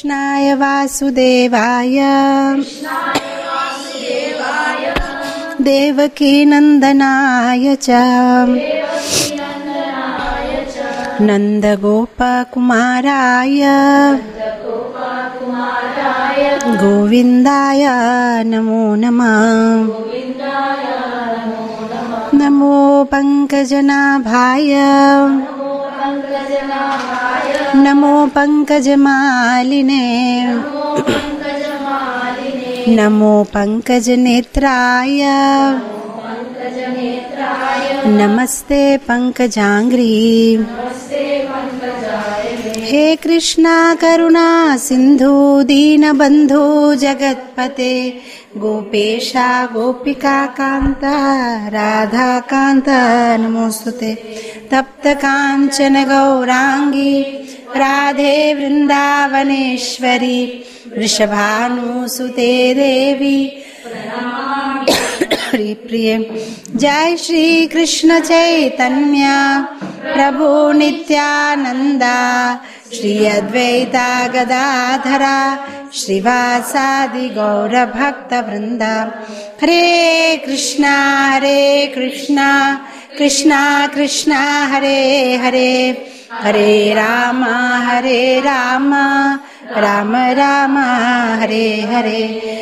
कृष्णाय वासुदेवाय देवकीनन्दनाय च नन्दगोपकुमाराय गोविन्दाय नमो नमः नमो पङ्कजनाभाय नमो पङ्कजमालिने नमो पङ्कजनेत्राय नमस्ते पङ्कजाङ्घ्री हे कृष्णा करुणा सिन्धु दीनबन्धु जगत्पते गोपेशा गोपिका कान्त राधाकान्त नमोऽस्तुते तप्तकाञ्चन गौराङ्गी राधे वृन्दावनेश्वरी वृषभानुसुते देवी हरि प्रिय जय श्री कृष्ण चैतन्य प्रभु नित्यानंदा श्री अद्वैता गदाधरा श्रीवासादि गौर भक्त वृंदा हरे कृष्णा हरे कृष्णा कृष्णा कृष्णा हरे हरे हरे राम हरे राम राम राम हरे हरे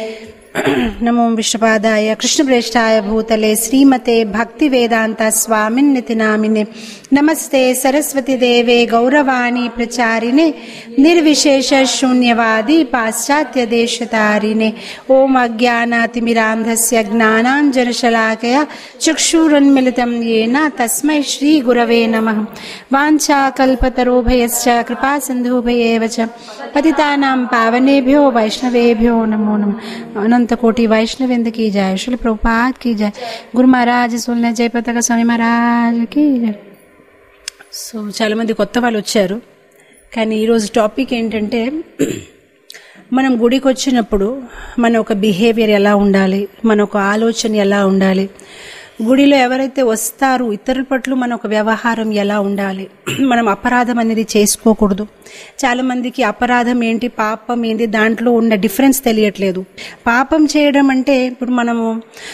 नमो विश्वपादाय कृष्णप्रेष्ठाय भूतले श्रीमते भक्तिवेदान्त स्वामिन्निति नामिने नमस्ते सरस्वती देवे गौरवाणी प्रचारिणे निर्विशेष शून्यवादी पाश्चात्य देशतारिणे ओम अज्ञानातिमिरान्धस्य ज्ञानाञ्जनशलाकया चक्षुरुन्मिलितं येन तस्मै श्रीगुरवे नमः वाञ्छाकल्पतरोभयश्च कृपा सिन्धुभयेव च पतितानां पावनेभ्यो वैष्णवेभ्यो नमो नमः अनंत कोटि वैष्णवेंद की जय श्री प्रभुपाद की जय गुरु महाराज सोलన జయ పతాక స్వామి మహారాజ్ కి జయ సో చాలా మంది కొత్త వాళ్ళు వచ్చారు కానీ ఈరోజు టాపిక్ ఏంటంటే మనం గుడికి వచ్చినప్పుడు మన ఒక బిహేవియర్ ఎలా ఉండాలి మన ఒక ఆలోచన ఎలా ఉండాలి గుడిలో ఎవరైతే వస్తారో ఇతరుల పట్ల మన ఒక వ్యవహారం ఎలా ఉండాలి మనం అపరాధం అనేది చేసుకోకూడదు చాలా మందికి అపరాధం ఏంటి పాపం ఏంటి దాంట్లో ఉన్న డిఫరెన్స్ తెలియట్లేదు పాపం చేయడం అంటే ఇప్పుడు మనము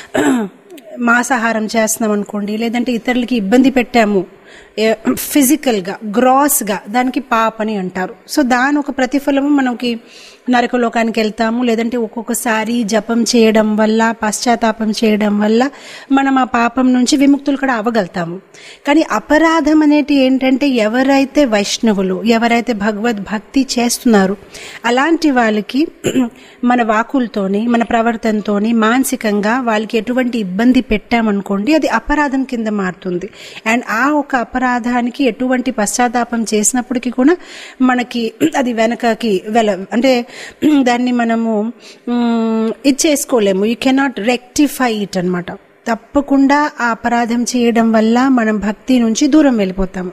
మాంసాహారం చేస్తున్నాం అనుకోండి లేదంటే ఇతరులకి ఇబ్బంది పెట్టాము ఫిజికల్గా గ్రాస్గా దానికి పాప అని అంటారు సో దాని ఒక ప్రతిఫలము మనకి నరకలోకానికి వెళ్తాము లేదంటే ఒక్కొక్కసారి జపం చేయడం వల్ల పశ్చాత్తాపం చేయడం వల్ల మనం ఆ పాపం నుంచి విముక్తులు కూడా అవ్వగలుగుతాము కానీ అపరాధం అనేటి ఏంటంటే ఎవరైతే వైష్ణవులు ఎవరైతే భగవద్ భక్తి చేస్తున్నారు అలాంటి వాళ్ళకి మన వాకులతోని మన ప్రవర్తనతోని మానసికంగా వాళ్ళకి ఎటువంటి ఇబ్బంది పెట్టామనుకోండి అది అపరాధం కింద మారుతుంది అండ్ ఆ ఒక అపరాధానికి ఎటువంటి పశ్చాత్తాపం చేసినప్పటికీ కూడా మనకి అది వెనకకి వెల అంటే దాన్ని మనము ఇది చేసుకోలేము యూ కెనాట్ రెక్టిఫై ఇట్ అనమాట తప్పకుండా ఆ అపరాధం చేయడం వల్ల మనం భక్తి నుంచి దూరం వెళ్ళిపోతాము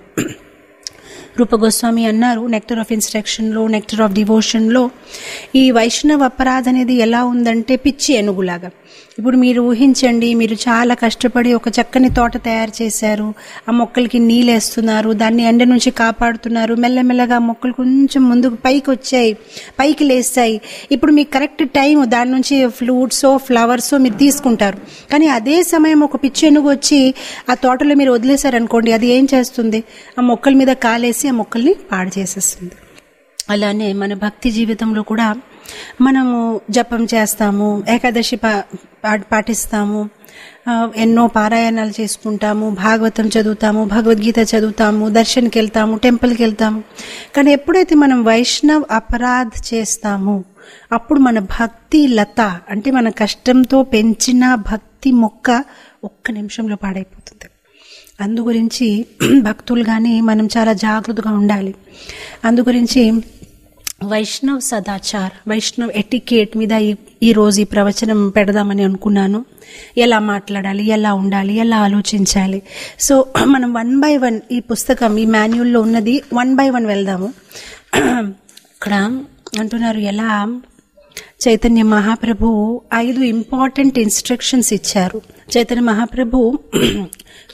రూప గోస్వామి అన్నారు నెక్టర్ ఆఫ్ ఇన్స్ట్రక్షన్లో నెక్టర్ ఆఫ్ డివోషన్లో ఈ వైష్ణవ అపరాధ అనేది ఎలా ఉందంటే పిచ్చి ఏనుగులాగా ఇప్పుడు మీరు ఊహించండి మీరు చాలా కష్టపడి ఒక చక్కని తోట తయారు చేశారు ఆ మొక్కలకి నీళ్ళేస్తున్నారు దాన్ని ఎండ నుంచి కాపాడుతున్నారు మెల్లమెల్లగా మొక్కలు కొంచెం ముందుకు పైకి వచ్చాయి పైకి లేస్తాయి ఇప్పుడు మీకు కరెక్ట్ టైం దాని నుంచి ఫ్లూట్సో ఫ్లవర్సో మీరు తీసుకుంటారు కానీ అదే సమయం ఒక పిచ్చి ఏనుగు వచ్చి ఆ తోటలో మీరు వదిలేశారనుకోండి అది ఏం చేస్తుంది ఆ మొక్కల మీద కాలేసి ఆ మొక్కల్ని పాడు చేసేస్తుంది అలానే మన భక్తి జీవితంలో కూడా మనము జపం చేస్తాము ఏకాదశి పాటిస్తాము ఎన్నో పారాయణాలు చేసుకుంటాము భాగవతం చదువుతాము భగవద్గీత చదువుతాము దర్శన్కి వెళ్తాము టెంపుల్కి వెళ్తాము కానీ ఎప్పుడైతే మనం వైష్ణవ్ అపరాధ్ చేస్తామో అప్పుడు మన భక్తి లత అంటే మన కష్టంతో పెంచిన భక్తి మొక్క ఒక్క నిమిషంలో పాడైపోతుంది అందు గురించి భక్తులు కానీ మనం చాలా జాగ్రత్తగా ఉండాలి అందు గురించి వైష్ణవ్ సదాచార్ వైష్ణవ్ ఎటికేట్ మీద ఈ రోజు ఈ ప్రవచనం పెడదామని అనుకున్నాను ఎలా మాట్లాడాలి ఎలా ఉండాలి ఎలా ఆలోచించాలి సో మనం వన్ బై వన్ ఈ పుస్తకం ఈ మాన్యువల్లో ఉన్నది వన్ బై వన్ వెళ్దాము ఇక్కడ అంటున్నారు ఎలా చైతన్య మహాప్రభు ఐదు ఇంపార్టెంట్ ఇన్స్ట్రక్షన్స్ ఇచ్చారు చైతన్య మహాప్రభు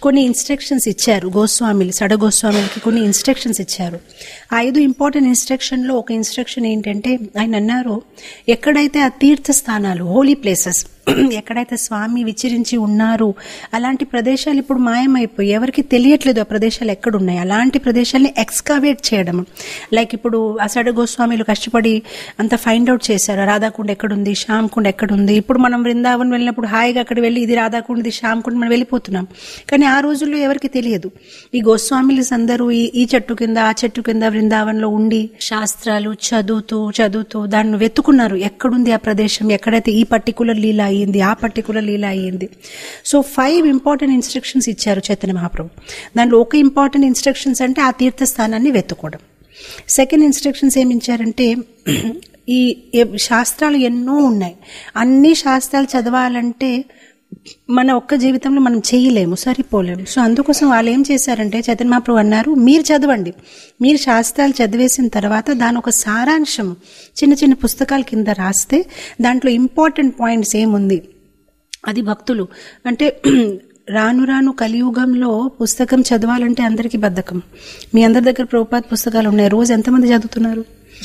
కొన్ని ఇన్స్ట్రక్షన్స్ ఇచ్చారు గోస్వామిలు సడ గోస్వామిలకి కొన్ని ఇన్స్ట్రక్షన్స్ ఇచ్చారు ఆ ఐదు ఇంపార్టెంట్ ఇన్స్ట్రక్షన్లో ఒక ఇన్స్ట్రక్షన్ ఏంటంటే ఆయన అన్నారు ఎక్కడైతే ఆ తీర్థ స్థానాలు హోలీ ప్లేసెస్ ఎక్కడైతే స్వామి విచరించి ఉన్నారు అలాంటి ప్రదేశాలు ఇప్పుడు మాయమైపోయి ఎవరికి తెలియట్లేదు ఆ ప్రదేశాలు ఎక్కడున్నాయి అలాంటి ప్రదేశాలని ఎక్స్కావేట్ చేయడం లైక్ ఇప్పుడు అసడ గోస్వామిలు కష్టపడి అంత ఫైండ్ అవుట్ చేశారు రాధాకుండ ఎక్కడుంది శ్యామ్కుండ ఎక్కడుంది ఇప్పుడు మనం బృందావన్ వెళ్ళినప్పుడు హాయిగా అక్కడ వెళ్ళి ఇది రాధాకుండ ఇది శ్యామ్కుండ మనం వెళ్ళిపోతున్నాం కానీ ఆ రోజుల్లో ఎవరికి తెలియదు ఈ గోస్వామిలు అందరూ ఈ ఈ చెట్టు కింద ఆ చెట్టు కింద బృందావన్లో ఉండి శాస్త్రాలు చదువుతూ చదువుతూ దాన్ని వెతుకున్నారు ఎక్కడుంది ఆ ప్రదేశం ఎక్కడైతే ఈ పర్టికులర్ లీల అయ్యింది ఆ పర్టికులర్ లీల అయ్యింది సో ఫైవ్ ఇంపార్టెంట్ ఇన్స్ట్రక్షన్స్ ఇచ్చారు చైతన్య మహాప్రభు దాంట్లో ఒక ఇంపార్టెంట్ ఇన్స్ట్రక్షన్స్ అంటే ఆ తీర్థస్థానాన్ని వెతుకోవడం సెకండ్ ఇన్స్ట్రక్షన్స్ ఏమి ఇచ్చారంటే ఈ ఏ- శాస్త్రాలు ఎన్నో ఉన్నాయి అన్ని శాస్త్రాలు చదవాలంటే మన ఒక్క జీవితంలో మనం చేయలేము సరిపోలేము సో అందుకోసం వాళ్ళు ఏం చేశారంటే చైతన్య మహాప్రభు అన్నారు మీరు చదవండి మీరు శాస్త్రాలు చదివేసిన తర్వాత దాని ఒక సారాంశం చిన్న చిన్న పుస్తకాల కింద రాస్తే దాంట్లో ఇంపార్టెంట్ పాయింట్స్ ఏముంది అది భక్తులు అంటే రాను రాను కలియుగంలో పుస్తకం చదవాలంటే అందరికీ బద్ధకం మీ అందరి దగ్గర ప్రభుపాత పుస్తకాలు ఉన్నాయి రోజు ఎంతమంది చదువుతున్నారు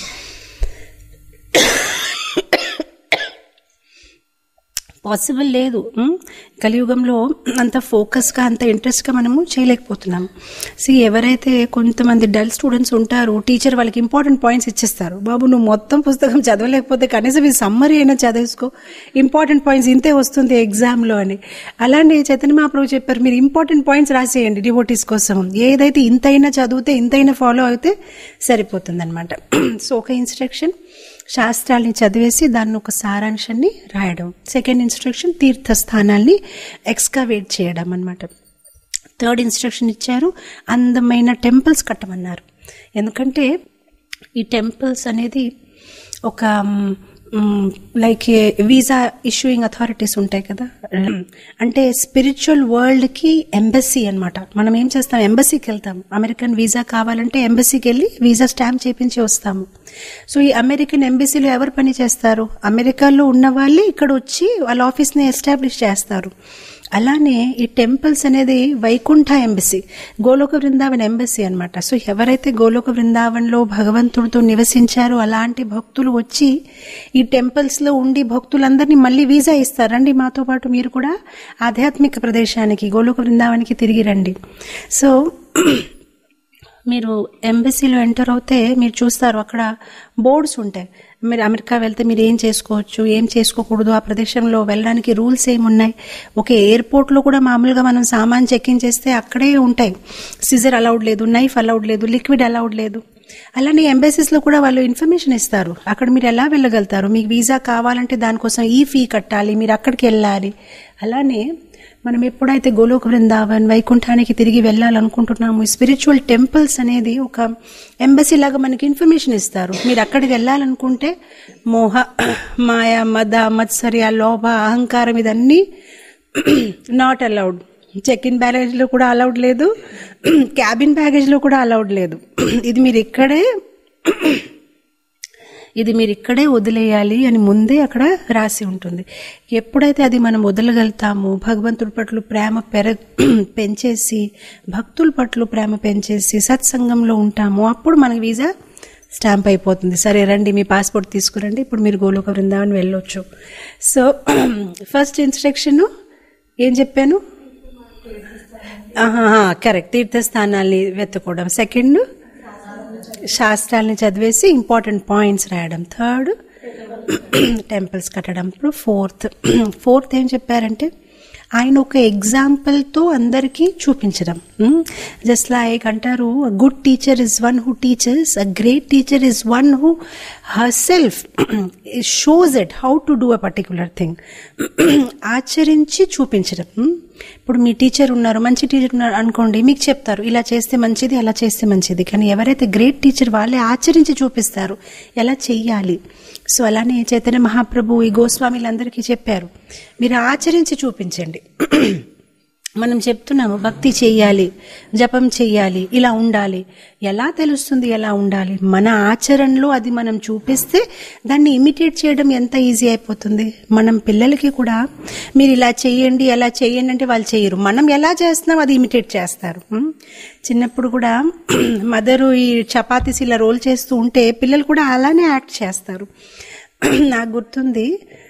పాసిబుల్ లేదు ఉం? కలియుగంలో అంత ఫోకస్గా అంత ఇంట్రెస్ట్గా మనము చేయలేకపోతున్నాం సి ఎవరైతే కొంతమంది డల్ స్టూడెంట్స్ ఉంటారు టీచర్ వాళ్ళకి ఇంపార్టెంట్ పాయింట్స్ ఇచ్చేస్తారు బాబు నువ్వు మొత్తం పుస్తకం చదవలేకపోతే కనీసం ఈ సమ్మరీ అయినా చదివేసుకో ఇంపార్టెంట్ పాయింట్స్ ఇంతే వస్తుంది ఎగ్జామ్లో అని అలానే చైతన్య మహాప్రభు చెప్పారు మీరు ఇంపార్టెంట్ పాయింట్స్ రాసేయండి డివోటీస్ కోసం ఏదైతే ఇంతైనా చదివితే ఇంతైనా ఫాలో అయితే సరిపోతుంది అనమాట సో ఒక ఇన్స్ట్రక్షన్ శాస్త్రాల్ని చదివేసి దాన్ని ఒక సారాంశాన్ని రాయడం సెకండ్ ఇన్స్ట్రక్షన్ తీర్థస్థానాల్ని ఎక్స్కావేట్ చేయడం అన్నమాట థర్డ్ ఇన్స్ట్రక్షన్ ఇచ్చారు అందమైన టెంపుల్స్ కట్టమన్నారు ఎందుకంటే ఈ టెంపుల్స్ అనేది ఒక లైక్ వీసా ఇష్యూయింగ్ అథారిటీస్ ఉంటాయి కదా అంటే స్పిరిచువల్ వరల్డ్కి ఎంబసీ అన్నమాట మనం ఏం చేస్తాం ఎంబసీకి వెళ్తాం అమెరికన్ వీసా కావాలంటే ఎంబసీకి వెళ్ళి వీసా స్టాంప్ చేపించి వస్తాము సో ఈ అమెరికన్ ఎంబసీలో ఎవరు పని చేస్తారు అమెరికాలో ఉన్న వాళ్ళే ఇక్కడ వచ్చి వాళ్ళ ఆఫీస్ని ఎస్టాబ్లిష్ చేస్తారు అలానే ఈ టెంపుల్స్ అనేది వైకుంఠ ఎంబసీ గోలోక బృందావన్ ఎంబసీ అన్నమాట సో ఎవరైతే గోలోక బృందావన్లో భగవంతుడితో నివసించారో అలాంటి భక్తులు వచ్చి ఈ టెంపుల్స్ లో ఉండి భక్తులందరినీ మళ్ళీ వీసా ఇస్తారు రండి మాతో పాటు మీరు కూడా ఆధ్యాత్మిక ప్రదేశానికి గోలోక బృందావనికి తిరిగి రండి సో మీరు ఎంబసీలో ఎంటర్ అవుతే మీరు చూస్తారు అక్కడ బోర్డ్స్ ఉంటాయి మీరు అమెరికా వెళ్తే మీరు ఏం చేసుకోవచ్చు ఏం చేసుకోకూడదు ఆ ప్రదేశంలో వెళ్ళడానికి రూల్స్ ఏమున్నాయి ఒక ఎయిర్పోర్ట్లో కూడా మామూలుగా మనం సామాన్ చెక్కింగ్ చేస్తే అక్కడే ఉంటాయి సిజర్ అలౌడ్ లేదు నైఫ్ అలౌడ్ లేదు లిక్విడ్ అలౌడ్ లేదు అలానే ఎంబసీస్లో కూడా వాళ్ళు ఇన్ఫర్మేషన్ ఇస్తారు అక్కడ మీరు ఎలా వెళ్ళగలుగుతారు మీకు వీసా కావాలంటే దానికోసం ఈ ఫీ కట్టాలి మీరు అక్కడికి వెళ్ళాలి అలానే మనం ఎప్పుడైతే గోలోక బృందావన్ వైకుంఠానికి తిరిగి వెళ్ళాలనుకుంటున్నాము స్పిరిచువల్ టెంపుల్స్ అనేది ఒక ఎంబసీ లాగా మనకి ఇన్ఫర్మేషన్ ఇస్తారు మీరు అక్కడికి వెళ్ళాలనుకుంటే మోహ మాయ మద మత్సర్య లోభ అహంకారం ఇదన్నీ నాట్ అలౌడ్ చెక్ ఇన్ బ్యాగేజ్లో కూడా అలౌడ్ లేదు క్యాబిన్ బ్యాగేజ్లో కూడా అలౌడ్ లేదు ఇది మీరు ఇక్కడే ఇది మీరు ఇక్కడే వదిలేయాలి అని ముందే అక్కడ రాసి ఉంటుంది ఎప్పుడైతే అది మనం వదలగలుగుతామో భగవంతుడి పట్ల ప్రేమ పెర పెంచేసి భక్తుల పట్ల ప్రేమ పెంచేసి సత్సంగంలో ఉంటామో అప్పుడు మనకి వీసా స్టాంప్ అయిపోతుంది సరే రండి మీ పాస్పోర్ట్ తీసుకురండి ఇప్పుడు మీరు గోలోక బృందావన్ వెళ్ళొచ్చు సో ఫస్ట్ ఇన్స్ట్రక్షన్ ఏం చెప్పాను కరెక్ట్ తీర్థస్థానాల్ని వెతుకోవడం సెకండ్ శాస్త్రాలని చదివేసి ఇంపార్టెంట్ పాయింట్స్ రాయడం థర్డ్ టెంపుల్స్ కట్టడం ఇప్పుడు ఫోర్త్ ఫోర్త్ ఏం చెప్పారంటే ఆయన ఒక ఎగ్జాంపుల్తో అందరికీ చూపించడం జస్ట్ లైక్ అంటారు good teacher is one who teachers a great teacher is one who herself shows it how to do a particular thing ఆచరించి చూపించడం Hmm? ఇప్పుడు మీ టీచర్ ఉన్నారు మంచి టీచర్ ఉన్నారు అనుకోండి మీకు చెప్తారు ఇలా చేస్తే మంచిది అలా చేస్తే మంచిది కానీ ఎవరైతే గ్రేట్ టీచర్ వాళ్ళే ఆచరించి చూపిస్తారు ఎలా చెయ్యాలి సో అలానే చైతన్య మహాప్రభు ఈ గోస్వామిలందరికీ చెప్పారు మీరు ఆచరించి చూపించండి మనం చెప్తున్నాము భక్తి చెయ్యాలి జపం చెయ్యాలి ఇలా ఉండాలి ఎలా తెలుస్తుంది ఎలా ఉండాలి మన ఆచరణలో అది మనం చూపిస్తే దాన్ని ఇమిటేట్ చేయడం ఎంత ఈజీ అయిపోతుంది మనం పిల్లలకి కూడా మీరు ఇలా చెయ్యండి ఎలా చెయ్యండి అంటే వాళ్ళు చేయరు మనం ఎలా చేస్తున్నాం అది ఇమిటేట్ చేస్తారు ఉం? చిన్నప్పుడు కూడా మదరు ఈ చపాతీస్ ఇలా రోల్ చేస్తూ ఉంటే పిల్లలు కూడా అలానే యాక్ట్ చేస్తారు నాకు గుర్తుంది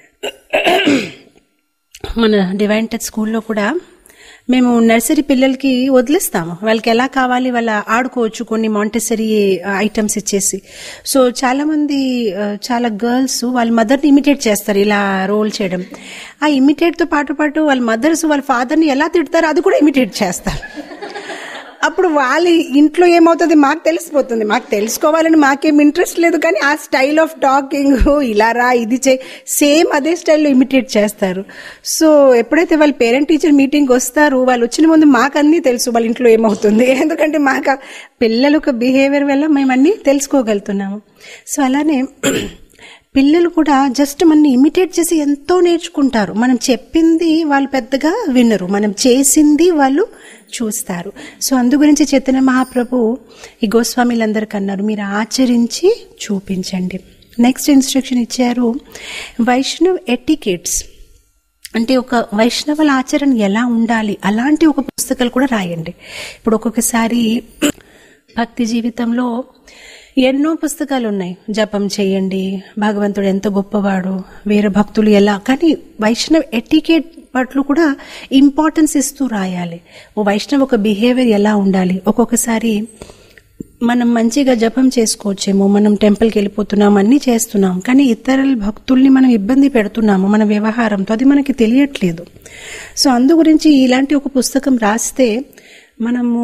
మన డివైన్ టచ్ స్కూల్లో కూడా మేము నర్సరీ పిల్లలకి వదిలేస్తాము వాళ్ళకి ఎలా కావాలి వాళ్ళ ఆడుకోవచ్చు కొన్ని మాంటెసరీ ఐటమ్స్ ఇచ్చేసి సో చాలా మంది ఆ, చాలా గర్ల్స్ వాళ్ళ మదర్ని ఇమిటేట్ చేస్తారు ఇలా రోల్ చేయడం ఆ ఇమిటేట్ తో పాటు పాటు వాళ్ళ మదర్స్ వాళ్ళ ఫాదర్ని ఎలా తిడతారో అది కూడా ఇమిటేట్ చేస్తారు అప్పుడు వాళ్ళ ఇంట్లో ఏమవుతుంది మాకు తెలిసిపోతుంది మాకు తెలుసుకోవాలని మాకేం ఇంట్రెస్ట్ లేదు కానీ ఆ స్టైల్ ఆఫ్ టాకింగ్ ఇలా రా ఇది చే సేమ్ అదే స్టైల్లో ఇమిటేట్ చేస్తారు సో ఎప్పుడైతే వాళ్ళ పేరెంట్ టీచర్ మీటింగ్ వస్తారు వాళ్ళు వచ్చిన ముందు మాకు అన్నీ తెలుసు వాళ్ళ ఇంట్లో ఏమవుతుంది ఎందుకంటే మాకు ఆ పిల్లల యొక్క బిహేవియర్ వల్ల మేము అన్నీ తెలుసుకోగలుగుతున్నాము సో అలానే పిల్లలు కూడా జస్ట్ మన ఇమిటేట్ చేసి ఎంతో నేర్చుకుంటారు మనం చెప్పింది వాళ్ళు పెద్దగా వినరు మనం చేసింది వాళ్ళు చూస్తారు సో అందు గురించి చైతన్య మహాప్రభు ఈ గోస్వామిలందరికీ అన్నారు మీరు ఆచరించి చూపించండి నెక్స్ట్ ఇన్స్ట్రక్షన్ ఇచ్చారు వైష్ణవ్ ఎటికెట్స్ అంటే ఒక వైష్ణవుల ఆచరణ ఎలా ఉండాలి అలాంటి ఒక పుస్తకాలు కూడా రాయండి ఇప్పుడు ఒక్కొక్కసారి భక్తి జీవితంలో ఎన్నో పుస్తకాలు ఉన్నాయి జపం చేయండి భగవంతుడు ఎంత గొప్పవాడు వేరే భక్తులు ఎలా కానీ వైష్ణవ్ ఎటికేట్ పట్ల కూడా ఇంపార్టెన్స్ ఇస్తూ రాయాలి ఓ వైష్ణవ్ ఒక బిహేవియర్ ఎలా ఉండాలి ఒక్కొక్కసారి మనం మంచిగా జపం చేసుకోవచ్చేమో మనం టెంపుల్కి వెళ్ళిపోతున్నాం అన్నీ చేస్తున్నాం కానీ ఇతరుల భక్తుల్ని మనం ఇబ్బంది పెడుతున్నాము మన వ్యవహారంతో అది మనకి తెలియట్లేదు సో అందు గురించి ఇలాంటి ఒక పుస్తకం రాస్తే మనము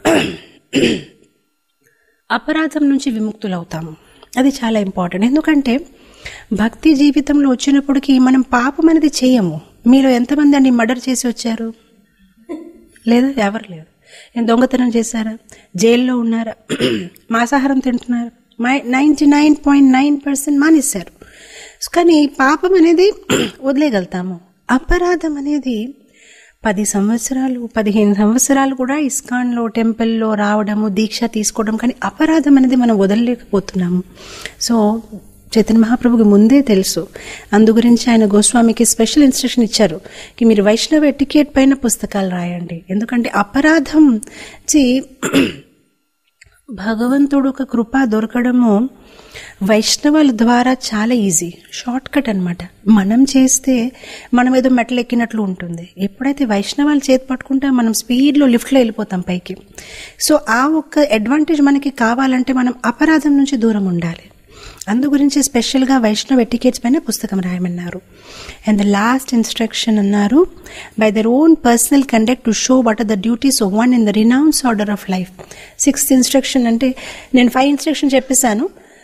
అపరాధం నుంచి విముక్తులవుతాము అది చాలా ఇంపార్టెంట్ ఎందుకంటే భక్తి జీవితంలో వచ్చినప్పటికీ మనం పాపం అనేది చేయము మీరు ఎంతమంది అండి మర్డర్ చేసి వచ్చారు లేదా ఎవరు లేరు ఏం దొంగతనం చేశారా జైల్లో ఉన్నారా మాంసాహారం తింటున్నారు ninety nine point nine percent మానేశారు కానీ పాపం అనేది వదిలేయగలుగుతాము అపరాధం అనేది పది సంవత్సరాలు పదిహేను సంవత్సరాలు కూడా ఇస్కాన్లో టెంపుల్లో రావడము దీక్ష తీసుకోవడం కానీ అపరాధం అనేది మనం వదలలేకపోతున్నాము సో చైతన్య మహాప్రభుకి ముందే తెలుసు అందు గురించి ఆయన గోస్వామికి స్పెషల్ ఇన్స్ట్రక్షన్ ఇచ్చారు కి మీరు వైష్ణవ ఎటికేట్ పైన పుస్తకాలు రాయండి ఎందుకంటే అపరాధం చి భగవంతుడు ఒక కృప దొరకడము వైష్ణవుల ద్వారా చాలా ఈజీ షార్ట్ కట్ అనమాట మనం చేస్తే మనం ఏదో మెట్లు ఎక్కినట్లు ఉంటుంది ఎప్పుడైతే వైష్ణవాలు చేతి పట్టుకుంటే మనం స్పీడ్లో లిఫ్ట్లో వెళ్ళిపోతాం పైకి సో ఆ ఒక్క అడ్వాంటేజ్ మనకి కావాలంటే మనం అపరాధం నుంచి దూరం ఉండాలి అందు గురించి స్పెషల్గా వైష్ణవ్ ఎటికేట్స్ పైన పుస్తకం రాయమన్నారు అండ్ ద లాస్ట్ ఇన్స్ట్రక్షన్ అన్నారు by their own personal conduct to show what are the duties of one in the renounce order of life sixth instruction అంటే నేను ఫైవ్ ఇన్స్ట్రక్షన్ చెప్పేశాను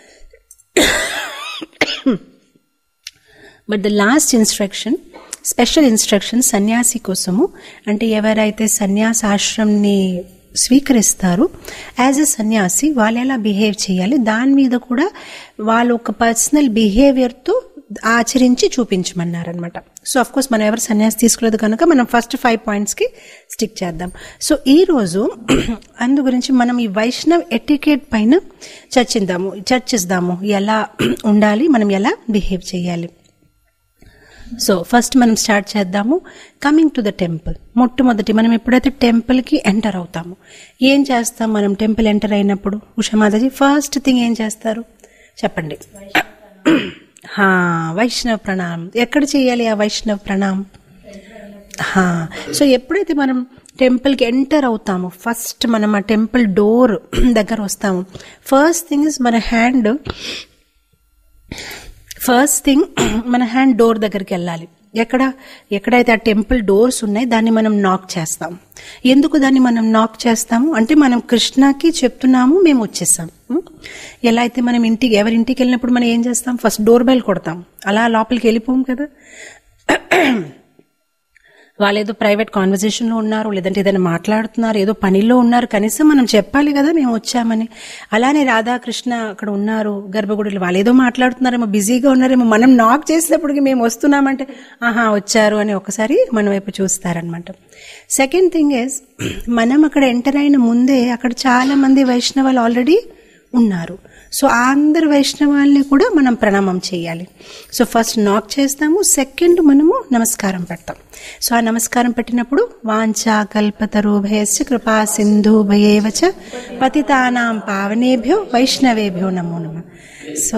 but the last instruction special instruction సన్యాసి కోసము అంటే ఎవరైతే సన్యాస ఆశ్రమంని స్వీకరిస్తారు యాజ్ ఎ సన్యాసి వాళ్ళు ఎలా బిహేవ్ చేయాలి దాని మీద కూడా వాళ్ళ ఒక పర్సనల్ బిహేవియర్తో ఆచరించి చూపించమన్నారనమాట సో అఫ్ కోర్స్ మనం ఎవరు సన్యాసి తీసుకోలేదు కనుక మనం ఫస్ట్ ఫైవ్ పాయింట్స్కి స్టిక్ చేద్దాం సో ఈ రోజు అందు గురించి మనం ఈ వైష్ణవ్ ఎటికేట్ పైన చర్చిద్దాము చర్చిద్దాము ఎలా ఉండాలి మనం ఎలా బిహేవ్ చేయాలి సో ఫస్ట్ మనం స్టార్ట్ చేద్దాము కమింగ్ టు ద టెంపుల్ మొట్టమొదటి మనం ఎప్పుడైతే టెంపుల్కి ఎంటర్ అవుతాము ఏం చేస్తాం మనం టెంపుల్ ఎంటర్ అయినప్పుడు ఉషమాదాజీ ఫస్ట్ థింగ్ ఏం చేస్తారు చెప్పండి హా వైష్ణవ్ ప్రణామం ఎక్కడ చేయాలి ఆ వైష్ణవ్ ప్రణామం హా సో ఎప్పుడైతే మనం టెంపుల్కి ఎంటర్ అవుతాము ఫస్ట్ మనం ఆ టెంపుల్ డోర్ దగ్గర వస్తాము ఫస్ట్ థింగ్ ఇస్ మన హ్యాండ్ ఫస్ట్ థింగ్ మన హ్యాండ్ డోర్ దగ్గరికి వెళ్ళాలి ఎక్కడ ఎక్కడైతే ఆ టెంపుల్ డోర్స్ ఉన్నాయి దాన్ని మనం నాక్ చేస్తాం ఎందుకు దాన్ని మనం నాక్ చేస్తాము అంటే మనం కృష్ణకి చెప్తున్నాము మేము వచ్చేసాం ఉం? ఎలా అయితే మనం ఇంటికి ఎవరి ఇంటికి వెళ్ళినప్పుడు మనం ఏం చేస్తాం ఫస్ట్ డోర్ బెల్ కొడతాం అలా లోపలికి వెళ్ళిపోం కదా వాళ్ళు ఏదో ప్రైవేట్ కాన్వర్జేషన్ లో ఉన్నారు లేదంటే ఏదైనా మాట్లాడుతున్నారు ఏదో పనిలో ఉన్నారు కనీసం మనం చెప్పాలి కదా మేము వచ్చామని అలానే రాధాకృష్ణ అక్కడ ఉన్నారు గర్భగుడిలో వాళ్ళు ఏదో మాట్లాడుతున్నారేమో బిజీగా ఉన్నారేమో మనం నాక్ చేసినప్పటికి మేము వస్తున్నామంటే ఆహా వచ్చారు అని ఒకసారి మన వైపు చూస్తారనమాట సెకండ్ థింగ్ ఇస్ మనం అక్కడ ఎంటర్ అయిన ముందే అక్కడ చాలా మంది వైష్ణవాలు ఆల్రెడీ ఉన్నారు సో ఆ అందరు వైష్ణవాల్ని కూడా మనం ప్రణామం చేయాలి సో ఫస్ట్ నాక్ చేస్తాము సెకండ్ మనము నమస్కారం పెడతాం సో ఆ నమస్కారం పెట్టినప్పుడు వాంఛా కల్పతరూభయస్య కృపా సింధు భయేవచ పతితానాం పావనేభ్యో వైష్ణవేభ్యో నమో నమ సో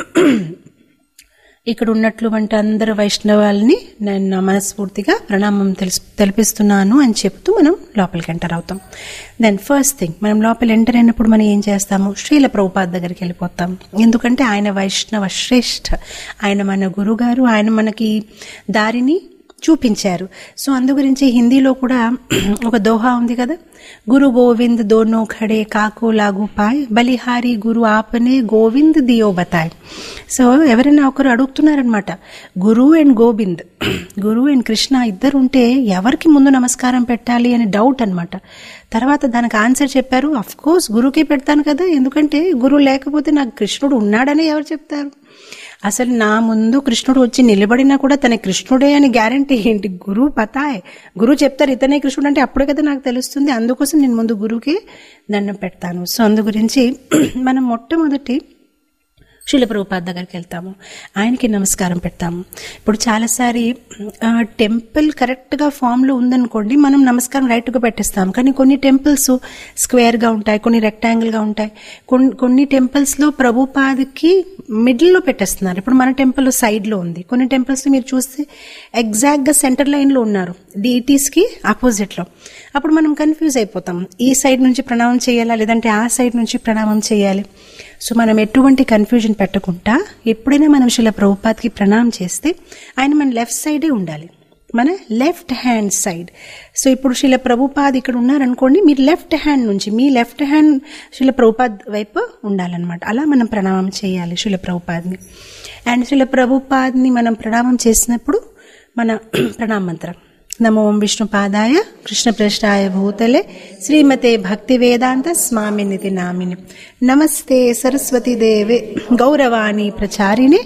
ఇక్కడ ఉన్నటువంటి అందరు వైష్ణవాల్ని నేను నా మనస్ఫూర్తిగా ప్రణామం తెలుసు తెలిపిస్తున్నాను అని చెప్తూ మనం లోపలికి ఎంటర్ అవుతాం దెన్ ఫస్ట్ థింగ్ మనం లోపల ఎంటర్ అయినప్పుడు మనం ఏం చేస్తాము శ్రీల ప్రభుపాద్ దగ్గరికి వెళ్ళిపోతాం ఎందుకంటే ఆయన వైష్ణవ శ్రేష్ఠ ఆయన మన గురుగారు ఆయన మనకి దారిని చూపించారు సో అందు గురించి హిందీలో కూడా ఒక దోహా ఉంది కదా గురు గోవింద్ దోనో ఖడే కాకు లాగు పాయ్ బలిహారి గురు ఆపనే గోవింద్ దియో బతాయ్ సో ఎవరైనా ఒకరు అడుగుతున్నారనమాట guru and Govind guru and Krishna ఇద్దరు ఉంటే ఎవరికి ముందు నమస్కారం పెట్టాలి అని డౌట్ అనమాట తర్వాత దానికి ఆన్సర్ చెప్పారు అఫ్ కోర్స్ గురుకే పెడతాను కదా ఎందుకంటే గురువు లేకపోతే నాకు కృష్ణుడు ఉన్నాడని ఎవరు చెప్తారు అసలు నా ముందు కృష్ణుడు వచ్చి నిలబడినా కూడా తన కృష్ణుడే అని గ్యారంటీ ఏంటి గురువు పతాయ్ గురువు చెప్తారు ఇతనే కృష్ణుడు అంటే అప్పుడే కదా నాకు తెలుస్తుంది అందుకోసం నేను ముందు గురువుకి దండం పెడతాను సో అందు గురించి మనం మొట్టమొదటి శిలప్రభుపాద్ దగ్గరికి వెళ్తాము ఆయనకి నమస్కారం పెడతాము ఇప్పుడు చాలాసారి ఆ, టెంపుల్ కరెక్ట్గా ఫామ్లో ఉందనుకోండి మనం నమస్కారం రైట్గా పెట్టేస్తాం కానీ కొన్ని టెంపుల్స్ స్క్వేర్గా ఉంటాయి కొన్ని రెక్టాంగిల్గా ఉంటాయి కొన్ని కొన్ని టెంపుల్స్లో ప్రభుపాదకి మిడిల్లో పెట్టేస్తున్నారు ఇప్పుడు మన టెంపుల్ సైడ్లో ఉంది కొన్ని టెంపుల్స్ మీరు చూస్తే ఎగ్జాక్ట్గా సెంటర్ లైన్లో ఉన్నారు డీటీస్కి ఆపోజిట్లో అప్పుడు మనం కన్ఫ్యూజ్ అయిపోతాం ఈ సైడ్ నుంచి ప్రణామం చేయాలా లేదంటే ఆ సైడ్ నుంచి ప్రణామం చేయాలి సో మనం ఎటువంటి కన్ఫ్యూజన్ పెట్టకుండా ఎప్పుడైనా మనం శిల ప్రభుపాద్కి ప్రణామం చేస్తే ఆయన మన లెఫ్ట్ సైడే ఉండాలి మన లెఫ్ట్ హ్యాండ్ సైడ్ సో ఇప్పుడు శిల ప్రభుపాద్ ఇక్కడ ఉన్నారనుకోండి మీరు లెఫ్ట్ హ్యాండ్ నుంచి మీ లెఫ్ట్ హ్యాండ్ శిల ప్రభుపాద్ వైపు ఉండాలన్నమాట అలా మనం ప్రణామం చేయాలి శిల ప్రభుపాద్ని అండ్ శిల ప్రభుపాద్ని మనం ప్రణామం చేసినప్పుడు మన ప్రణామ మంత్రం నమో ఓం విష్ణుపాదాయ కృష్ణప్రష్టాయ భూతలే శ్రీమతే భక్తి వేదాంత స్వామినితి నామిని నమస్తే సరస్వతి దేవే గౌరవాణి ప్రచారిణే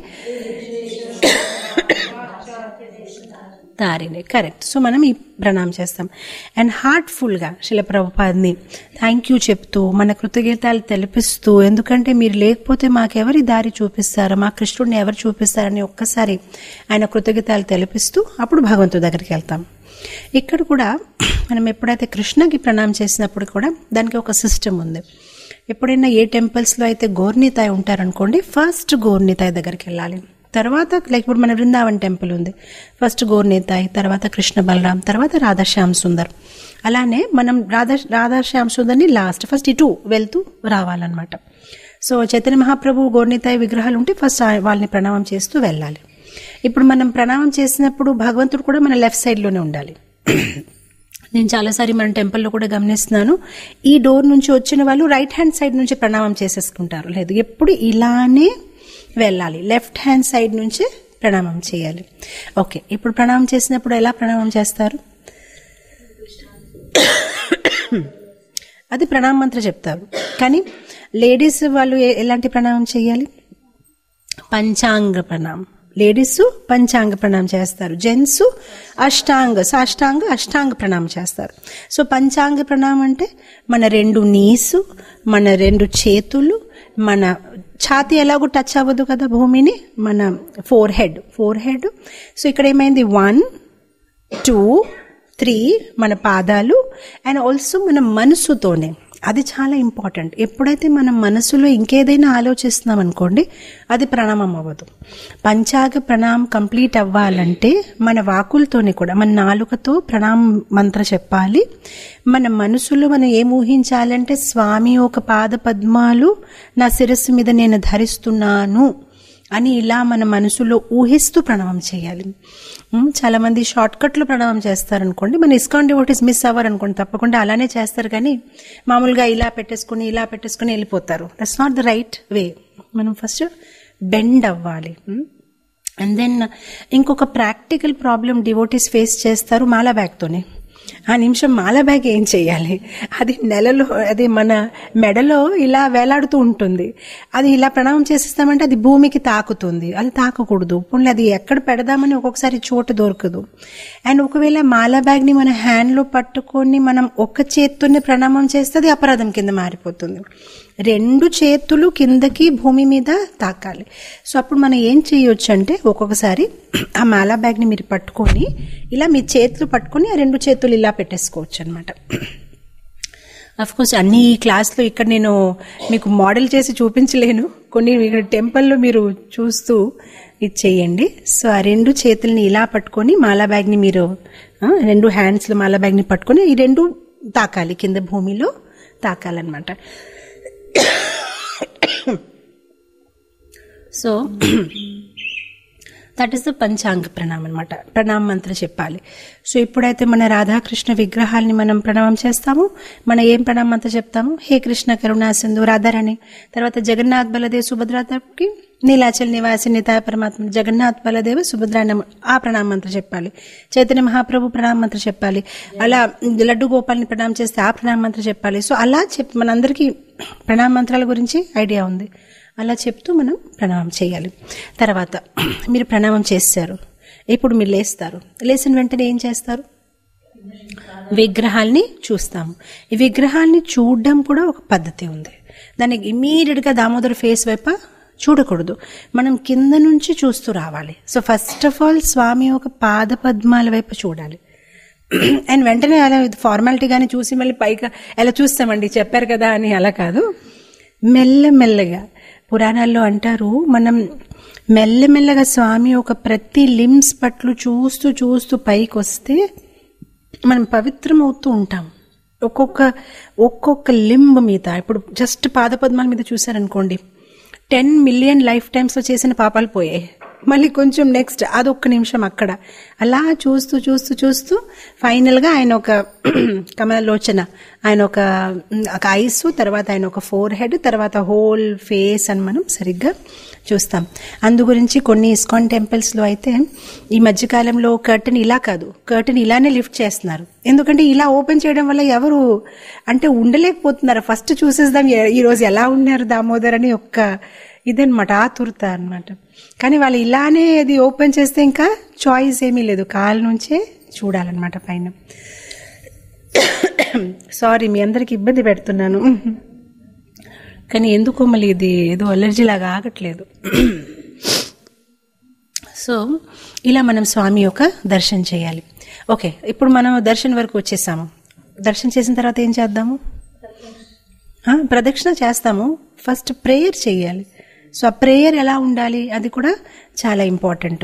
దారినే కరెక్ట్ సో మనం ఈ ప్రణామం చేస్తాం అండ్ హార్ట్ఫుల్గా శిల ప్రభుపాదిని థ్యాంక్ యూ చెప్తూ మన కృతజ్ఞతలు తెలిపిస్తూ ఎందుకంటే మీరు లేకపోతే మాకెవరి దారి చూపిస్తారు మా కృష్ణుడిని ఎవరు చూపిస్తారని ఒక్కసారి ఆయన కృతజ్ఞతలు తెలిపిస్తూ అప్పుడు భగవంతుడి దగ్గరికి వెళ్తాం ఇక్కడ కూడా మనం ఎప్పుడైతే కృష్ణకి ప్రణామం చేసినప్పుడు కూడా దానికి ఒక సిస్టమ్ ఉంది ఎప్పుడైనా ఏ టెంపుల్స్లో అయితే గోర్నితాయ్ ఉంటారనుకోండి ఫస్ట్ గోర్నితాయ్ దగ్గరికి వెళ్ళాలి తర్వాత లైక్ ఇప్పుడు మన బృందావన్ టెంపుల్ ఉంది ఫస్ట్ గోర్నేతాయ్ తర్వాత కృష్ణ బలరాం తర్వాత రాధాశ్యామ్ సుందర్ అలానే మనం రాధా రాధాశ్యామ్ సుందర్ని లాస్ట్ ఫస్ట్ ఇటు వెళ్తూ రావాలన్నమాట సో చైతన్య మహాప్రభు గోర్నితాయ్ విగ్రహాలు ఉంటే ఫస్ట్ ఆ- వాళ్ళని ప్రణామం చేస్తూ వెళ్ళాలి ఇప్పుడు మనం ప్రణామం చేసినప్పుడు భగవంతుడు కూడా మన లెఫ్ట్ సైడ్లోనే ఉండాలి నేను చాలాసారి మన టెంపుల్లో కూడా గమనిస్తున్నాను ఈ డోర్ నుంచి వచ్చిన వాళ్ళు రైట్ హ్యాండ్ సైడ్ నుంచి ప్రణామం చేసేసుకుంటారు లేదు ఎప్పుడు ఇలానే వెళ్ళాలి లెఫ్ట్ హ్యాండ్ సైడ్ నుంచి ప్రణామం చేయాలి ఓకే ఇప్పుడు ప్రణామం చేసినప్పుడు ఎలా ప్రణామం చేస్తారు అది ప్రణామ మంత్ర చెప్తారు కానీ లేడీస్ వాళ్ళు ఏ- ఎలాంటి ప్రణామం చేయాలి పంచాంగ ప్రణామం లేడీస్ పంచాంగ ప్రణామం చేస్తారు జెంట్స్ అష్టాంగ సాష్టాంగ అష్టాంగ ప్రణామం చేస్తారు సో పంచాంగ ప్రణామం అంటే మన రెండు నీసు మన రెండు చేతులు మన ఛాతీ ఎలాగో టచ్ అవ్వదు కదా భూమిని మన forehead forehead so ఇక్కడ ఏమైంది వన్ టూ త్రీ మన పాదాలు అండ్ ఆల్సో మన మనసుతోనే అది చాలా ఇంపార్టెంట్ ఎప్పుడైతే మనం మనసులో ఇంకేదైనా ఆలోచిస్తున్నాం అనుకోండి అది ప్రణామం అవ్వదు పంచాగ ప్రణామం కంప్లీట్ అవ్వాలంటే మన వాకులతోనే కూడా మన నాలుకతో ప్రణామం మంత్ర చెప్పాలి మన మనసులో మనం ఏం ఊహించాలంటే స్వామి ఒక పాద పద్మాలు నా శిరస్సు మీద నేను ధరిస్తున్నాను అని ఇలా మన మనసులో ఊహిస్తూ ప్రణామం చేయాలి ఉమ్, చాలా మంది షార్ట్ కట్లో ప్రణామం చేస్తారనుకోండి మన ఇస్కాన్ డివోటీస్ మిస్ అవ్వరనుకోండి తప్పకుండా అలానే చేస్తారు కానీ మామూలుగా ఇలా పెట్టేసుకుని ఇలా పెట్టేసుకుని వెళ్ళిపోతారు that's not the right way మనం ఫస్ట్ బెండ్ అవ్వాలి ఉమ్. అండ్ దెన్ ఇంకొక ప్రాక్టికల్ ప్రాబ్లం డివోటీస్ ఫేస్ చేస్తారు మాలా బ్యాగ్తోనే ఆ నిమిషం మాలా బ్యాగ్ ఏం చేయాలి అది నెలలో అది మన మెడలో ఇలా వేలాడుతూ ఉంటుంది అది ఇలా ప్రణామం చేసేస్తామంటే అది భూమికి తాకుతుంది అది తాకకూడదు పోనీ అది ఎక్కడ పెడదామని ఒక్కొక్కసారి చోటు దొరకదు అండ్ ఒకవేళ మాలా బ్యాగ్ని మన హ్యాండ్లో పట్టుకొని మనం ఒక్క చేత్తోనే ప్రణామం చేస్తే అది అపరాధం కింద మారిపోతుంది రెండు చేతులు కిందకి భూమి మీద తాకాలి సో అప్పుడు మనం ఏం చేయొచ్చు అంటే ఒక్కొక్కసారి ఆ మాలా బ్యాగ్ని మీరు పట్టుకొని ఇలా మీ చేతులు పట్టుకొని ఆ రెండు చేతులు ఇలా పెట్టేసుకోవచ్చు అనమాట అఫ్ కోర్స్ అన్ని క్లాస్లో ఇక్కడ నేను మీకు మోడల్ చేసి చూపించలేను కొన్ని ఇక్కడ టెంపుల్లో మీరు చూస్తూ ఇది చేయండి సో ఆ రెండు చేతుల్ని ఇలా పట్టుకొని మాలా బ్యాగ్ని మీరు ఆ, రెండు హ్యాండ్స్లో మాలా బ్యాగ్ని పట్టుకొని ఈ రెండు తాకాలి కింద భూమిలో తాకాలన్నమాట సో దట్ ఈస్ ద పంచాంగ ప్రణామం అనమాట ప్రణామ మంత్రం చెప్పాలి సో ఇప్పుడైతే మన రాధాకృష్ణ విగ్రహాల్ని మనం ప్రణామం చేస్తాము మన ఏం ప్రణామ మంత్రం చెప్తాము హే కృష్ణ కరుణా సింధు రాధారాణి తర్వాత జగన్నాథ్ బలదేవ్ సుభద్రాకి నీలాచల్ నివాసి నితాయ పరమాత్మ జగన్నాథ్ బలదేవ్ సుభద్రా నమ ఆ ప్రణామ మంత్రం చెప్పాలి చైతన్య మహాప్రభు ప్రణామ మంత్రం చెప్పాలి అలా లడ్డు గోపాల్ని ప్రణామం చేస్తే ఆ ప్రణామ మంత్రం చెప్పాలి సో అలా చెప్ మనందరికీ ప్రణామ మంత్రాల గురించి ఐడియా ఉంది అలా చెప్తూ మనం ప్రణామం చేయాలి తర్వాత మీరు ప్రణామం చేస్తారు ఇప్పుడు మీరు లేస్తారు లేచిన వెంటనే ఏం చేస్తారు విగ్రహాల్ని చూస్తాము ఈ విగ్రహాల్ని చూడడం కూడా ఒక పద్ధతి ఉంది దానికి ఇమీడియట్గా దామోదర్ ఫేస్ వైపు చూడకూడదు మనం కింద నుంచి చూస్తూ రావాలి సో ఫస్ట్ ఆఫ్ ఆల్ స్వామి ఒక పాద పద్మాల వైపు చూడాలి అండ్ వెంటనే అలా ఫార్మాలిటీగానే చూసి మళ్ళీ పైగా ఎలా చూస్తామండి చెప్పారు కదా అని అలా కాదు మెల్లమెల్లగా పురాణాల్లో అంటారు మనం మెల్లమెల్లగా స్వామి ఒక ప్రతి లిమ్స్ పట్లు చూస్తూ చూస్తూ పైకి వస్తే మనం పవిత్రం అవుతూ ఉంటాం ఒక్కొక్క ఒక్కొక్క లింబ్ మీద ఇప్పుడు జస్ట్ పాదపద్మాల మీద చూసారనుకోండి టెన్ మిలియన్ లైఫ్ టైమ్స్లో చేసిన పాపాలు పోయాయి మళ్ళీ కొంచెం నెక్స్ట్ అదొక్క నిమిషం అక్కడ అలా చూస్తూ చూస్తూ చూస్తూ ఫైనల్గా ఆయన ఒక కమలలోచన ఆయన ఒక ఒక ఐస్ తర్వాత ఆయన ఒక ఫోర్ హెడ్ తర్వాత హోల్ ఫేస్ అని మనం సరిగ్గా చూస్తాం అందు గురించి కొన్ని ఇస్కాన్ టెంపుల్స్లో అయితే ఈ మధ్యకాలంలో కర్టన్ ఇలా కాదు కర్టన్ ఇలానే లిఫ్ట్ చేస్తున్నారు ఎందుకంటే ఇలా ఓపెన్ చేయడం వల్ల ఎవరు అంటే ఉండలేకపోతున్నారు ఫస్ట్ చూసేద్దాం ఎ- ఈ రోజు ఎలా ఉన్నారు దామోదర్ అని ఒక్క ఇదనమాట ఆతురత అనమాట కానీ వాళ్ళు ఇలానే అది ఓపెన్ చేస్తే ఇంకా చాయిస్ ఏమీ లేదు కాలు నుంచే చూడాలన్నమాట పైన సారీ మీ అందరికి ఇబ్బంది పెడుతున్నాను కానీ ఎందుకో మళ్ళీ ఇది ఏదో అలర్జీ లాగా ఆగట్లేదు సో ఇలా మనం స్వామి యొక్క దర్శనం చేయాలి ఓకే ఇప్పుడు మనం దర్శనం వరకు వచ్చేసాము దర్శనం చేసిన తర్వాత ఏం చేద్దాము ఆ, ప్రదక్షిణ చేస్తాము ఫస్ట్ ప్రేయర్ చేయాలి సో ఆ ప్రేయర్ ఎలా ఉండాలి అది కూడా చాలా ఇంపార్టెంట్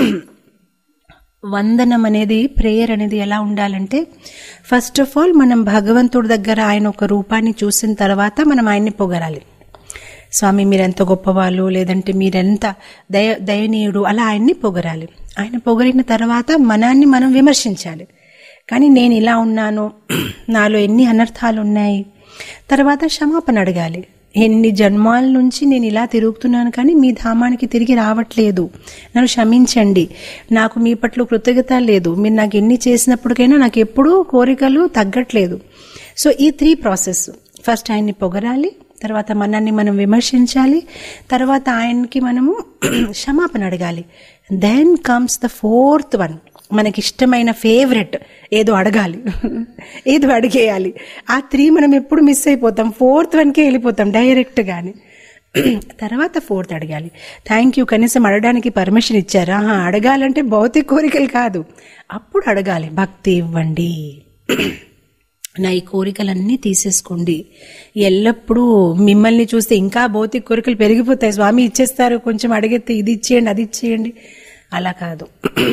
వందనం అనేది ప్రేయర్ అనేది ఎలా ఉండాలంటే ఫస్ట్ ఆఫ్ ఆల్ మనం భగవంతుడి దగ్గర ఆయన ఒక రూపాన్ని చూసిన తర్వాత మనం ఆయన్ని పొగరాలి స్వామి మీరెంత గొప్పవాళ్ళు లేదంటే మీరెంత దయ దయనీయుడు అలా ఆయన్ని పొగరాలి ఆయన పొగరిన తర్వాత మనాన్ని మనం విమర్శించాలి కానీ నేను ఇలా ఉన్నాను నాలో ఎన్ని అనర్థాలు ఉన్నాయి తర్వాత క్షమాపణ అడగాలి ఎన్ని జన్మాల నుంచి నేను ఇలా తిరుగుతున్నాను కానీ మీ ధామానికి తిరిగి రావట్లేదు నన్ను క్షమించండి నాకు మీ పట్ల కృతజ్ఞత లేదు మీరు నాకు ఎన్ని చేసినప్పటికైనా నాకు ఎప్పుడూ కోరికలు తగ్గట్లేదు సో ఈ త్రీ ప్రాసెస్ ఫస్ట్ ఆయన్ని పొగరాలి తర్వాత మనల్ని మనం విమర్శించాలి తర్వాత ఆయనకి మనము క్షమాపణ అడగాలి then comes the fourth one మనకి ఇష్టమైన ఫేవరెట్ ఏదో అడగాలి ఏదో అడిగేయాలి ఆ త్రీ మనం ఎప్పుడు మిస్ అయిపోతాం ఫోర్త్ వన్కే వెళ్ళిపోతాం డైరెక్ట్గానే తర్వాత ఫోర్త్ అడగాలి థ్యాంక్ యూ కనీసం అడగడానికి పర్మిషన్ ఇచ్చారా ఆహా, అడగాలంటే భౌతిక కోరికలు కాదు అప్పుడు అడగాలి భక్తి ఇవ్వండి నా ఈ కోరికలన్నీ తీసేసుకోండి ఎల్లప్పుడూ మిమ్మల్ని చూస్తే ఇంకా భౌతిక కోరికలు పెరిగిపోతాయి స్వామి ఇచ్చేస్తారు కొంచెం అడిగితే ఇది ఇచ్చేయండి అది ఇచ్చేయండి అలా కాదు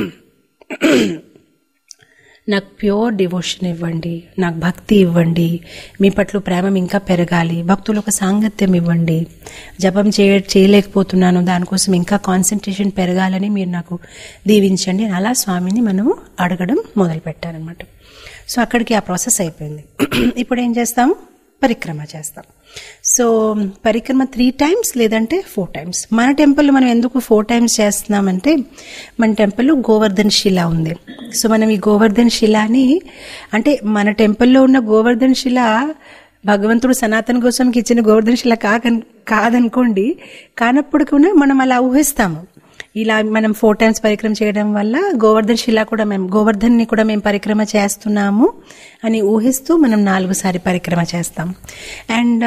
నాకు ప్యూర్ డివోషన్ ఇవ్వండి నాకు భక్తి ఇవ్వండి మీ పట్ల ప్రేమ ఇంకా పెరగాలి భక్తులు ఒక సాంగత్యం ఇవ్వండి జపం చేయ చేయలేకపోతున్నాను దానికోసం ఇంకా కాన్సన్ట్రేషన్ పెరగాలని మీరు నాకు దీవించండి అని అలా స్వామిని మనము అడగడం మొదలు పెట్టారనమాట సో అక్కడికి ఆ ప్రాసెస్ అయిపోయింది ఇప్పుడు ఏం చేస్తాము పరిక్రమ చేస్తాం సో పరిక్రమ త్రీ టైమ్స్ లేదంటే ఫోర్ టైమ్స్ మన టెంపుల్ మనం ఎందుకు ఫోర్ టైమ్స్ చేస్తున్నామంటే మన టెంపుల్లో గోవర్ధన్ శిల ఉంది సో మనం ఈ గోవర్ధన్ శిలాని అంటే మన టెంపుల్లో ఉన్న గోవర్ధన్ శిల భగవంతుడు సనాతన గోస్వామికి ఇచ్చిన గోవర్ధన శిల కాకన్ కాదనుకోండి కానప్పుడు కూడా మనం అలా ఊహిస్తాము ఇలా మనం ఫోర్ టైమ్స్ పరిక్రమ చేయడం వల్ల గోవర్ధన్ శిల కూడా మేము గోవర్ధన్ని కూడా మేము పరిక్రమ చేస్తున్నాము అని ఊహిస్తూ మనం నాలుగు సారి పరిక్రమ చేస్తాం అండ్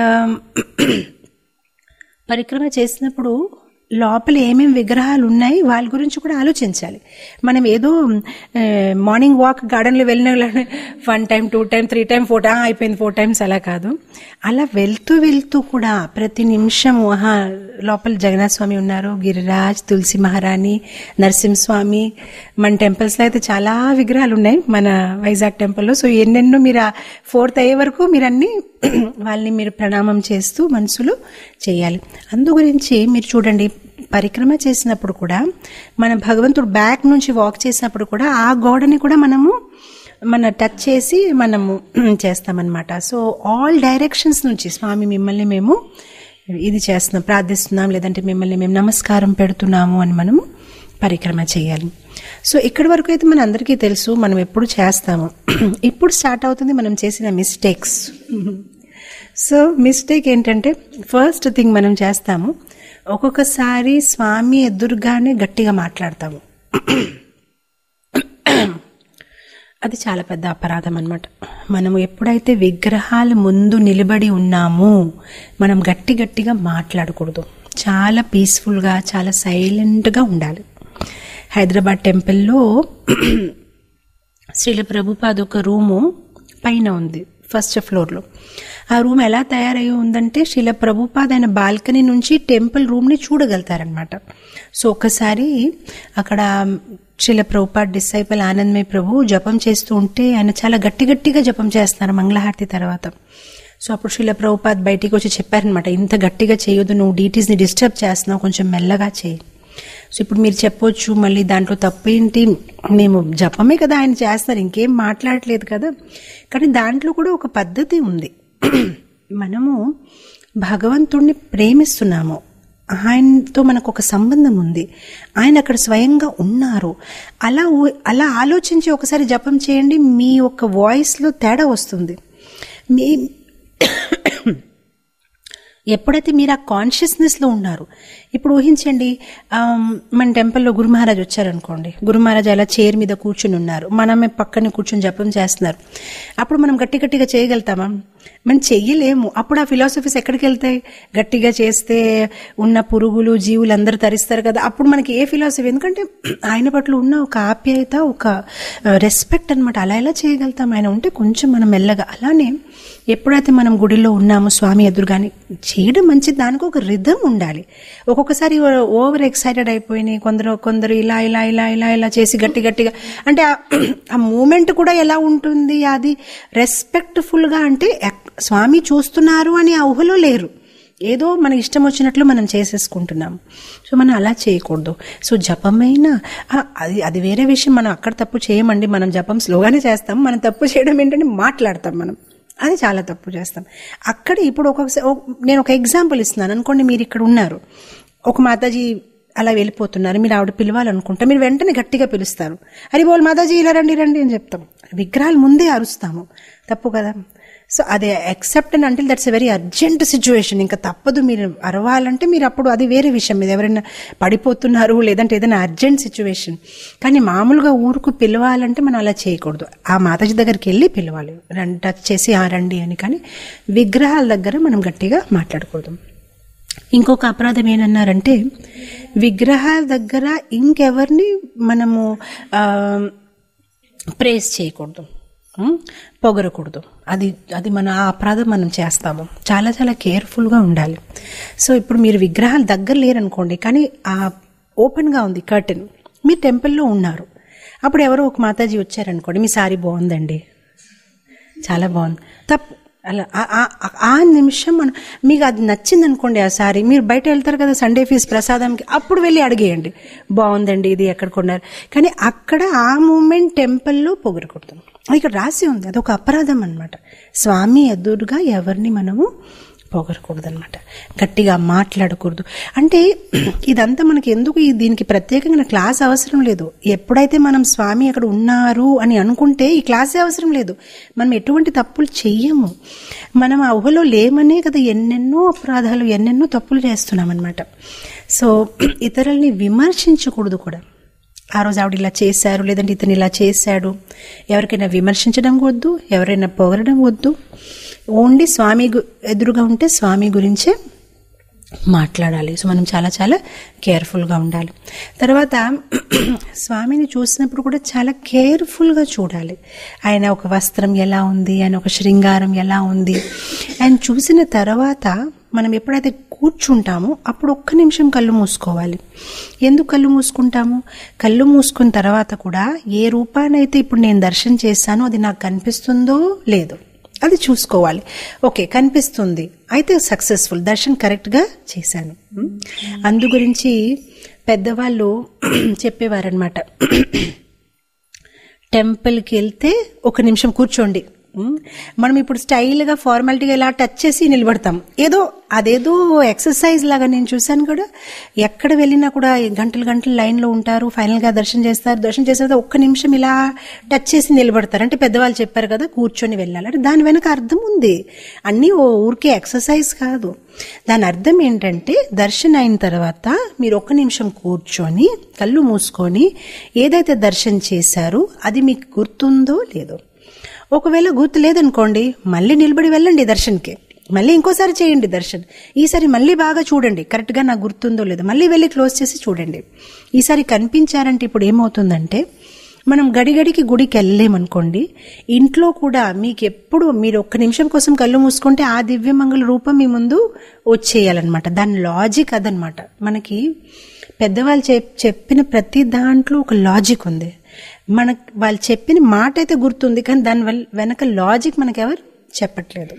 పరిక్రమ చేసినప్పుడు లోపల ఏమేమి విగ్రహాలు ఉన్నాయి వాళ్ళ గురించి కూడా ఆలోచించాలి మనం ఏదో ఆ, మార్నింగ్ వాక్ గార్డెన్లో వెళ్ళిన one time two time three time four time అయిపోయింది ఫోర్ టైమ్స్ అలా కాదు అలా వెళ్తూ వెళ్తూ కూడా ప్రతి నిమిషం ఆహా లోపల జగన్నాథ స్వామి ఉన్నారు గిరిరాజ్ తులసి మహారాణి నరసింహస్వామి మన టెంపుల్స్లో అయితే చాలా విగ్రహాలు ఉన్నాయి మన వైజాగ్ టెంపుల్లో సో ఎన్నెన్నో మీరు ఫోర్త్ అయ్యే వరకు మీరు అన్ని వాళ్ళని మీరు ప్రణామం చేస్తూ మనసులో చేయాలి అందు గురించి మీరు చూడండి పరిక్రమ చేసినప్పుడు కూడా మన భగవంతుడు బ్యాక్ నుంచి వాక్ చేసినప్పుడు కూడా ఆ గోడని కూడా మనము మన టచ్ చేసి మనము చేస్తామన్నమాట సో ఆల్ డైరెక్షన్స్ నుంచి స్వామి మిమ్మల్ని మేము ఇది చేస్తున్నాం ప్రార్థిస్తున్నాం లేదంటే మిమ్మల్ని మేము నమస్కారం పెడుతున్నాము అని మనము పరిక్రమ చేయాలి సో ఇక్కడి వరకు అయితే మన అందరికీ తెలుసు మనం ఎప్పుడు చేస్తాము ఇప్పుడు స్టార్ట్ అవుతుంది మనం చేసిన మిస్టేక్స్ సో మిస్టేక్ ఏంటంటే ఫస్ట్ థింగ్ మనం చేస్తాము ఒక్కొక్కసారి స్వామి ఎదురుగానే గట్టిగా మాట్లాడతాము అది చాలా పెద్ద అపరాధం అనమాట మనం ఎప్పుడైతే విగ్రహాల ముందు నిలబడి ఉన్నామో మనం గట్టి గట్టిగా మాట్లాడకూడదు చాలా పీస్ఫుల్గా చాలా సైలెంట్గా ఉండాలి హైదరాబాద్ టెంపుల్లో శ్రీల ప్రభుపాద్ ఒక రూము పైన ఉంది ఫస్ట్ ఫ్లోర్లో ఆ రూమ్ ఎలా తయారై ఉందంటే శ్రీల ప్రభుపాద్ ఆయన బాల్కనీ నుంచి టెంపుల్ రూమ్ని చూడగలుగుతారనమాట సో ఒకసారి అక్కడ శ్రీల ప్రభుపాద్ డిసైపల్ ఆనందమయ ప్రభు జపం చేస్తూ ఉంటే ఆయన చాలా గట్టి గట్టిగా జపం చేస్తున్నారు మంగళహారతి తర్వాత సో అప్పుడు శ్రీల ప్రభుపాద్ బయటికి వచ్చి చెప్పారనమాట ఇంత గట్టిగా చేయొద్దు నువ్వు డీటీస్ని డిస్టర్బ్ చేస్తున్నావు కొంచెం మెల్లగా చేయి సో ఇప్పుడు మీరు చెప్పొచ్చు మళ్ళీ దాంట్లో తప్పు ఏంటి మేము జపమే కదా ఆయన చేస్తారు ఇంకేం మాట్లాడలేదు కదా కానీ దాంట్లో కూడా ఒక పద్ధతి ఉంది మనము భగవంతుణ్ణి ప్రేమిస్తున్నాము ఆయనతో మనకు ఒక సంబంధం ఉంది ఆయన అక్కడ స్వయంగా ఉన్నారు అలా ఊ- అలా ఆలోచించి ఒకసారి జపం చేయండి మీ యొక్క వాయిస్లో తేడా వస్తుంది మీ ఎప్పుడైతే మీరు ఆ కాన్షియస్నెస్లో ఉన్నారు ఇప్పుడు ఊహించండి ఆమ్, మన టెంపుల్లో గురు మహారాజ్ వచ్చారనుకోండి గురు మహారాజ్ అలా చైర్ మీద కూర్చుని ఉన్నారు మనమే పక్కన కూర్చుని జపం చేస్తున్నారు అప్పుడు మనం గట్టి గట్టిగా చేయగలుగుతామా మనం చెయ్యలేము అప్పుడు ఆ ఫిలాసఫీస్ ఎక్కడికి వెళ్తాయి గట్టిగా చేస్తే ఉన్న పురుగులు జీవులు అందరూ తరిస్తారు కదా అప్పుడు మనకి ఏ ఫిలాసఫీ ఎందుకంటే ఆయన పట్ల ఉన్న ఒక ఆప్యాయత ఒక రెస్పెక్ట్ అన్నమాట అలా ఎలా చేయగలుగుతాం ఆయన ఉంటే కొంచెం మనం మెల్లగా అలానే ఎప్పుడైతే మనం గుడిలో ఉన్నామో స్వామి ఎదురుగాని చేయడం మంచిది దానికి ఒక రిధం ఉండాలి ఒక్కొక్కసారి ఓవర్ ఎక్సైటెడ్ అయిపోయినాయి కొందరు కొందరు ఇలా ఇలా ఇలా ఇలా ఇలా చేసి గట్టి గట్టిగా అంటే ఆ- ఆ మూమెంట్ కూడా ఎలా ఉంటుంది అది రెస్పెక్ట్ఫుల్ గా అంటే ఎక్- స్వామి చూస్తున్నారు అని ఆ ఊహలో లేరు ఏదో మన ఇష్టం వచ్చినట్లు మనం చేసేసుకుంటున్నాం సో మనం అలా చేయకూడదు సో జపమైన ఆ, అది అది వేరే విషయం మనం అక్కడ తప్పు చేయమండి మనం జపం స్లోగానే చేస్తాం మనం తప్పు చేయడం ఏంటంటే మాట్లాడతాం మనం అది చాలా తప్పు చేస్తాం అక్కడ ఇప్పుడు ఒక్కొక్కసారి ఓ- నేను ఒక ఎగ్జాంపుల్ ఇస్తున్నాను అనుకోండి మీరు ఇక్కడ ఉన్నారు ఒక మాతాజీ అలా వెళ్ళిపోతున్నారు మీరు ఆవిడ పిలవాలనుకుంటే మీరు వెంటనే గట్టిగా పిలుస్తారు అరే బోల్ మాతాజీ ఇలా రండి రండి అని చెప్తాం విగ్రహాలు ముందే అరుస్తాము తప్పు కదా సో అదే accept and until that's a very urgent situation ఇంకా తప్పదు మీరు అరవాలంటే మీరు అప్పుడు అది వేరే విషయం మీద ఎవరైనా పడిపోతున్నారు లేదంటే ఏదైనా అర్జెంట్ సిచ్యువేషన్ కానీ మామూలుగా ఊరుకు పిలవాలంటే మనం అలా చేయకూడదు ఆ మాతాజీ దగ్గరికి వెళ్ళి పిలవాలి రండి టచ్ చేసి ఆ రండి అని కానీ విగ్రహాల దగ్గర మనం గట్టిగా మాట్లాడకూడదు ఇంకొక అపరాధం ఏంటన్నారంటే విగ్రహాల దగ్గర ఇంకెవరిని మనము ఆ, ప్రేస్ చేయకూడదు ఉం? పొగరకూడదు అది అది మన ఆ అపరాధం మనం చేస్తాము చాలా చాలా కేర్ఫుల్గా ఉండాలి సో ఇప్పుడు మీరు విగ్రహాలు దగ్గర లేరనుకోండి కానీ ఆ ఓపెన్గా ఉంది కర్టెన్ మీ టెంపుల్లో ఉన్నారు అప్పుడు ఎవరో ఒక మాతాజీ వచ్చారనుకోండి మీ సారీ బాగుందండి చాలా బాగుంది తప్పు అలా ఆ- ఆ- ఆ- ఆ నిమిషం మనం మీకు అది నచ్చింది అనుకోండి ఆ సారీ మీరు బయట వెళ్తారు కదా సండే ఫీజ్ ప్రసాదంకి అప్పుడు వెళ్ళి అడిగేయండి బాగుందండి ఇది ఎక్కడ కొన్నారు కానీ అక్కడ ఆ మూమెంట్ టెంపుల్లో పొగరకూడదు ఇక్కడ రాసి ఉంది అదొక అపరాధం అనమాట స్వామి ఎదురుగా ఎవరిని మనము పొగరకూడదు అనమాట గట్టిగా మాట్లాడకూడదు అంటే ఇదంతా మనకి ఎందుకు ఈ దీనికి ప్రత్యేకంగా క్లాస్ అవసరం లేదు ఎప్పుడైతే మనం స్వామి అక్కడ ఉన్నారు అని అనుకుంటే ఈ క్లాసే అవసరం లేదు మనం ఎటువంటి తప్పులు చెయ్యము మనం ఆ ఊహలో లేమనే కదా ఎన్నెన్నో అపరాధాలు ఎన్నెన్నో తప్పులు చేస్తున్నాం అనమాట సో ఇతరుల్ని విమర్శించకూడదు కూడా ఆ రోజు ఆవిడ ఇలా చేశారు లేదంటే ఇతను ఇలా చేశాడు ఎవరికైనా విమర్శించడం వద్దు ఎవరైనా పొగరడం వద్దు ఓన్లీ స్వామి గు- ఎదురుగా ఉంటే స్వామి గురించే మాట్లాడాలి సో మనం చాలా చాలా కేర్ఫుల్గా ఉండాలి తర్వాత స్వామిని చూసినప్పుడు కూడా చాలా కేర్ఫుల్గా చూడాలి ఆయన ఒక వస్త్రం ఎలా ఉంది ఆయన ఒక శృంగారం ఎలా ఉంది ఆయన చూసిన తర్వాత మనం ఎప్పుడైతే కూర్చుంటామో అప్పుడు ఒక్క నిమిషం కళ్ళు మూసుకోవాలి ఎందుకు కళ్ళు మూసుకుంటాము కళ్ళు మూసుకున్న తర్వాత కూడా ఏ రూపానైతే ఇప్పుడు నేను దర్శనం చేశానో అది నాకు కనిపిస్తుందో లేదో అది చూసుకోవాలి ఓకే కనిపిస్తుంది అయితే సక్సెస్ఫుల్ దర్శన్ కరెక్ట్గా చేశాను ఉమ్. అందు గురించి పెద్దవాళ్ళు చెప్పేవారనమాట టెంపుల్కి వెళ్తే ఒక నిమిషం కూర్చోండి ఉమ్, మనం ఇప్పుడు స్టైల్గా ఫార్మాలిటీగా ఇలా టచ్ చేసి నిలబడతాం ఏదో అదేదో ఎక్సర్సైజ్ లాగా నేను చూశాను కూడా ఎక్కడ వెళ్ళినా కూడా గంటలు గంటలు లైన్లో ఉంటారు ఫైనల్గా దర్శనం చేస్తారు దర్శనం చేసిన తర్వాత ఒక్క నిమిషం ఇలా టచ్ చేసి నిలబడతారు అంటే పెద్దవాళ్ళు చెప్పారు కదా కూర్చొని వెళ్ళాలి అంటే దాని వెనక అర్థం ఉంది అన్నీ ఓ ఊరికే ఎక్సర్సైజ్ కాదు దాని అర్థం ఏంటంటే దర్శనం అయిన తర్వాత మీరు ఒక్క నిమిషం కూర్చొని కళ్ళు మూసుకొని ఏదైతే దర్శనం చేశారో అది మీకు గుర్తుందో లేదో ఒకవేళ గుర్తు లేదనుకోండి మళ్ళీ నిలబడి వెళ్ళండి దర్శన్కి మళ్ళీ ఇంకోసారి చేయండి దర్శన్ ఈసారి మళ్ళీ బాగా చూడండి కరెక్ట్గా నాకు గుర్తుందో లేదో మళ్ళీ వెళ్ళి క్లోజ్ చేసి చూడండి ఈసారి కనిపించారంటే ఇప్పుడు ఏమవుతుందంటే మనం గడిగడికి గుడికి వెళ్ళలేమనుకోండి ఇంట్లో కూడా మీకు ఎప్పుడు మీరు ఒక్క నిమిషం కోసం కళ్ళు మూసుకుంటే ఆ దివ్యమంగళ రూపం మీ ముందు వచ్చేయాలన్నమాట దాని లాజిక్ అదనమాట మనకి పెద్దవాళ్ళు చెప్ చెప్పిన ప్రతి దాంట్లో ఒక లాజిక్ ఉంది మన వాళ్ళు చెప్పిన మాట అయితే గుర్తుంది కానీ దాని వల్ల వెనక లాజిక్ మనకు ఎవరు చెప్పట్లేదు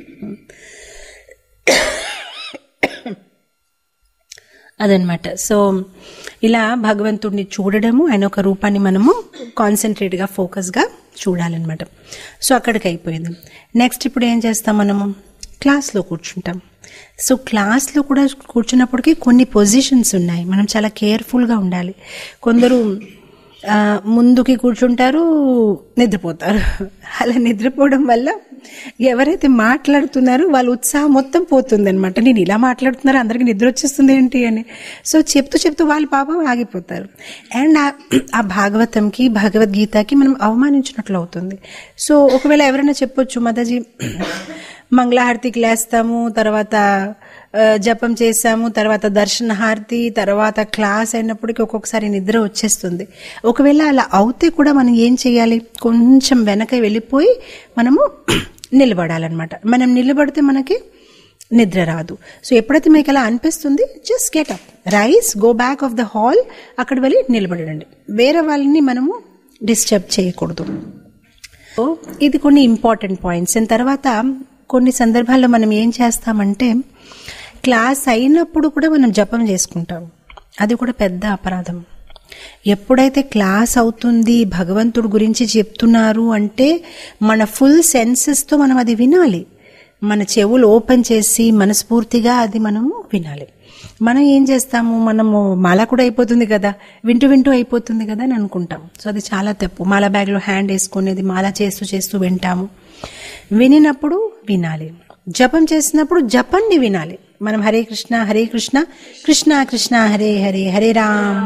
అదనమాట సో ఇలా భగవంతుడిని చూడడము ఆయన ఒక రూపాన్ని మనము కాన్సన్ట్రేట్గా ఫోకస్గా చూడాలన్నమాట సో అక్కడికి అయిపోయింది నెక్స్ట్ ఇప్పుడు ఏం చేస్తాం మనము క్లాస్లో కూర్చుంటాం సో క్లాస్లో కూడా కూర్చున్నప్పటికీ కొన్ని పొజిషన్స్ ఉన్నాయి మనం చాలా కేర్ఫుల్గా ఉండాలి కొందరు ఆ, ముందుకి కూర్చుంటారు నిద్రపోతారు అలా నిద్రపోవడం వల్ల ఎవరైతే మాట్లాడుతున్నారో వాళ్ళ ఉత్సాహం మొత్తం పోతుంది అనమాట నేను ఇలా మాట్లాడుతున్నారు అందరికి నిద్ర వచ్చేస్తుంది ఏంటి అని సో చెప్తూ చెప్తూ వాళ్ళ పాపం ఆగిపోతారు అండ్ ఆ- ఆ భాగవతంకి భగవద్గీతకి మనం అవమానించినట్లు అవుతుంది సో ఒకవేళ ఎవరైనా చెప్పొచ్చు మాతాజీ మంగళహారతికి లేస్తాము తర్వాత ఆ, జపం చేసాము తర్వాత దర్శన హారతి తర్వాత క్లాస్ అయినప్పటికీ ఒక్కొక్కసారి నిద్ర వచ్చేస్తుంది ఒకవేళ అలా అవుతే కూడా మనం ఏం చేయాలి కొంచెం వెనక వెళ్ళిపోయి మనము నిలబడాలన్నమాట మనం నిలబడితే మనకి నిద్ర రాదు సో ఎప్పుడైతే మీకు అలా అనిపిస్తుంది just get up rise go back of the hall అక్కడ వెళ్ళి నిలబడండి వేరే వాళ్ళని మనము డిస్టర్బ్ చేయకూడదు సో ఇది కొన్ని ఇంపార్టెంట్ పాయింట్స్ అండ్ తర్వాత కొన్ని సందర్భాల్లో మనం ఏం చేస్తామంటే క్లాస్ అయినప్పుడు కూడా మనం జపం చేసుకుంటాం అది కూడా పెద్ద అపరాధం ఎప్పుడైతే క్లాస్ అవుతుంది భగవంతుడు గురించి చెప్తున్నారు అంటే మన ఫుల్ సెన్సెస్తో మనం అది వినాలి మన చెవులు ఓపెన్ చేసి మనస్ఫూర్తిగా అది మనము వినాలి మనం ఏం చేస్తాము మనము మాల కూడా అయిపోతుంది కదా వింటూ వింటూ అయిపోతుంది కదా అని అనుకుంటాం సో అది చాలా తప్పు మాల బ్యాగ్లో హ్యాండ్ వేసుకునేది మాల చేస్తూ చేస్తూ వింటాము వినినప్పుడు వినాలి జపం చేసినప్పుడు జపంని వినాలి మనం హరే కృష్ణ హరే కృష్ణ కృష్ణ కృష్ణ హరే హరే హరే రామ్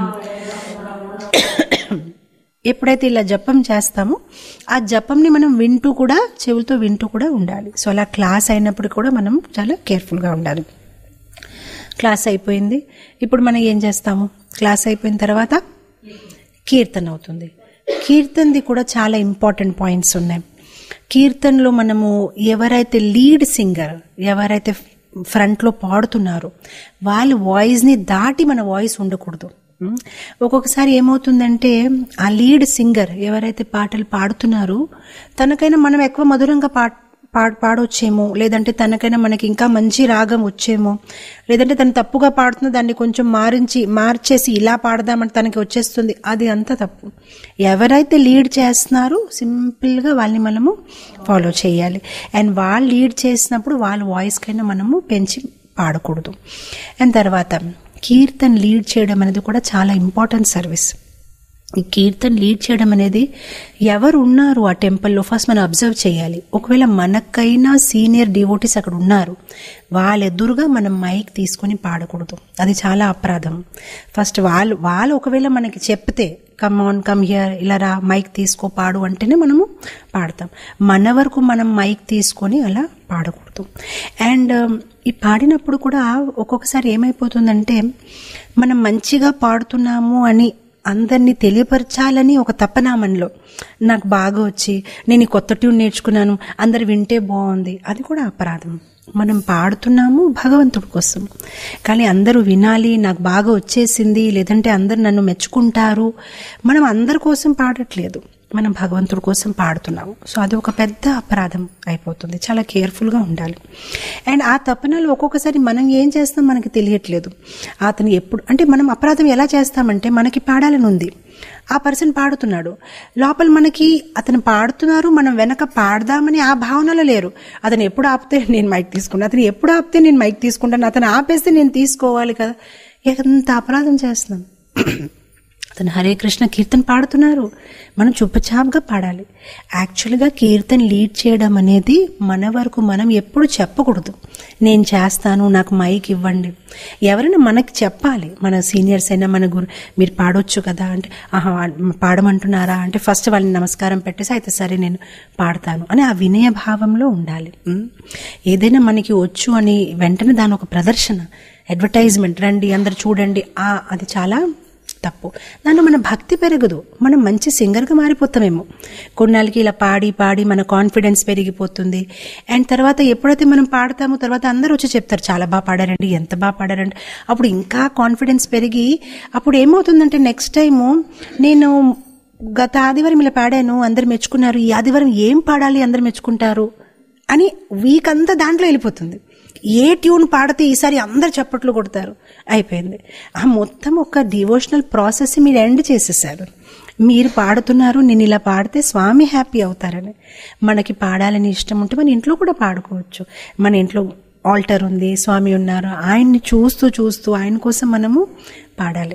ఎప్పుడైతే ఇలా జపం చేస్తామో ఆ జపంని మనం వింటూ కూడా చెవులతో వింటూ కూడా ఉండాలి సో అలా క్లాస్ అయినప్పుడు కూడా మనం చాలా కేర్ఫుల్గా ఉండాలి క్లాస్ అయిపోయింది ఇప్పుడు మనం ఏం చేస్తాము క్లాస్ అయిపోయిన తర్వాత కీర్తన అవుతుంది కీర్తనది కూడా చాలా ఇంపార్టెంట్ పాయింట్స్ ఉన్నాయి కీర్తనలో మనము ఎవరైతే లీడ్ సింగర్ ఎవరైతే ఫ్రంట్లో పాడుతున్నారో వాళ్ళ వాయిస్ని దాటి మన వాయిస్ ఉండకూడదు ఉం? ఒక్కొక్కసారి ఏమవుతుందంటే ఆ లీడ్ సింగర్ ఎవరైతే పాటలు పాడుతున్నారో తనకైనా మనం ఎక్కువ మధురంగా పా పాడ పాడొచ్చేమో లేదంటే తనకైనా మనకి ఇంకా మంచి రాగం వచ్చేమో లేదంటే తను తప్పుగా పాడుతున్న దాన్ని కొంచెం మారించి మార్చేసి ఇలా పాడదామంటే తనకి వచ్చేస్తుంది అది అంతా తప్పు ఎవరైతే లీడ్ చేస్తున్నారో సింపుల్గా వాళ్ళని మనము ఫాలో చేయాలి అండ్ వాళ్ళు లీడ్ చేసినప్పుడు వాళ్ళ వాయిస్కైనా మనము పెంచి పాడకూడదు అండ్ తర్వాత కీర్తన్ లీడ్ చేయడం అనేది కూడా చాలా ఇంపార్టెంట్ సర్వీస్ ఈ కీర్తన్ లీడ్ చేయడం అనేది ఎవరు ఉన్నారు ఆ టెంపుల్లో ఫస్ట్ మనం అబ్జర్వ్ చేయాలి ఒకవేళ మనకైనా సీనియర్ డివోటీస్ అక్కడ ఉన్నారు వాళ్ళ ఎదురుగా మనం మైక్ తీసుకొని పాడకూడదు అది చాలా అపరాధం ఫస్ట్ వాళ్ళు వాళ్ళు ఒకవేళ మనకి చెప్తే కమ్ ఆన్ కమ్ హియర్ ఇలా రా మైక్ తీసుకో పాడు అంటేనే మనము పాడతాం మన వరకు మనం మైక్ తీసుకొని అలా పాడకూడదు అండ్ ఈ పాడినప్పుడు కూడా ఒక్కొక్కసారి ఏమైపోతుందంటే మనం మంచిగా పాడుతున్నాము అని అందరినీ తెలియపరచాలని ఒక తపన మనలో నాకు బాగా వచ్చి నేను ఈ కొత్త ట్యూన్ నేర్చుకున్నాను అందరు వింటే బాగుంది అది కూడా అపరాధం మనం పాడుతున్నాము భగవంతుడి కోసం కానీ అందరూ వినాలి నాకు బాగా వచ్చేసింది లేదంటే అందరు నన్ను మెచ్చుకుంటారు మనం అందరి కోసం పాడట్లేదు మనం భగవంతుడి కోసం పాడుతున్నాము సో అది ఒక పెద్ద అపరాధం అయిపోతుంది చాలా కేర్ఫుల్గా ఉండాలి అండ్ ఆ తపనలో ఒక్కొక్కసారి మనం ఏం చేస్తాం మనకి తెలియట్లేదు అతను ఎప్పుడు అంటే మనం అపరాధం ఎలా చేస్తామంటే మనకి పాడాలని ఉంది ఆ పర్సన్ పాడుతున్నాడు లోపల మనకి అతను పాడుతున్నారు మనం వెనక పాడదామని ఆ భావనలో లేరు అతను ఎప్పుడు ఆపితే నేను మైక్ తీసుకున్నాను అతను ఎప్పుడు ఆపితే నేను మైక్ తీసుకుంటాను అతను ఆపేస్తే నేను తీసుకోవాలి కదా ఎంత అపరాధం చేస్తున్నాం అతను హరే కృష్ణ కీర్తన పాడుతున్నారు మనం చుప్పచాపుగా పాడాలి యాక్చువల్గా కీర్తన లీడ్ చేయడం అనేది మన వరకు మనం ఎప్పుడు చెప్పకూడదు నేను చేస్తాను నాకు మైక్ ఇవ్వండి ఎవరైనా మనకి చెప్పాలి మన సీనియర్స్ అయినా మన గురు మీరు పాడొచ్చు కదా అంటే ఆహా పాడమంటున్నారా అంటే ఫస్ట్ వాళ్ళని నమస్కారం పెట్టేసి అయితే సరే నేను పాడతాను అని ఆ వినయ భావంలో ఉండాలి ఉం? ఏదైనా మనకి వచ్చు అని వెంటనే దాని ఒక ప్రదర్శన అడ్వర్టైజ్మెంట్ రండి అందరు చూడండి ఆ అది చాలా తప్పు దాంట్లో మన భక్తి పెరగదు మనం మంచి సింగర్గా మారిపోతామేమో కొన్నాళ్ళకి ఇలా పాడి పాడి మన కాన్ఫిడెన్స్ పెరిగిపోతుంది అండ్ తర్వాత ఎప్పుడైతే మనం పాడతామో తర్వాత అందరూ వచ్చి చెప్తారు చాలా బాగా పాడారండి ఎంత బాగా పాడారండి అప్పుడు ఇంకా కాన్ఫిడెన్స్ పెరిగి అప్పుడు ఏమవుతుందంటే నెక్స్ట్ టైము నేను గత ఆదివారం ఇలా పాడాను అందరు మెచ్చుకున్నారు ఈ ఆదివారం ఏం పాడాలి అందరు మెచ్చుకుంటారు అని వీక్ అంతా దాంట్లో వెళ్ళిపోతుంది ఏ ట్యూన్ పాడితే ఈసారి అందరు చప్పట్లు కొడతారు అయిపోయింది ఆ మొత్తం ఒక డివోషనల్ ప్రాసెస్ మీరు ఎండ్ చేసేసారు మీరు పాడుతున్నారు నేను ఇలా పాడితే స్వామి హ్యాపీ అవుతారని మనకి పాడాలని ఇష్టం ఉంటే మన ఇంట్లో కూడా పాడుకోవచ్చు మన ఇంట్లో ఆల్టర్ ఉంది స్వామి ఉన్నారు ఆయన్ని చూస్తూ చూస్తూ ఆయన కోసం మనము పాడాలి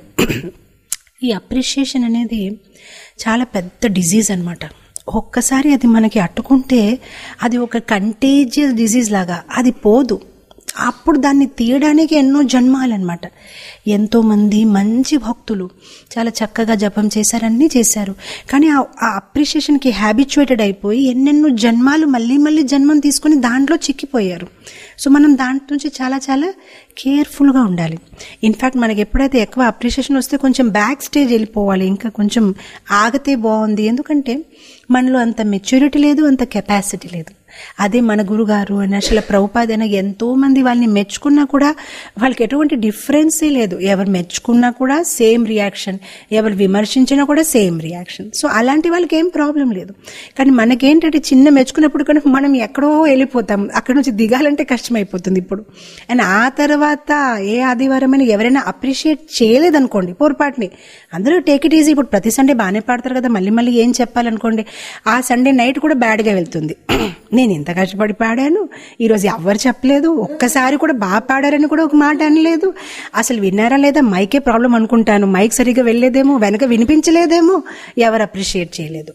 ఈ అప్రిషియేషన్ అనేది చాలా పెద్ద డిజీజ్ అనమాట ఒక్కసారి అది మనకి అట్టుకుంటే అది ఒక కంటేజియస్ డిజీజ్ లాగా అది పోదు అప్పుడు దాన్ని తీయడానికి ఎన్నో జన్మాలన్నమాట ఎంతో మంది మంచి భక్తులు చాలా చక్కగా జపం చేశారు అన్నీ చేశారు కానీ ఆ- ఆ అప్రిషియేషన్కి హ్యాబిచువేటెడ్ అయిపోయి ఎన్నెన్నో జన్మాలు మళ్ళీ మళ్ళీ జన్మం తీసుకొని దాంట్లో చిక్కిపోయారు సో మనం దాంట్ నుంచి చాలా చాలా కేర్ఫుల్గా ఉండాలి ఇన్ఫ్యాక్ట్ మనకి ఎప్పుడైతే ఎక్కువ అప్రిషియేషన్ వస్తే కొంచెం బ్యాక్ స్టేజ్ వెళ్ళిపోవాలి ఇంకా కొంచెం ఆగితే బాగుంది ఎందుకంటే మనలో అంత మెచ్యూరిటీ లేదు అంత కెపాసిటీ లేదు అదే మన గురుగారు అని అసలు ప్రభుపాద అయినా ఎంతో మంది వాళ్ళని మెచ్చుకున్నా కూడా వాళ్ళకి ఎటువంటి డిఫరెన్సే లేదు ఎవరు మెచ్చుకున్నా కూడా సేమ్ రియాక్షన్ ఎవరు విమర్శించినా కూడా సేమ్ రియాక్షన్ సో అలాంటి వాళ్ళకి ఏం ప్రాబ్లం లేదు కానీ మనకేంటంటే చిన్న మెచ్చుకున్నప్పుడు కనుక మనం ఎక్కడో వెళ్ళిపోతాం అక్కడ నుంచి దిగాలంటే కష్టమైపోతుంది ఇప్పుడు అండ్ ఆ తర్వాత ఏ ఆదివారమైనా ఎవరైనా అప్రిషియేట్ చేయలేదనుకోండి పొరపాటుని అందరూ టేక్ ఇట్ ఈజీ ఇప్పుడు ప్రతి సండే బాగానే పాడతారు కదా మళ్ళీ మళ్ళీ ఏం చెప్పాలనుకోండి ఆ సండే నైట్ కూడా బ్యాడ్గా వెళ్తుంది నేను ఇంత కష్టపడి పాడాను ఈరోజు ఎవ్వరు చెప్పలేదు ఒక్కసారి కూడా బాగా పాడారని కూడా ఒక మాట అనలేదు అసలు విన్నారా లేదా మైకే ప్రాబ్లం అనుకుంటాను మైక్ సరిగ్గా వెళ్ళలేదేమో వెనక వినిపించలేదేమో ఎవరు అప్రిషియేట్ చేయలేదు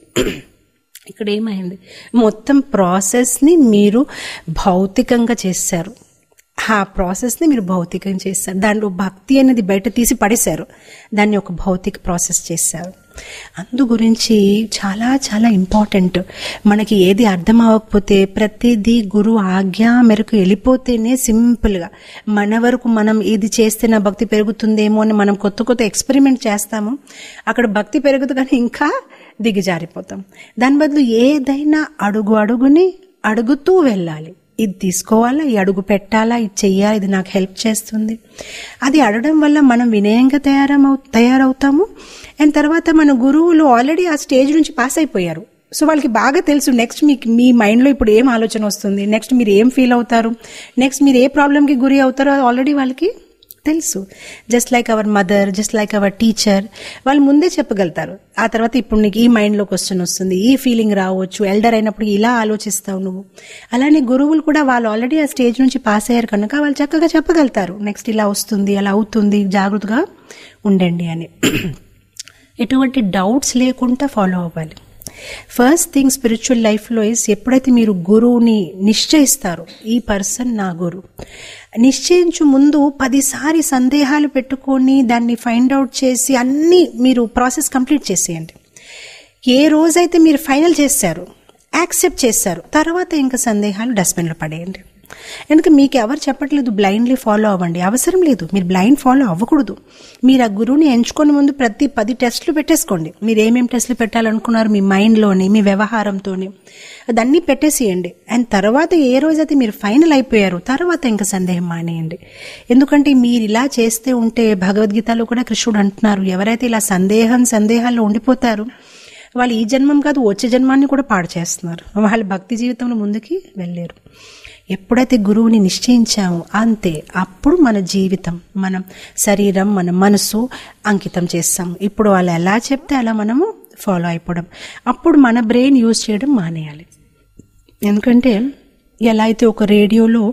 ఇక్కడ ఏమైంది మొత్తం ప్రాసెస్ని మీరు భౌతికంగా చేశారు ఆ ప్రాసెస్ని మీరు భౌతికంగా చేశారు దాంట్లో భక్తి అనేది బయట తీసి పడేశారు దాన్ని ఒక భౌతిక ప్రాసెస్ చేశారు అందు గురించి చాలా చాలా ఇంపార్టెంట్ మనకి ఏది అర్థం అవ్వకపోతే ప్రతిదీ గురు ఆజ్ఞ మేరకు వెళ్ళిపోతేనే సింపుల్గా మన వరకు మనం ఇది చేస్తే నా భక్తి పెరుగుతుందేమో అని మనం కొత్త కొత్త ఎక్స్పెరిమెంట్ చేస్తాము అక్కడ భక్తి పెరుగుతుంది కానీ ఇంకా దిగజారిపోతాం దాని బదులు ఏదైనా అడుగు అడుగుని అడుగుతూ వెళ్ళాలి ఇది తీసుకోవాలా ఈ అడుగు పెట్టాలా ఇది చెయ్యాలి ఇది నాకు హెల్ప్ చేస్తుంది అది అడగడం వల్ల మనం వినయంగా తయారమవు తయారవుతాము అండ్ తర్వాత మన గురువులు ఆల్రెడీ ఆ స్టేజ్ నుంచి పాస్ అయిపోయారు సో వాళ్ళకి బాగా తెలుసు నెక్స్ట్ మీకు మీ మైండ్లో ఇప్పుడు ఏం ఆలోచన వస్తుంది నెక్స్ట్ మీరు ఏం ఫీల్ అవుతారు నెక్స్ట్ మీరు ఏ ప్రాబ్లంకి గురి అవుతారో ఆల్రెడీ వాళ్ళకి తెలుసు just like our mother just like our teacher వాళ్ళు ముందే చెప్పగలుగుతారు ఆ తర్వాత ఇప్పుడు నీకు ఈ మైండ్లో క్వశ్చన్ వస్తుంది ఈ ఫీలింగ్ రావచ్చు ఎల్డర్ అయినప్పుడు ఇలా ఆలోచిస్తావు నువ్వు అలానే గురువులు కూడా వాళ్ళు ఆల్రెడీ ఆ స్టేజ్ నుంచి పాస్ అయ్యారు కనుక వాళ్ళు చక్కగా చెప్పగలుగుతారు నెక్స్ట్ ఇలా వస్తుంది అలా అవుతుంది జాగ్రత్తగా ఉండండి అని ఎటువంటి డౌట్స్ లేకుండా ఫాలో అవ్వాలి ఫస్ట్ థింగ్ స్పిరిచువల్ లైఫ్లో ఇస్ ఎప్పుడైతే మీరు గురువుని నిశ్చయిస్తారో ఈ పర్సన్ నా గురు నిశ్చయించు ముందు పదిసారి సందేహాలు పెట్టుకొని దాన్ని ఫైండ్ అవుట్ చేసి అన్నీ మీరు ప్రాసెస్ కంప్లీట్ చేసేయండి ఏ రోజైతే మీరు ఫైనల్ చేశారు యాక్సెప్ట్ చేశారు తర్వాత ఇంకా సందేహాలు డస్ట్బిన్లో పడేయండి ఎందుకంటే మీకు ఎవరు చెప్పట్లేదు బ్లైండ్లీ ఫాలో అవ్వండి అవసరం లేదు మీరు బ్లైండ్ ఫాలో అవ్వకూడదు మీరు ఆ గురువుని ఎంచుకొని ముందు ప్రతి పది టెస్టులు పెట్టేసుకోండి మీరు ఏమేమి టెస్టులు పెట్టాలనుకున్నారు మీ మైండ్లోని మీ వ్యవహారంతోని అదన్నీ పెట్టేసేయండి అండ్ తర్వాత ఏ రోజైతే మీరు ఫైనల్ అయిపోయారు తర్వాత ఇంకా సందేహం మానేయండి ఎందుకంటే మీరు ఇలా చేస్తే ఉంటే భగవద్గీతలో కూడా కృష్ణుడు అంటున్నారు ఎవరైతే ఇలా సందేహం సందేహాల్లో ఉండిపోతారు వాళ్ళు ఈ జన్మం కాదు వచ్చే జన్మాన్ని కూడా పాడు చేస్తున్నారు వాళ్ళ భక్తి జీవితంలో ముందుకి వెళ్ళారు ఎప్పుడైతే గురువుని నిశ్చయించామో అంతే అప్పుడు మన జీవితం మనం శరీరం మన మనసు అంకితం చేస్తాం ఇప్పుడు వాళ్ళు ఎలా చెప్తే అలా మనము ఫాలో అయిపోవడం అప్పుడు మన బ్రెయిన్ యూజ్ చేయడం మానేయాలి ఎందుకంటే ఎలా అయితే ఒక రేడియోలో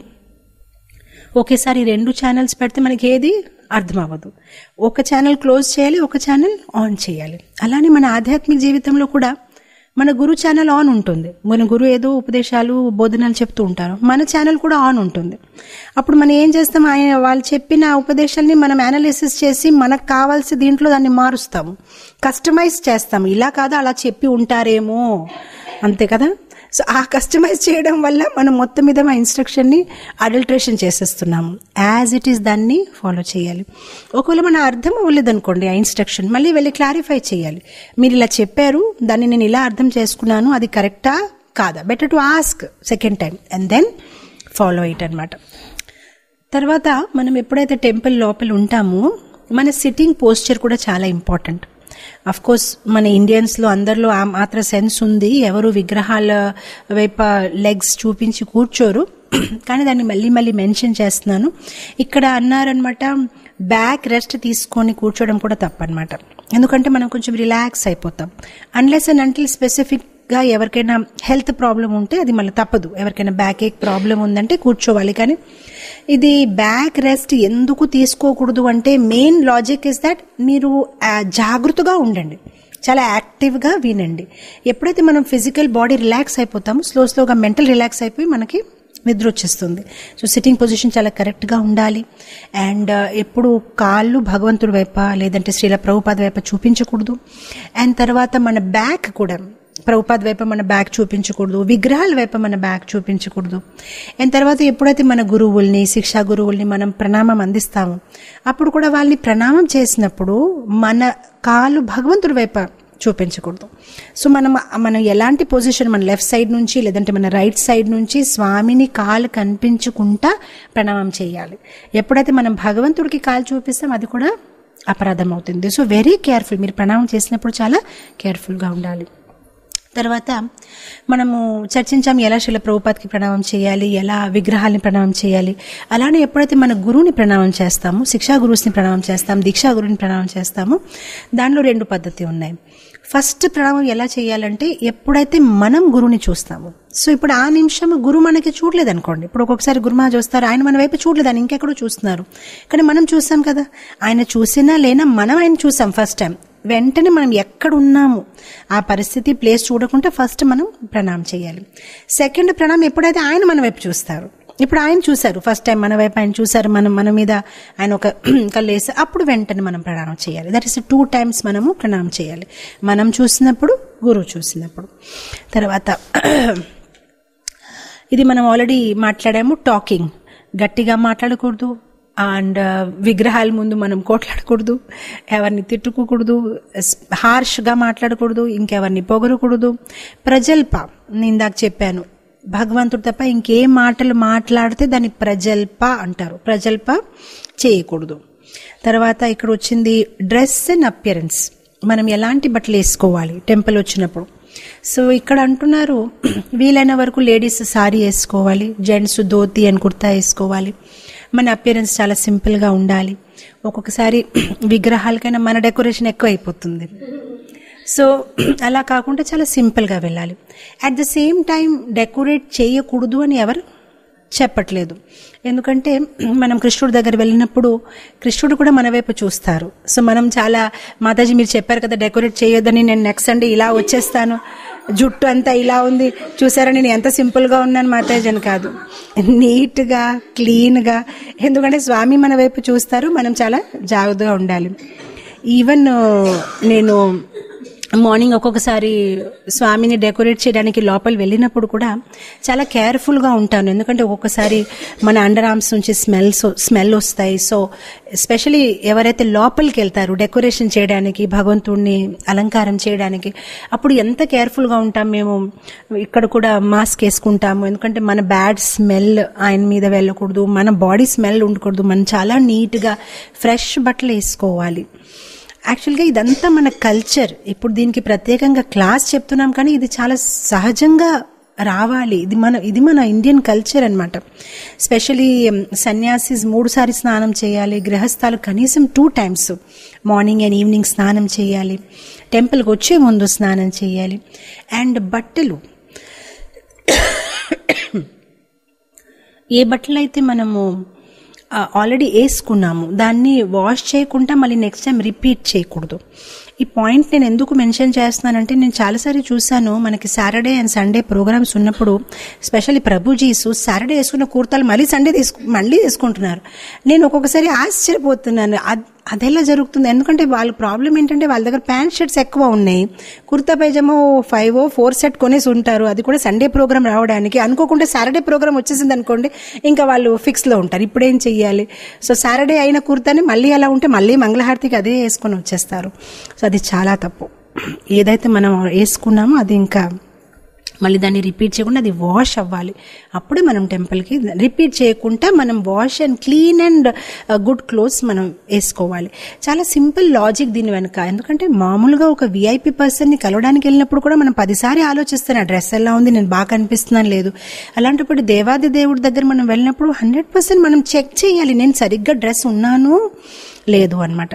ఒకేసారి రెండు ఛానల్స్ పెడితే మనకి ఏది అర్థం అవ్వదు ఒక ఛానల్ క్లోజ్ చేయాలి ఒక ఛానల్ ఆన్ చేయాలి అలానే మన ఆధ్యాత్మిక జీవితంలో కూడా మన గురు ఛానల్ ఆన్ ఉంటుంది మన గురు ఏదో ఉపదేశాలు బోధనలు చెప్తూ ఉంటారు మన ఛానల్ కూడా ఆన్ ఉంటుంది అప్పుడు మనం ఏం చేస్తాం ఆయన వాళ్ళు చెప్పిన ఉపదేశాల్ని మనం అనాలిసిస్ చేసి మనకు కావాల్సి దీంట్లో దాన్ని మారుస్తాము కస్టమైజ్ చేస్తాము ఇలా కాదు అలా చెప్పి ఉంటారేమో అంతే కదా సో ఆ కస్టమైజ్ చేయడం వల్ల మనం మొత్తం మీద మా ఇన్స్ట్రక్షన్ని అడల్ట్రేషన్ చేసేస్తున్నాము యాజ్ ఇట్ ఈస్ దాన్ని ఫాలో చేయాలి ఒకవేళ మన అర్థం అవ్వలేదు అనుకోండి ఆ ఇన్స్ట్రక్షన్ మళ్ళీ వెళ్ళి క్లారిఫై చేయాలి మీరు ఇలా చెప్పారు దాన్ని నేను ఇలా అర్థం చేసుకున్నాను అది కరెక్టా కాదా better to ask second time and then follow it అనమాట తర్వాత మనం ఎప్పుడైతే టెంపుల్ లోపల ఉంటామో మన సిట్టింగ్ పోస్చర్ కూడా చాలా ఇంపార్టెంట్ అఫ్ కోర్స్ మన ఇండియన్స్లో అందరిలో ఆ మాత్ర సెన్స్ ఉంది ఎవరు విగ్రహాల వైపు లెగ్స్ చూపించి కూర్చోరు కానీ దాన్ని మళ్ళీ మళ్ళీ మెన్షన్ చేస్తున్నాను ఇక్కడ అన్నారనమాట బ్యాక్ రెస్ట్ తీసుకొని కూర్చోవడం కూడా తప్పనమాట ఎందుకంటే మనం కొంచెం రిలాక్స్ అయిపోతాం అన్లెస్ అండ్ అంటిల్ స్పెసిఫిక్ గా ఎవరికైనా హెల్త్ ప్రాబ్లం ఉంటే అది మళ్ళీ తప్పదు ఎవరికైనా బ్యాక్ ఏక్ ప్రాబ్లం ఉందంటే కూర్చోవాలి కానీ ఇది బ్యాక్ రెస్ట్ ఎందుకు తీసుకోకూడదు అంటే మెయిన్ లాజిక్ ఇస్ దట్ మీరు జాగ్రత్తగా ఉండండి చాలా యాక్టివ్గా వినండి ఎప్పుడైతే మనం ఫిజికల్ బాడీ రిలాక్స్ అయిపోతామో స్లో స్లోగా మెంటల్ రిలాక్స్ అయిపోయి మనకి నిద్ర వచ్చేస్తుంది సో సిట్టింగ్ పొజిషన్ చాలా కరెక్ట్గా ఉండాలి అండ్ ఎప్పుడు కాళ్ళు భగవంతుడి వైప లేదంటే శ్రీల ప్రభుపాద వైపు చూపించకూడదు అండ్ తర్వాత మన బ్యాక్ కూడా ప్రభుపాద వైపు మన బ్యాక్ చూపించకూడదు విగ్రహాల వైపు మన బ్యాక్ చూపించకూడదు అండ్ తర్వాత ఎప్పుడైతే మన గురువుల్ని శిక్షా గురువుల్ని మనం ప్రణామం అందిస్తామో అప్పుడు కూడా వాళ్ళని ప్రణామం చేసినప్పుడు మన కాళ్ళు భగవంతుడి వైపు చూపించకూడదు సో మనం మనం ఎలాంటి పొజిషన్ మన లెఫ్ట్ సైడ్ నుంచి లేదంటే మన రైట్ సైడ్ నుంచి స్వామిని కాలు కనిపించుకుంటా ప్రణామం చేయాలి ఎప్పుడైతే మనం భగవంతుడికి కాలు చూపిస్తాం అది కూడా అపరాధం అవుతుంది సో వెరీ కేర్ఫుల్ మీరు ప్రణామం చేసినప్పుడు చాలా కేర్ఫుల్గా ఉండాలి తర్వాత మనము చర్చించాం ఎలా శిల ప్రభుపాత్కి ప్రణామం చేయాలి ఎలా విగ్రహాలని ప్రణామం చేయాలి అలానే ఎప్పుడైతే మన గురువుని ప్రణామం చేస్తామో శిక్షా గురువుని ప్రణామం చేస్తాం దీక్షా గురువుని ప్రణామం చేస్తామో దానిలో రెండు పద్ధతి ఉన్నాయి ఫస్ట్ ప్రణామం ఎలా చేయాలంటే ఎప్పుడైతే మనం గురువుని చూస్తాము సో ఇప్పుడు ఆ నిమిషం గురువు మనకి చూడలేదు అనుకోండి ఇప్పుడు ఒక్కొక్కసారి గురుమా చూస్తారు ఆయన మన వైపు చూడలేదు ఆయన ఇంకెక్కడో చూస్తున్నారు కానీ మనం చూసాం కదా ఆయన చూసినా లేనా మనం ఆయన చూసాం ఫస్ట్ టైం వెంటనే మనం ఎక్కడ ఉన్నాము ఆ పరిస్థితి ప్లేస్ చూడకుండా ఫస్ట్ మనం ప్రణామం చేయాలి సెకండ్ ప్రణామం ఎప్పుడైతే ఆయన మన వైపు చూస్తారు ఇప్పుడు ఆయన చూశారు ఫస్ట్ టైం మన వైపు ఆయన చూశారు మనం మన మీద ఆయన ఒక కళ్ళేసి అప్పుడు వెంటనే మనం ప్రణామం చేయాలి దట్ ఇస్ టూ టైమ్స్ మనము ప్రణామం చేయాలి మనం చూసినప్పుడు గురువు చూసినప్పుడు తర్వాత ఇది మనం ఆల్రెడీ మాట్లాడాము టాకింగ్ గట్టిగా మాట్లాడకూడదు అండ్ విగ్రహాల ముందు మనం కోట్లాడకూడదు ఎవరిని తిట్టుకోకూడదు హార్ష్గా మాట్లాడకూడదు ఇంకెవరిని పొగరకూడదు ప్రజల్ప నేను ఇందాక చెప్పాను భగవంతుడు తప్ప ఇంకేం మాటలు మాట్లాడితే దాన్ని ప్రజల్ప అంటారు ప్రజల్ప చేయకూడదు తర్వాత ఇక్కడ వచ్చింది డ్రెస్ అండ్ అపియరెన్స్ మనం ఎలాంటి బట్టలు వేసుకోవాలి టెంపుల్ వచ్చినప్పుడు సో ఇక్కడ అంటున్నారు వీలైన వరకు లేడీస్ సారీ వేసుకోవాలి జెంట్స్ ధోతి అని కుర్తా వేసుకోవాలి మన అపియరెన్స్ చాలా సింపుల్గా ఉండాలి ఒక్కొక్కసారి విగ్రహాలకైనా మన డెకరేషన్ ఎక్కువ అయిపోతుంది సో అలా కాకుండా చాలా సింపుల్గా వెళ్ళాలి at the same time decorate చేయకూడదు అని ఎవరు చెప్పట్లేదు ఎందుకంటే మనం కృష్ణుడి దగ్గర వెళ్ళినప్పుడు కృష్ణుడు కూడా మన వైపు చూస్తారు సో మనం చాలా మాతాజీ మీరు చెప్పారు కదా డెకరేట్ చేయొద్దని నేను నెక్స్ట్ సండే ఇలా వచ్చేస్తాను జుట్టు అంతా ఇలా ఉంది చూసారా నేను ఎంత సింపుల్గా ఉన్నాను మాతాజీ అని కాదు నీట్గా క్లీన్గా ఎందుకంటే స్వామి మన వైపు చూస్తారు మనం చాలా జాగ్రత్తగా ఉండాలి ఈవెన్ నేను మార్నింగ్ ఒక్కొక్కసారి స్వామిని డెకరేట్ చేయడానికి లోపల వెళ్ళినప్పుడు కూడా చాలా కేర్ఫుల్గా ఉంటాను ఎందుకంటే ఒక్కొక్కసారి మన అండర్ ఆర్మ్స్ నుంచి స్మెల్స్ స్మెల్ వస్తాయి సో ఎస్పెషలీ ఎవరైతే లోపలికి వెళ్తారు డెకరేషన్ చేయడానికి భగవంతుడిని అలంకారం చేయడానికి అప్పుడు ఎంత కేర్ఫుల్గా ఉంటాం మేము ఇక్కడ కూడా మాస్క్ వేసుకుంటాము ఎందుకంటే మన బ్యాడ్ స్మెల్ ఆయన మీద వెళ్ళకూడదు మన బాడీ స్మెల్ ఉండకూడదు మనం చాలా నీట్గా ఫ్రెష్ బట్టలు వేసుకోవాలి యాక్చువల్గా ఇదంతా మన కల్చర్ ఇప్పుడు దీనికి ప్రత్యేకంగా క్లాస్ చెప్తున్నాం కానీ ఇది చాలా సహజంగా రావాలి ఇది మన ఇది మన ఇండియన్ కల్చర్ అనమాట స్పెషలీ సన్యాసిస్ మూడు సారి స్నానం చేయాలి గృహస్థాలు కనీసం two times morning and evening స్నానం చేయాలి టెంపుల్కి వచ్చే ముందు స్నానం చేయాలి అండ్ బట్టలు ఏ బట్టలు అయితే మనము ఆల్రెడీ వేసుకున్నాము దాన్ని వాష్ చేయకుండా మళ్ళీ నెక్స్ట్ టైం రిపీట్ చేయకూడదు ఈ పాయింట్ నేను ఎందుకు మెన్షన్ చేస్తున్నానంటే నేను చాలాసారి చూశాను మనకి సాటర్డే అండ్ సండే ప్రోగ్రామ్స్ ఉన్నప్పుడు స్పెషల్లీ ప్రభుజీస్ సాటర్డే వేసుకున్న కుర్తాలు మళ్ళీ సండే తీసుకు మళ్ళీ తీసుకుంటున్నారు నేను ఒక్కొక్కసారి ఆశ్చర్యపోతున్నాను అదెలా జరుగుతుంది ఎందుకంటే వాళ్ళ ప్రాబ్లం ఏంటంటే వాళ్ళ దగ్గర ప్యాంట్ షర్ట్స్ ఎక్కువ ఉన్నాయి kurta pyjama five four set కొనేసి ఉంటారు అది కూడా సండే ప్రోగ్రామ్ రావడానికి అనుకోకుండా సాటర్డే ప్రోగ్రామ్ వచ్చేసింది అనుకోండి ఇంకా వాళ్ళు ఫిక్స్లో ఉంటారు ఇప్పుడేం చెయ్యాలి సో సాటర్డే అయిన కుర్తాని మళ్ళీ అలా ఉంటే మళ్ళీ మంగళహారతికి అదే వేసుకొని వచ్చేస్తారు సో అది చాలా తప్పు ఏదైతే మనం వేసుకున్నామో అది ఇంకా మళ్ళీ దాన్ని రిపీట్ చేయకుండా అది వాష్ అవ్వాలి అప్పుడే మనం టెంపుల్కి రిపీట్ చేయకుండా మనం wash and clean and good clothes మనం వేసుకోవాలి చాలా సింపుల్ లాజిక్ దీని వెనుక ఎందుకంటే మామూలుగా ఒక విఐపి పర్సన్ని కలవడానికి వెళ్ళినప్పుడు కూడా మనం పదిసారి ఆలోచిస్తాను ఆ డ్రెస్ ఎలా ఉంది నేను బాగా కనిపిస్తున్నాను లేదు అలాంటప్పుడు దేవాది దేవుడి దగ్గర మనం వెళ్ళినప్పుడు హండ్రెడ్ పర్సెంట్ మనం చెక్ చేయాలి నేను సరిగ్గా డ్రెస్ ఉన్నాను లేదు అనమాట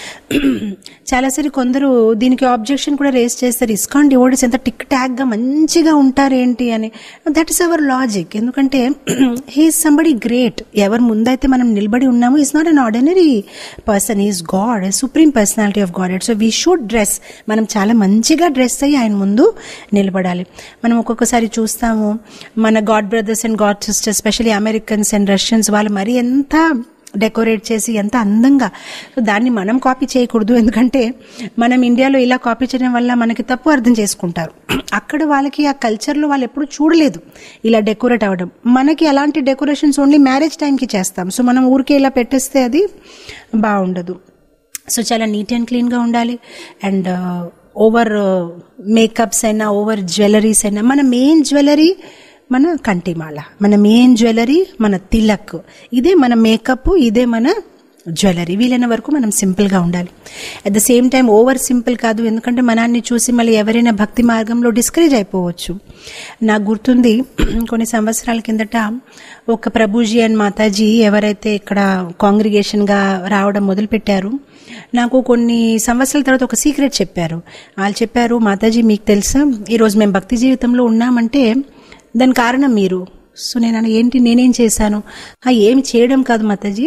చాలాసారి కొందరు దీనికి ఆబ్జెక్షన్ కూడా రేస్ చేస్తారు ఇస్కాన్ డివోడీస్ ఎంత టిక్ టాక్గా మంచిగా ఉంటారేంటి అని దట్ ఇస్ అవర్ లాజిక్ ఎందుకంటే హీఈస్ సంబడి గ్రేట్ ఎవరి ముందైతే మనం నిలబడి ఉన్నామో is not an ordinary person is God supreme personality of God so we should dress మనం చాలా మంచిగా డ్రెస్ అయ్యి ఆయన ముందు నిలబడాలి మనం ఒక్కొక్కసారి చూస్తాము మన God brothers and God sisters specially Americans and Russians వాళ్ళు మరి ఎంత డెకరేట్ చేసి ఎంత అందంగా సో దాన్ని మనం కాపీ చేయకూడదు ఎందుకంటే మనం ఇండియాలో ఇలా కాపీ చేయడం వల్ల మనకి తప్పు అర్థం చేసుకుంటారు అక్కడ వాళ్ళకి ఆ కల్చర్లో వాళ్ళు ఎప్పుడు చూడలేదు ఇలా డెకరేట్ అవ్వడం మనకి అలాంటి డెకరేషన్స్ ఓన్లీ మ్యారేజ్ టైంకి చేస్తాం సో మనం ఊరికే ఇలా పెట్టేస్తే అది బాగుండదు సో చాలా నీట్ అండ్ క్లీన్గా ఉండాలి అండ్ ఓవర్ మేకప్స్ అయినా ఓవర్ జ్యువెలరీస్ అయినా మన మెయిన్ జ్యువెలరీ మన కంటిమాల మన మెయిన్ జ్యువెలరీ మన తిలక్ ఇదే మన మేకప్ ఇదే మన జ్యువెలరీ వీలైన వరకు మనం సింపుల్గా ఉండాలి at the same time over simple కాదు ఎందుకంటే మనాన్ని చూసి మళ్ళీ ఎవరైనా భక్తి మార్గంలో డిస్కరేజ్ అయిపోవచ్చు నాకు గుర్తుంది కొన్ని సంవత్సరాల కిందట ఒక ప్రభుజీ అండ్ మాతాజీ ఎవరైతే ఇక్కడ కాంగ్రిగేషన్గా రావడం మొదలుపెట్టారు నాకు కొన్ని సంవత్సరాల తర్వాత ఒక సీక్రెట్ చెప్పారు వాళ్ళు చెప్పారు మాతాజీ మీకు తెలుసా ఈరోజు మేము భక్తి జీవితంలో ఉన్నామంటే దాని కారణం మీరు సో నేను ఏంటి నేనేం చేశాను ఏమి చేయడం కాదు మాతాజీ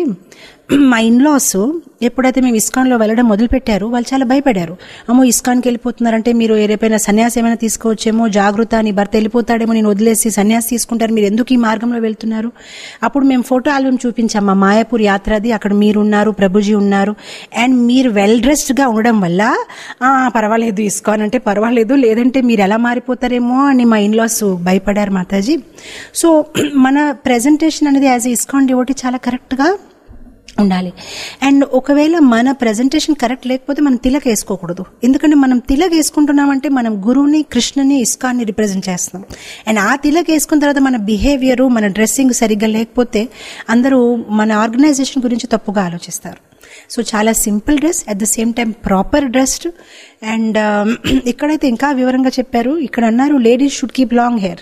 మా ఇన్లాస్ ఎప్పుడైతే మేము ఇస్కాన్లో వెళ్ళడం మొదలుపెట్టారు వాళ్ళు చాలా భయపడారు అమ్మో ఇస్కాన్కి వెళ్ళిపోతున్నారంటే మీరు రేపైనా సన్యాసి ఏమైనా తీసుకోవచ్చేమో జాగృత అని భర్త వెళ్ళిపోతాడేమో నేను వదిలేసి సన్యాసి తీసుకుంటారు మీరు ఎందుకు ఈ మార్గంలో వెళ్తున్నారు అప్పుడు మేము ఫోటో ఆల్బమ్ చూపించాం మా మాయాపూర్ యాత్రది అక్కడ మీరు ఉన్నారు ప్రభుజీ ఉన్నారు అండ్ మీరు వెల్ డ్రెస్డ్గా ఉండడం వల్ల పర్వాలేదు ఇస్కాన్ అంటే పర్వాలేదు లేదంటే మీరు ఎలా మారిపోతారేమో అని మా ఇన్లాస్ భయపడారు మాతాజీ సో మన ప్రెజెంటేషన్ అనేది యాజ్ ఇస్కాన్ డివోటీ చాలా కరెక్ట్గా ఉండాలి అండ్ ఒకవేళ మన ప్రజెంటేషన్ కరెక్ట్ లేకపోతే మనం తిలక వేసుకోకూడదు ఎందుకంటే మనం తిలక వేసుకుంటున్నామంటే మనం గురువుని కృష్ణని ఇస్కాన్ని రిప్రజెంట్ చేస్తున్నాం అండ్ ఆ తిలక వేసుకున్న తర్వాత మన బిహేవియర్ మన డ్రెస్సింగ్ సరిగ్గా లేకపోతే అందరూ మన ఆర్గనైజేషన్ గురించి తప్పుగా ఆలోచిస్తారు సో చాలా simple dress at the same time proper dressed and ఇక్కడైతే ఇంకా వివరంగా చెప్పారు ఇక్కడ అన్నారు ladies should keep long hair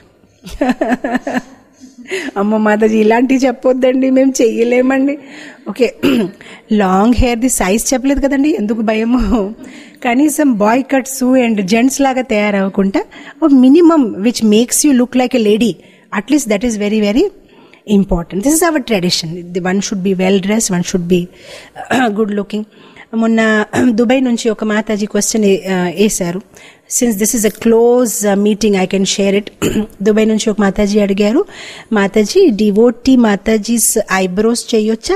అమ్మ మాతాజీ ఇలాంటివి చెప్పొద్దండి మేము చెయ్యలేమండి ఓకే లాంగ్ హెయిర్ది సైజ్ చెప్పలేదు కదండి ఎందుకు భయము కనీసం బాయ్ కట్స్ అండ్ జెంట్స్ లాగా తయారవ్వకుండా ఓ minimum which makes you look like a lady at least that is very very important this is our tradition one should be well dress one should be good looking మొన్న Dubai నుంచి ఒక Mataji question వేశారు since this is a close meeting I can share it Dubai నుంచి ఒక మాతాజీ అడిగారు Mataji devotee Matajis eyebrows చేయొచ్చా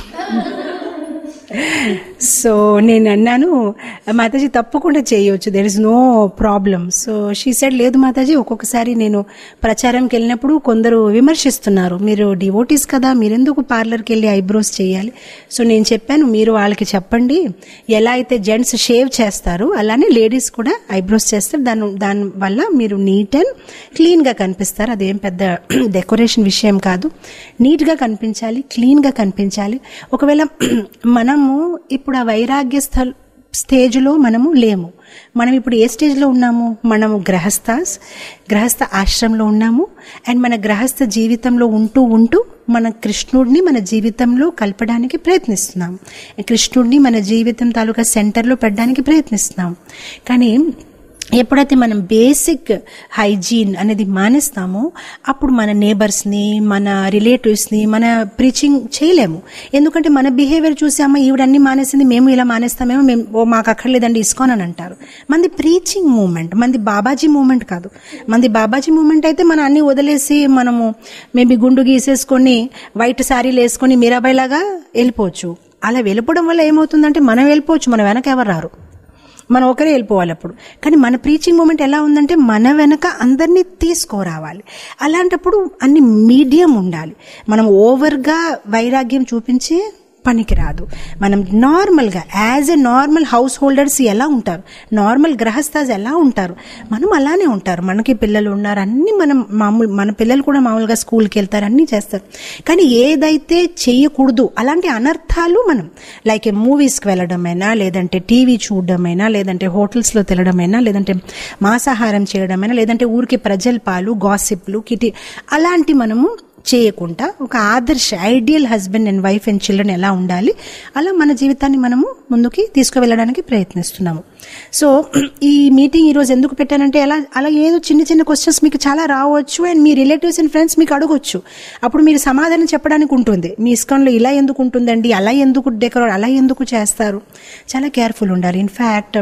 so నేను అన్నాను మాతాజీ తప్పకుండా చేయొచ్చు there is no problem so she said లేదు మాతాజీ ఒక్కొక్కసారి నేను ప్రచారంకి వెళ్ళినప్పుడు కొందరు విమర్శిస్తున్నారు మీరు డివోటీస్ కదా మీరెందుకు పార్లర్కి వెళ్ళి ఐబ్రోస్ చేయాలి సో నేను చెప్పాను మీరు వాళ్ళకి చెప్పండి ఎలా అయితే జెంట్స్ షేవ్ చేస్తారు అలానే లేడీస్ కూడా ఐబ్రోస్ చేస్తారు దాని దాని వల్ల మీరు నీట్ అండ్ క్లీన్గా కనిపిస్తారు అదేం పెద్ద డెకరేషన్ విషయం కాదు నీట్గా కనిపించాలి క్లీన్గా కనిపించాలి ఒకవేళ మనము ఇప్పుడు ఆ వైరాగ్య స్థల్ స్టేజ్లో మనము లేము మనం ఇప్పుడు ఏ స్టేజ్లో ఉన్నాము మనము గ్రహస్థాస్ గ్రహస్థ ఆశ్రమంలో ఉన్నాము అండ్ మన గ్రహస్థ జీవితంలో ఉంటూ ఉంటూ మన కృష్ణుడిని మన జీవితంలో కలపడానికి ప్రయత్నిస్తున్నాం కృష్ణుడిని మన జీవితం తాలూకా సెంటర్లో పెట్టడానికి ప్రయత్నిస్తున్నాం కానీ ఎప్పుడైతే మనం బేసిక్ హైజీన్ అనేది మానేస్తామో అప్పుడు మన నేబర్స్ని మన రిలేటివ్స్ని మన ప్రీచింగ్ చేయలేము ఎందుకంటే మన బిహేవియర్ చూసి అమ్మ ఈవిడన్నీ మానేసింది మేము ఇలా మానేస్తామేమో మేము ఓ మాకు అక్కర్లేదండి ఇసుకోన్ అని అంటారు మంది ప్రీచింగ్ మూమెంట్ మంది బాబాజీ మూమెంట్ కాదు మంది బాబాజీ మూమెంట్ అయితే మనం అన్ని వదిలేసి మనము మేబీ గుండు గీసేసుకొని వైట్ శారీలు వేసుకొని మీరాబాయ్ లాగా వెళ్ళిపోవచ్చు అలా వెళ్ళిపోవడం వల్ల ఏమవుతుందంటే మనం వెళ్ళిపోవచ్చు మన వెనక ఎవరు రారు మనం ఒకరే వెళ్ళిపోవాలి అప్పుడు కానీ మన ప్రీచింగ్ మూమెంట్ ఎలా ఉందంటే మన వెనక అందరినీ తీసుకురావాలి అలాంటప్పుడు అన్ని మీడియం ఉండాలి మనం ఓవర్గా వైరాగ్యం చూపించి పనికి రాదు మనం నార్మల్గా as a normal householders ఎలా ఉంటారు నార్మల్ గ్రహస్థాస్ ఎలా ఉంటారు మనం అలానే ఉంటారు మనకి పిల్లలు ఉన్నారు అన్ని మనం మామూలు మన పిల్లలు కూడా మామూలుగా స్కూల్కి వెళ్తారు అన్నీ చేస్తారు కానీ ఏదైతే చేయకూడదు అలాంటి అనర్థాలు మనం లైక్ మూవీస్కి వెళ్ళడమైనా లేదంటే టీవీ చూడడమైనా లేదంటే హోటల్స్లో తినడమైనా లేదంటే మాంసాహారం చేయడమైనా లేదంటే ఊరికి ప్రజల పాలు గాసిప్లు కిటి అలాంటి మనము చేయకుండా ఒక ఆదర్శ ideal husband and wife and children ఎలా ఉండాలి అలా మన జీవితాన్ని మనము ముందుకి తీసుకువెళ్ళడానికి ప్రయత్నిస్తున్నాము సో ఈ మీటింగ్ ఈరోజు ఎందుకు పెట్టానంటే అలా అలా ఏదో చిన్న చిన్న క్వశ్చన్స్ మీకు చాలా రావచ్చు అండ్ మీ రిలేటివ్స్ అండ్ ఫ్రెండ్స్ మీకు అడగొచ్చు అప్పుడు మీరు సమాధానం చెప్పడానికి ఉంటుంది మీ ఇస్కాన్లో ఇలా ఎందుకు ఉంటుందండి అలా ఎందుకు డెకరేట్ అలా ఎందుకు చేస్తారు చాలా కేర్ఫుల్ ఉండాలి ఇన్ఫ్యాక్ట్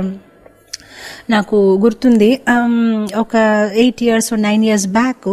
నాకు గుర్తుంది ఒక eight years nine years back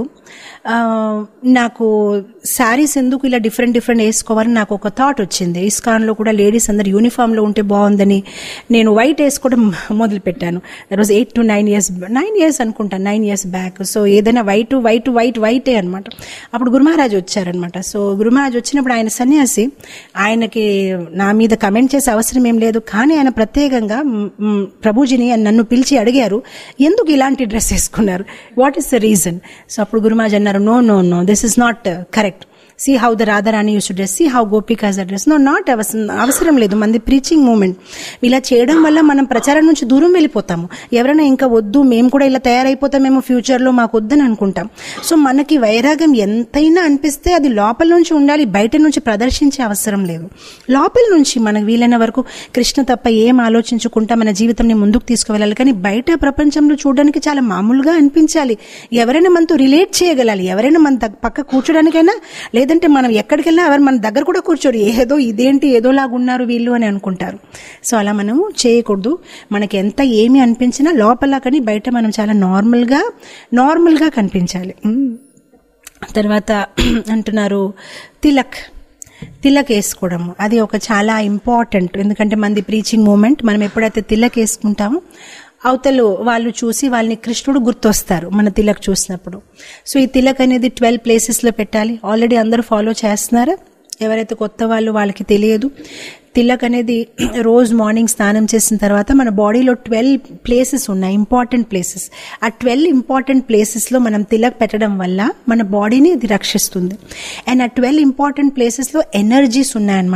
నాకు శారీస్ ఎందుకు ఇలా డిఫరెంట్ డిఫరెంట్ వేసుకోవాలని నాకు ఒక థాట్ వచ్చింది ఇస్కాన్లో కూడా లేడీస్ అందరు యూనిఫామ్లో ఉంటే బాగుందని నేను వైట్ వేసుకోవడం మొదలు పెట్టాను that was eight to nine years nine years అనుకుంటాను నైన్ ఇయర్స్ బ్యాక్ సో ఏదైనా వైట్ వైట్ వైట్ వైటే అనమాట అప్పుడు గురుమహారాజ్ వచ్చారనమాట సో గురుమహారాజ్ వచ్చినప్పుడు ఆయన సన్యాసి ఆయనకి నా మీద కమెంట్ చేసే అవసరం ఏం లేదు కానీ ఆయన ప్రత్యేకంగా ప్రభుజీని నన్ను పిలిచి అడిగారు ఎందుకు ఇలాంటి డ్రెస్ వేసుకున్నారు what is the reason so అప్పుడు గురుమాజ్ అన్నారు no no no this is not correct see how the Radharani uses to dress see how gopikas dress no not అవసరం లేదు మంది ప్రీచింగ్ మూమెంట్ ఇలా చేయడం వల్ల మనం ప్రచారం నుంచి దూరం వెళ్ళిపోతాము ఎవరైనా ఇంకా వద్దు మేము కూడా ఇలా తయారైపోతామేమో ఫ్యూచర్లో మాకు వద్దని అనుకుంటాం సో మనకి వైరాగం ఎంతైనా అనిపిస్తే అది లోపల నుంచి ఉండాలి బయట నుంచి ప్రదర్శించే అవసరం లేదు లోపల నుంచి మనకు వీలైన వరకు కృష్ణ తప్ప ఏం ఆలోచించుకుంటా మన జీవితంని ముందుకు తీసుకువెళ్ళాలి కానీ బయట ప్రపంచంలో చూడడానికి చాలా మామూలుగా అనిపించాలి ఎవరైనా మనతో రిలేట్ చేయగలాలి ఎవరైనా మన పక్క కూర్చోడానికైనా లేదంటే మనం ఎక్కడికి వెళ్ళినా ఎవరు మన దగ్గర కూడా కూర్చోరు ఏదో ఇదేంటి ఏదోలాగా ఉన్నారు వీళ్ళు అని అనుకుంటారు సో అలా మనము చేయకూడదు మనకి ఎంత ఏమి అనిపించినా లోపల కానీ బయట మనం చాలా నార్మల్గా నార్మల్గా కనిపించాలి తర్వాత అంటున్నారు తిలక్ తిలక్ వేసుకోవడము అది ఒక చాలా ఇంపార్టెంట్ ఎందుకంటే మంది ప్రీచింగ్ మూమెంట్ మనం ఎప్పుడైతే తిలక్ వేసుకుంటామో అవతలు వాళ్ళు చూసి వాళ్ళని కృష్ణుడు గుర్తొస్తారు మన తిలక్ చూసినప్పుడు సో ఈ తిలక్ అనేది ట్వెల్వ్ ప్లేసెస్లో పెట్టాలి ఆల్రెడీ అందరూ ఫాలో చేస్తున్నారా ఎవరైతే కొత్త వాళ్ళు వాళ్ళకి తెలియదు తిలక్ అనేది రోజు మార్నింగ్ స్నానం చేసిన తర్వాత మన బాడీలో ట్వెల్వ్ ప్లేసెస్ ఉన్నాయి ఇంపార్టెంట్ ప్లేసెస్ ఆ ట్వెల్వ్ ఇంపార్టెంట్ ప్లేసెస్లో మనం తిలక్ పెట్టడం వల్ల మన బాడీని ఇది రక్షిస్తుంది అండ్ ఆ ట్వెల్వ్ ఇంపార్టెంట్ ప్లేసెస్లో ఎనర్జీస్ ఉన్నాయన్నమాట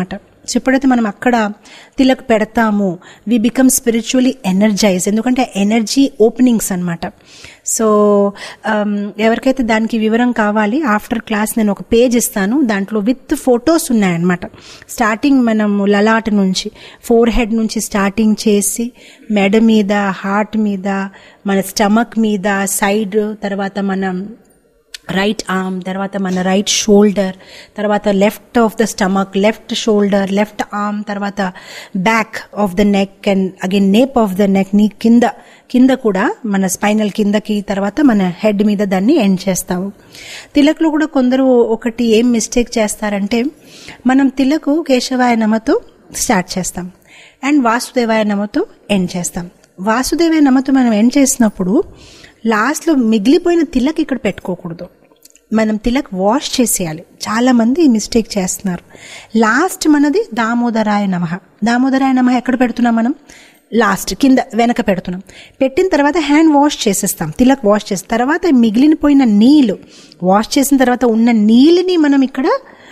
సో ఎప్పుడైతే మనం అక్కడ తిలక్ పెడతామో వి బికమ్ స్పిరిచువలీ ఎనర్జైజ్ ఎందుకంటే ఎనర్జీ ఓపెనింగ్స్ అనమాట సో ఎవరికైతే దానికి వివరం కావాలి ఆఫ్టర్ క్లాస్ నేను ఒక పేజ్ ఇస్తాను దాంట్లో విత్ ఫొటోస్ ఉన్నాయన్నమాట స్టార్టింగ్ మనం లలాట్ నుంచి ఫోర్ హెడ్ నుంచి స్టార్టింగ్ చేసి మెడ మీద హార్ట్ మీద మన స్టమక్ మీద సైడ్ తర్వాత మనం రైట్ ఆర్మ్ తర్వాత మన రైట్ షోల్డర్ తర్వాత left of the stomach left shoulder left arm తర్వాత back of the neck and again nape of the neck నీ కింద కింద కూడా మన స్పైనల్ కిందకి తర్వాత మన హెడ్ మీద దాన్ని ఎండ్ చేస్తాము తిలక్లో కూడా కొందరు ఒకటి ఏం మిస్టేక్ చేస్తారంటే మనం తిలకు కేశవాయ నమతో స్టార్ట్ చేస్తాం అండ్ వాసుదేవాయ నమతో ఎండ్ చేస్తాం వాసుదేవాయ నమతో మనం ఎండ్ చేసినప్పుడు లాస్ట్లో మిగిలిపోయిన తిలక్ ఇక్కడ పెట్టుకోకూడదు మనం తిలక్ వాష్ చేసేయాలి చాలా మంది ఈ మిస్టేక్ చేస్తున్నారు లాస్ట్ మనది దామోదరాయ నమ దామోదరాయ నమ ఎక్కడ పెడుతున్నాం మనం లాస్ట్ కింద వెనక పెడుతున్నాం పెట్టిన తర్వాత హ్యాండ్ వాష్ చేసేస్తాం తిలక్ వాష్ చేసిన తర్వాత మిగిలిపోయిన నీళ్ళు వాష్ చేసిన తర్వాత ఉన్న నీళ్ళని మనం ఇక్కడ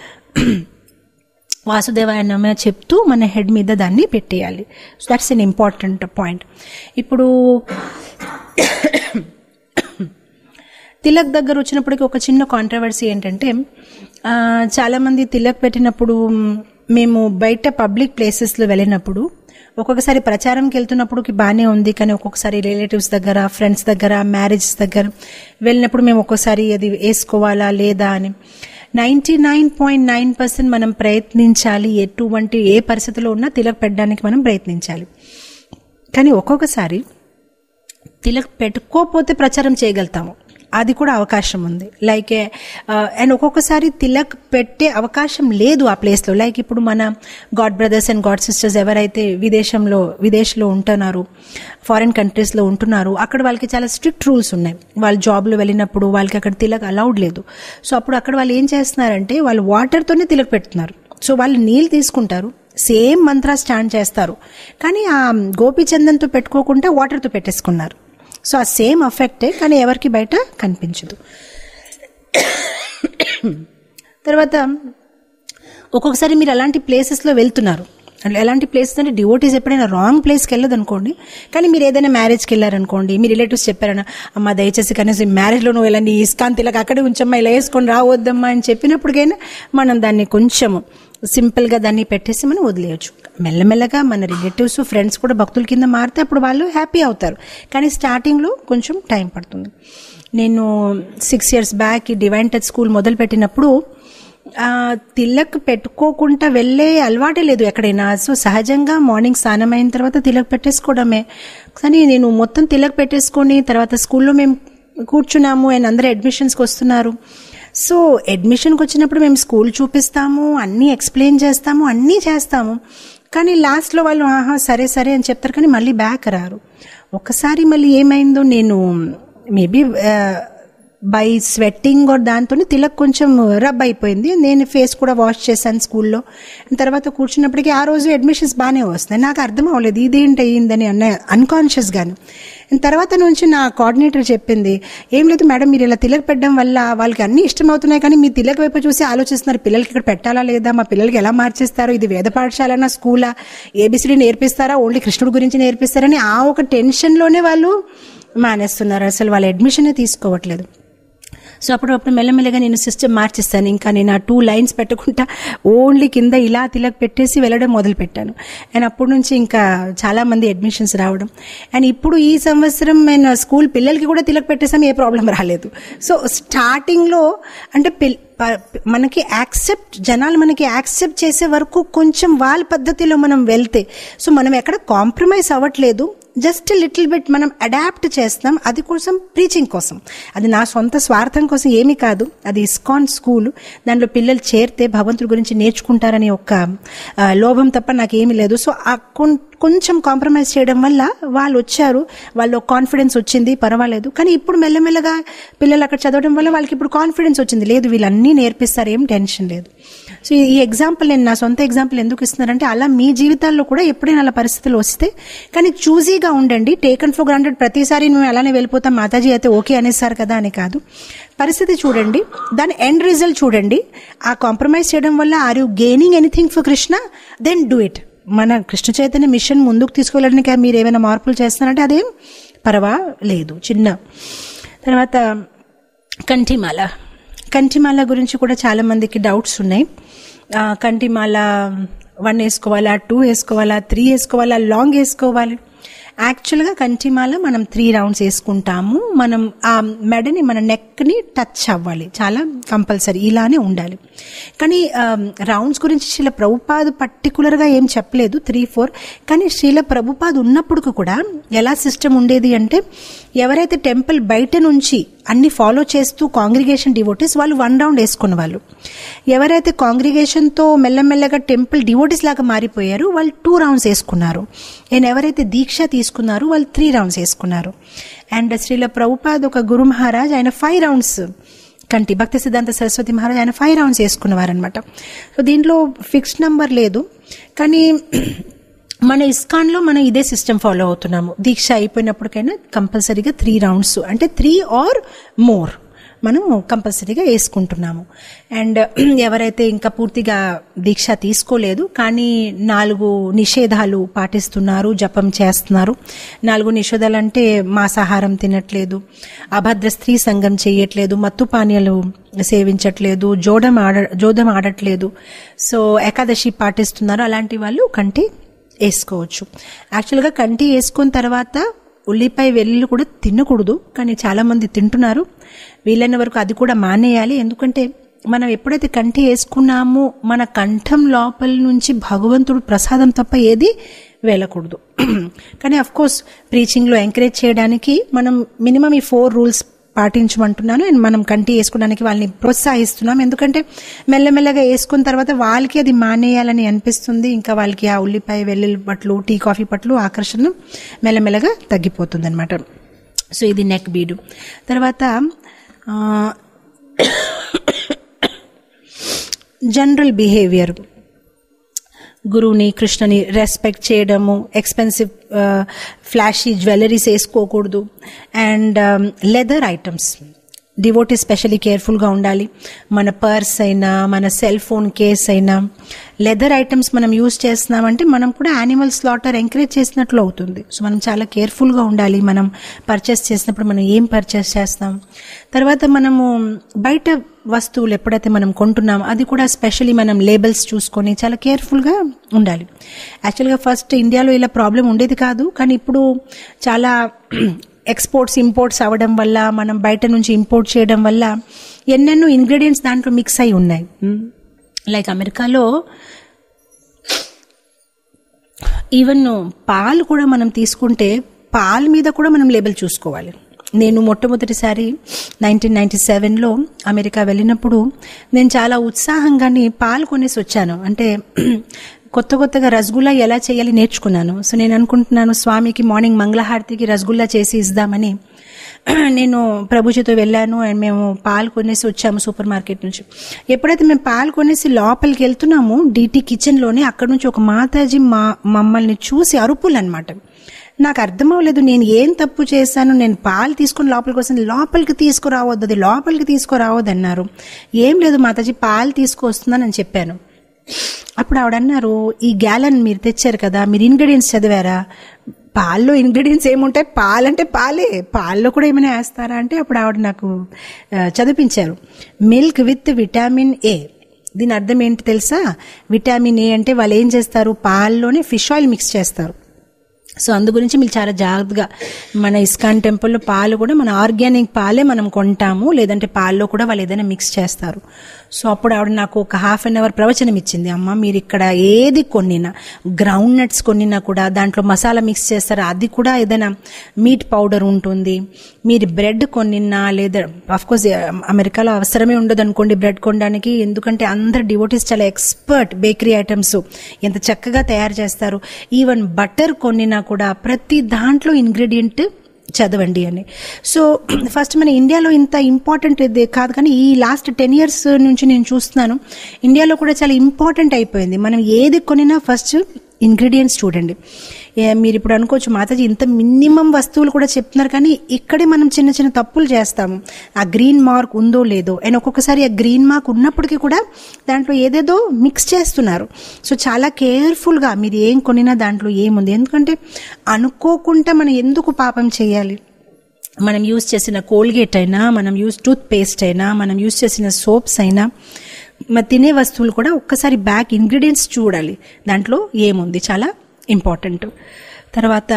వాసుదేవాయ నమ చెప్తూ మన హెడ్ మీద దాన్ని పెట్టేయాలి so that's an important point ఇప్పుడు తిలక్ దగ్గర వచ్చినప్పటికి ఒక చిన్న కాంట్రవర్సీ ఏంటంటే ఆ, చాలామంది తిలక్ పెట్టినప్పుడు మ్, మేము బయట పబ్లిక్ ప్లేసెస్లో వెళ్ళినప్పుడు ఒక్కొక్కసారి ప్రచారంకి వెళ్తున్నప్పుడు బాగానే ఉంది కానీ ఒక్కొక్కసారి రిలేటివ్స్ దగ్గర ఫ్రెండ్స్ దగ్గర మ్యారేజ్ దగ్గర వెళ్ళినప్పుడు మేము ఒక్కోసారి అది వేసుకోవాలా లేదా అని ninety nine point nine percent మనం ప్రయత్నించాలి ఎటువంటి ఏ పరిస్థితిలో ఉన్నా తిలక్ పెట్టడానికి మనం ప్రయత్నించాలి కానీ ఒక్కొక్కసారి తిలక్ పెట్టుకోకపోతే ప్రచారం చేయగలుగుతాము అది కూడా అవకాశం ఉంది లైక్ అండ్ ఒక్కొక్కసారి తిలక్ పెట్టే అవకాశం లేదు ఆ ప్లేస్లో లైక్ ఇప్పుడు మన God brothers and God sisters ఎవరైతే విదేశంలో విదేశ్లో ఉంటున్నారు ఫారిన్ కంట్రీస్లో ఉంటున్నారు అక్కడ వాళ్ళకి చాలా స్ట్రిక్ట్ రూల్స్ ఉన్నాయి వాళ్ళు జాబ్లో వెళ్ళినప్పుడు వాళ్ళకి అక్కడ తిలక్ అలౌడ్ లేదు సో అప్పుడు అక్కడ వాళ్ళు ఏం చేస్తున్నారంటే వాళ్ళు వాటర్తోనే తిలక్ పెడుతున్నారు సో వాళ్ళు నీళ్ళు తీసుకుంటారు సేమ్ మంత్రా స్టాండ్ చేస్తారు కానీ ఆ గోపీచందన్తో పెట్టుకోకుండా వాటర్తో పెట్టేసుకున్నారు సో ఆ సేమ్ అఫెక్టే కానీ ఎవరికి బయట కనిపించదు తర్వాత ఒక్కొక్కసారి మీరు అలాంటి ప్లేసెస్లో వెళ్తున్నారు అంటే ఎలాంటి ప్లేసెస్ అంటే డివోటీస్ ఎప్పుడైనా రాంగ్ ప్లేస్కి వెళ్ళదు అనుకోండి కానీ మీరు ఏదైనా మ్యారేజ్కి వెళ్ళారనుకోండి మీ రిలేటివ్స్ చెప్పారన్నా అమ్మ దయచేసి కనీసం మ్యారేజ్లో నువ్వు వెళ్ళండి ఇస్కాన్ తిలక అక్కడే ఉంచమ్మా ఇలా వేసుకొని రావద్దమ్మా అని చెప్పినప్పటికైనా మనం దాన్ని కొంచెం సింపుల్గా దాన్ని పెట్టేసి మనం వదిలేయచ్చు మెల్లమెల్లగా మన రిలేటివ్స్ ఫ్రెండ్స్ కూడా భక్తుల కింద మారితే అప్పుడు వాళ్ళు హ్యాపీ అవుతారు కానీ స్టార్టింగ్లో కొంచెం టైం పడుతుంది నేను సిక్స్ ఇయర్స్ బ్యాక్ ఈ డివైన్ టచ్ స్కూల్ మొదలు పెట్టినప్పుడు ఆ, తిలక్ పెట్టుకోకుండా వెళ్ళే అలవాటే లేదు ఎక్కడైనా సో సహజంగా మార్నింగ్ స్నానం అయిన తర్వాత తిలక్ పెట్టేసుకోవడమే కానీ నేను మొత్తం తిలక్ పెట్టేసుకొని తర్వాత స్కూల్లో మేము కూర్చున్నాము అండ్ అందరూ అడ్మిషన్స్కి వస్తున్నారు సో అడ్మిషన్కి వచ్చినప్పుడు మేము స్కూల్ చూపిస్తాము అన్నీ ఎక్స్ప్లెయిన్ చేస్తాము అన్నీ చేస్తాము కానీ లాస్ట్లో వాళ్ళు ఆహా సరే సరే అని చెప్తారు కానీ మళ్ళీ బ్యాక్ రారు ఒకసారి మళ్ళీ ఏమైందో నేను మేబీ బై స్వెట్టింగ్ or దాంతో తిలక్ కొంచెం రబ్ అయిపోయింది నేను ఫేస్ కూడా వాష్ చేశాను స్కూల్లో తర్వాత కూర్చున్నప్పటికీ ఆ రోజు అడ్మిషన్స్ బాగానే వస్తున్నాయి నాకు అర్థం అవ్వలేదు ఇదేంటి అయ్యిందని అన్న అన్కాన్షియస్గాను తర్వాత నుంచి నా కోఆర్డినేటర్ చెప్పింది ఏం లేదు మేడం మీరు ఇలా తిలక్ పెట్టడం వల్ల వాళ్ళకి అన్ని ఇష్టం అవుతున్నాయి కానీ మీ తిలక్ వైపు చూసి ఆలోచిస్తున్నారు పిల్లలకి ఇక్కడ పెట్టాలా లేదా మా పిల్లలకి ఎలా మార్చేస్తారు ఇది వేద పాఠశాలనా స్కూలా ఏబిసిడి నేర్పిస్తారా ఓన్లీ కృష్ణుడి గురించి నేర్పిస్తారని ఆ ఒక టెన్షన్లోనే వాళ్ళు మానేస్తున్నారు అసలు వాళ్ళ అడ్మిషనే తీసుకోవట్లేదు సో అప్పుడప్పుడు మెల్లమెల్లగా నేను సిస్టమ్ మార్చేస్తాను ఇంకా నేను ఆ టూ లైన్స్ పెట్టకుండా ఓన్లీ కింద ఇలా తిలక్ పెట్టేసి వెళ్ళడం మొదలు పెట్టాను అండ్ అప్పటి నుంచి ఇంకా చాలా మంది అడ్మిషన్స్ రావడం అండ్ ఇప్పుడు ఈ సంవత్సరం నేను స్కూల్ పిల్లలకి కూడా తిలక్ పెట్టేసాం ఏ ప్రాబ్లం రాలేదు సో స్టార్టింగ్లో అంటే పిల్ ప- మనకి యాక్సెప్ట్ జనాలు మనకి యాక్సెప్ట్ చేసే వరకు కొంచెం వాళ్ళ పద్ధతిలో మనం వెళ్తే సో మనం ఎక్కడ కాంప్రమైజ్ అవ్వట్లేదు జస్ట్ లిటిల్ బిట్ మనం అడాప్ట్ చేస్తాం అది కోసం ప్రీచింగ్ కోసం అది నా సొంత స్వార్థం కోసం ఏమీ కాదు అది ఇస్కాన్ స్కూల్ దాంట్లో పిల్లలు చేరితే భగవంతుడి గురించి నేర్చుకుంటారని ఒక ఆ, లోభం తప్ప నాకేమీ లేదు సో కొంచెం కాంప్రమైజ్ చేయడం వల్ల వాళ్ళు వచ్చారు వాళ్ళు కాన్ఫిడెన్స్ వచ్చింది పర్వాలేదు కానీ ఇప్పుడు మెల్లమెల్లగా పిల్లలు అక్కడ చదవడం వల్ల వాళ్ళకి ఇప్పుడు కాన్ఫిడెన్స్ వచ్చింది లేదు వీళ్ళన్నీ నేర్పిస్తారు ఏం టెన్షన్ లేదు సో ఈ ఎగ్జాంపుల్ నేను నా సొంత ఎగ్జాంపుల్ ఎందుకు ఇస్తున్నానంటే అలా మీ జీవితాల్లో కూడా ఎప్పుడైనా అలా పరిస్థితులు వస్తే కానీ చూజీగా ఉండండి టేకన్ ఫర్ గ్రాంటెడ్ ప్రతిసారి మేము అలానే వెళ్ళిపోతాం మాతాజీ అయితే ఓకే అనేసారు కదా అని కాదు పరిస్థితి చూడండి దాని ఎండ్ రిజల్ట్ చూడండి ఆ కాంప్రమైజ్ చేయడం వల్ల are you gaining anything for Krishna then do it మన కృష్ణ చైతన్య మిషన్ ముందుకు తీసుకెళ్ళడానికి మీరు ఏమైనా మార్పులు చేస్తున్నారంటే అదేం పర్వా లేదు చిన్న తర్వాత కంఠిమాల కంఠిమాల గురించి కూడా చాలా మందికి డౌట్స్ ఉన్నాయి ఆ, కంఠిమాల వన్ వేసుకోవాలా టూ వేసుకోవాలా త్రీ వేసుకోవాలా లాంగ్ వేసుకోవాలి యాక్చువల్గా కంఠిమాల మనం త్రీ రౌండ్స్ వేసుకుంటాము మనం ఆ మెడని మన నెక్ని టచ్ అవ్వాలి చాలా కంపల్సరీ ఇలానే ఉండాలి కానీ రౌండ్స్ గురించి శీల ప్రభుపాద్ పర్టికులర్గా ఏం చెప్పలేదు త్రీ ఫోర్ కానీ శీల ప్రభుపాద్ ఉన్నప్పుడు కూడా ఎలా సిస్టమ్ ఉండేది అంటే ఎవరైతే టెంపుల్ బయట నుంచి అన్ని ఫాలో చేస్తూ కాంగ్రిగేషన్ డివోటీస్ వాళ్ళు వన్ రౌండ్ వేసుకున్న వాళ్ళు ఎవరైతే కాంగ్రిగేషన్తో మెల్లమెల్లగా టెంపుల్ డివోటీస్ లాగా మారిపోయారు వాళ్ళు టూ రౌండ్స్ వేసుకున్నారు అండ్ ఎవరైతే దీక్ష తీసుకున్నారో వాళ్ళు త్రీ రౌండ్స్ వేసుకున్నారు అండ్ శ్రీల ప్రభుపాద్ ఒక గురు మహారాజ్ ఆయన ఫైవ్ రౌండ్స్ కంటి భక్తి సిద్ధాంత సరస్వతి మహారాజ్ ఆయన ఫైవ్ రౌండ్స్ వేసుకున్నవారనమాట సో దీంట్లో ఫిక్స్డ్ నంబర్ లేదు కానీ మన ఇస్కాన్లో మనం ఇదే సిస్టమ్ ఫాలో అవుతున్నాము దీక్ష అయిపోయినప్పటికైనా కంపల్సరీగా త్రీ రౌండ్స్ అంటే త్రీ ఆర్ మోర్ మనం కంపల్సరీగా వేసుకుంటున్నాము అండ్ ఎవరైతే ఇంకా పూర్తిగా దీక్ష తీసుకోలేదు కానీ నాలుగు నిషేధాలు పాటిస్తున్నారు జపం చేస్తున్నారు నాలుగు నిషేధాలు అంటే మాంసాహారం తినట్లేదు అభద్ర స్త్రీ సంఘం చేయట్లేదు మత్తు పానీయాలు సేవించట్లేదు జోడం ఆడ జోదం ఆడట్లేదు సో ఏకాదశి పాటిస్తున్నారు అలాంటి వాళ్ళు కంటి వేసుకోవచ్చు యాక్చువల్గా కంటి వేసుకున్న తర్వాత ఉల్లిపాయ వెల్లుల్లి కూడా తినకూడదు కానీ చాలా మంది తింటున్నారు వీలైన వరకు అది కూడా మానేయాలి ఎందుకంటే మనం ఎప్పుడైతే కంటి వేసుకున్నామో మన కంఠం లోపల నుంచి భగవంతుడు ప్రసాదం తప్ప ఏది వెళ్ళకూడదు కానీ అఫ్ కోర్స్ ప్రీచింగ్లో ఎంకరేజ్ చేయడానికి మనం మినిమం ఈ ఫోర్ రూల్స్ పాటించమంటున్నాను అండ్ మనం కంటి వేసుకోవడానికి వాళ్ళని ప్రోత్సహిస్తున్నాం ఎందుకంటే మెల్లమెల్లగా వేసుకున్న తర్వాత వాళ్ళకి అది మానేయాలని అనిపిస్తుంది ఇంకా వాళ్ళకి ఆ ఉల్లిపాయ వెల్లుల్లి పట్లు టీ కాఫీ పట్లు ఆకర్షణ మెల్లమెల్లగా తగ్గిపోతుంది అనమాట సో ఇది నెక్ బీడు తర్వాత జనరల్ బిహేవియర్ గురువుని కృష్ణని రెస్పెక్ట్ చేయడము ఎక్స్పెన్సివ్ ఫ్లాషీ జ్యువెలరీస్ వేసుకోకూడదు and leather items devotee specially కేర్ఫుల్గా ఉండాలి మన పర్స్ అయినా మన సెల్ ఫోన్ కేస్ అయినా లెదర్ ఐటమ్స్ మనం యూజ్ చేస్తున్నామంటే మనం కూడా యానిమల్ స్లాటర్ ఎంకరేజ్ చేసినట్లు అవుతుంది సో మనం చాలా కేర్ఫుల్గా ఉండాలి మనం పర్చేస్ చేసినప్పుడు మనం ఏం పర్చేస్ చేస్తాం తర్వాత మనము బయట వస్తువులు ఎప్పుడైతే మనం కొంటున్నాం అది కూడా స్పెషల్లీ మనం లేబుల్స్ చూసుకొని చాలా కేర్ఫుల్గా ఉండాలి యాక్చువల్గా ఫస్ట్ ఇండియాలో ఇలా ప్రాబ్లం ఉండేది కాదు కానీ ఇప్పుడు చాలా ఎక్స్పోర్ట్స్ ఇంపోర్ట్స్ అవ్వడం వల్ల మనం బయట నుంచి ఇంపోర్ట్ చేయడం వల్ల ఎన్నెన్నో ఇంగ్రీడియంట్స్ దాంట్లో మిక్స్ అయి ఉన్నాయి లైక్ అమెరికాలో ఈవెన్ పాలు కూడా మనం తీసుకుంటే పాల మీద కూడా మనం లేబుల్ చూసుకోవాలి నేను మొట్టమొదటిసారి నైన్టీన్ నైన్టీ సెవెన్లో అమెరికా వెళ్ళినప్పుడు నేను చాలా ఉత్సాహంగాని పాలు కొనేసి వచ్చాను అంటే కొత్త కొత్తగా రసగుల్లా ఎలా చేయాలి నేర్చుకున్నాను సో నేను అనుకుంటున్నాను స్వామికి మార్నింగ్ మంగళహారతికి రసగుల్లా చేసి ఇద్దామని నేను ప్రభుజీతో వెళ్ళాను అండ్ మేము పాలు కొనేసి వచ్చాము సూపర్ మార్కెట్ నుంచి ఎప్పుడైతే మేము పాలు కొనేసి లోపలికి వెళ్తున్నామో డీటీ కిచెన్లోనే అక్కడ నుంచి ఒక మాతాజీ మా మమ్మల్ని చూసి అరుపులు అనమాట నాకు అర్థం అవ్వలేదు నేను ఏం తప్పు చేశాను నేను పాలు తీసుకుని లోపలికి వస్తాను లోపలికి తీసుకురావద్దు అది లోపలికి తీసుకురావద్దు అన్నారు ఏం లేదు మాతాజీ పాలు తీసుకొస్తున్నానని చెప్పాను అప్పుడు ఆవిడ అన్నారు ఈ గ్యాలన్ మీరు తెచ్చారు కదా మీరు ఇంగ్రీడియంట్స్ చదివారా పాల్లో ఇంగ్రీడియంట్స్ ఏముంటాయి పాలంటే పాలే పాల్లో కూడా ఏమైనా వేస్తారా అంటే అప్పుడు ఆవిడ నాకు చదివించారు మిల్క్ విత్ విటామిన్ ఏ దీని అర్థం ఏంటి తెలుసా విటామిన్ ఏ అంటే వాళ్ళు ఏం చేస్తారు పాల్లోనే ఫిష్ ఆయిల్ మిక్స్ చేస్తారు సో అందు గురించి మీరు చాలా జాగ్రత్తగా మన ఇస్కాన్ టెంపుల్లో పాలు కూడా మన ఆర్గానిక్ పాలే మనం కొంటాము లేదంటే పాల్లో కూడా వాళ్ళు ఏదైనా మిక్స్ చేస్తారు సో అప్పుడు ఆవిడ నాకు ఒక హాఫ్ అన్ అవర్ ప్రవచనం ఇచ్చింది అమ్మ మీరు ఇక్కడ ఏది కొన్నినా గ్రౌండ్ నట్స్ కొన్నినా కూడా దాంట్లో మసాలా మిక్స్ చేస్తారు అది కూడా ఏదైనా మీట్ పౌడర్ ఉంటుంది మీరు బ్రెడ్ కొన్నినా లేదా కోర్స్ అమెరికాలో అవసరమే ఉండదు అనుకోండి బ్రెడ్ కొనడానికి ఎందుకంటే అందరు డివోటీస్ చాలా ఎక్స్పర్ట్ బేకరీ ఐటమ్స్ ఎంత చక్కగా తయారు చేస్తారు ఈవెన్ బటర్ కొన్నినా కూడా ప్రతి దాంట్లో ఇంగ్రీడియంట్ చదవండి అని సో ఫస్ట్ మన ఇండియాలో ఇంత ఇంపార్టెంట్ ఇది కాదు కానీ ఈ లాస్ట్ టెన్ ఇయర్స్ నుంచి నేను చూస్తున్నాను ఇండియాలో కూడా చాలా ఇంపార్టెంట్ అయిపోయింది మనం ఏది కొనినా ఫస్ట్ ఇంగ్రీడియంట్స్ చూడండి ఏ, మీరు ఇప్పుడు అనుకోవచ్చు మాతాజీ ఇంత మినిమం వస్తువులు కూడా చెప్తున్నారు కానీ ఇక్కడే మనం చిన్న చిన్న తప్పులు చేస్తాము ఆ గ్రీన్ మార్క్ ఉందో లేదో అండ్ ఒక్కొక్కసారి ఆ గ్రీన్ మార్క్ ఉన్నప్పటికీ కూడా దాంట్లో ఏదేదో మిక్స్ చేస్తున్నారు సో చాలా కేర్ఫుల్గా మీరు ఏం కొనినా దాంట్లో ఏముంది ఎందుకంటే అనుకోకుండా మనం ఎందుకు పాపం చేయాలి మనం యూజ్ చేసిన కోల్గేట్ అయినా మనం యూజ్ టూత్ పేస్ట్ అయినా మనం యూజ్ చేసిన సోప్స్ అయినా మరి తినే వస్తువులు కూడా ఒక్కసారి బ్యాక్ ఇంగ్రీడియంట్స్ చూడాలి దాంట్లో ఏముంది చాలా ఇంపార్టెంట్ తర్వాత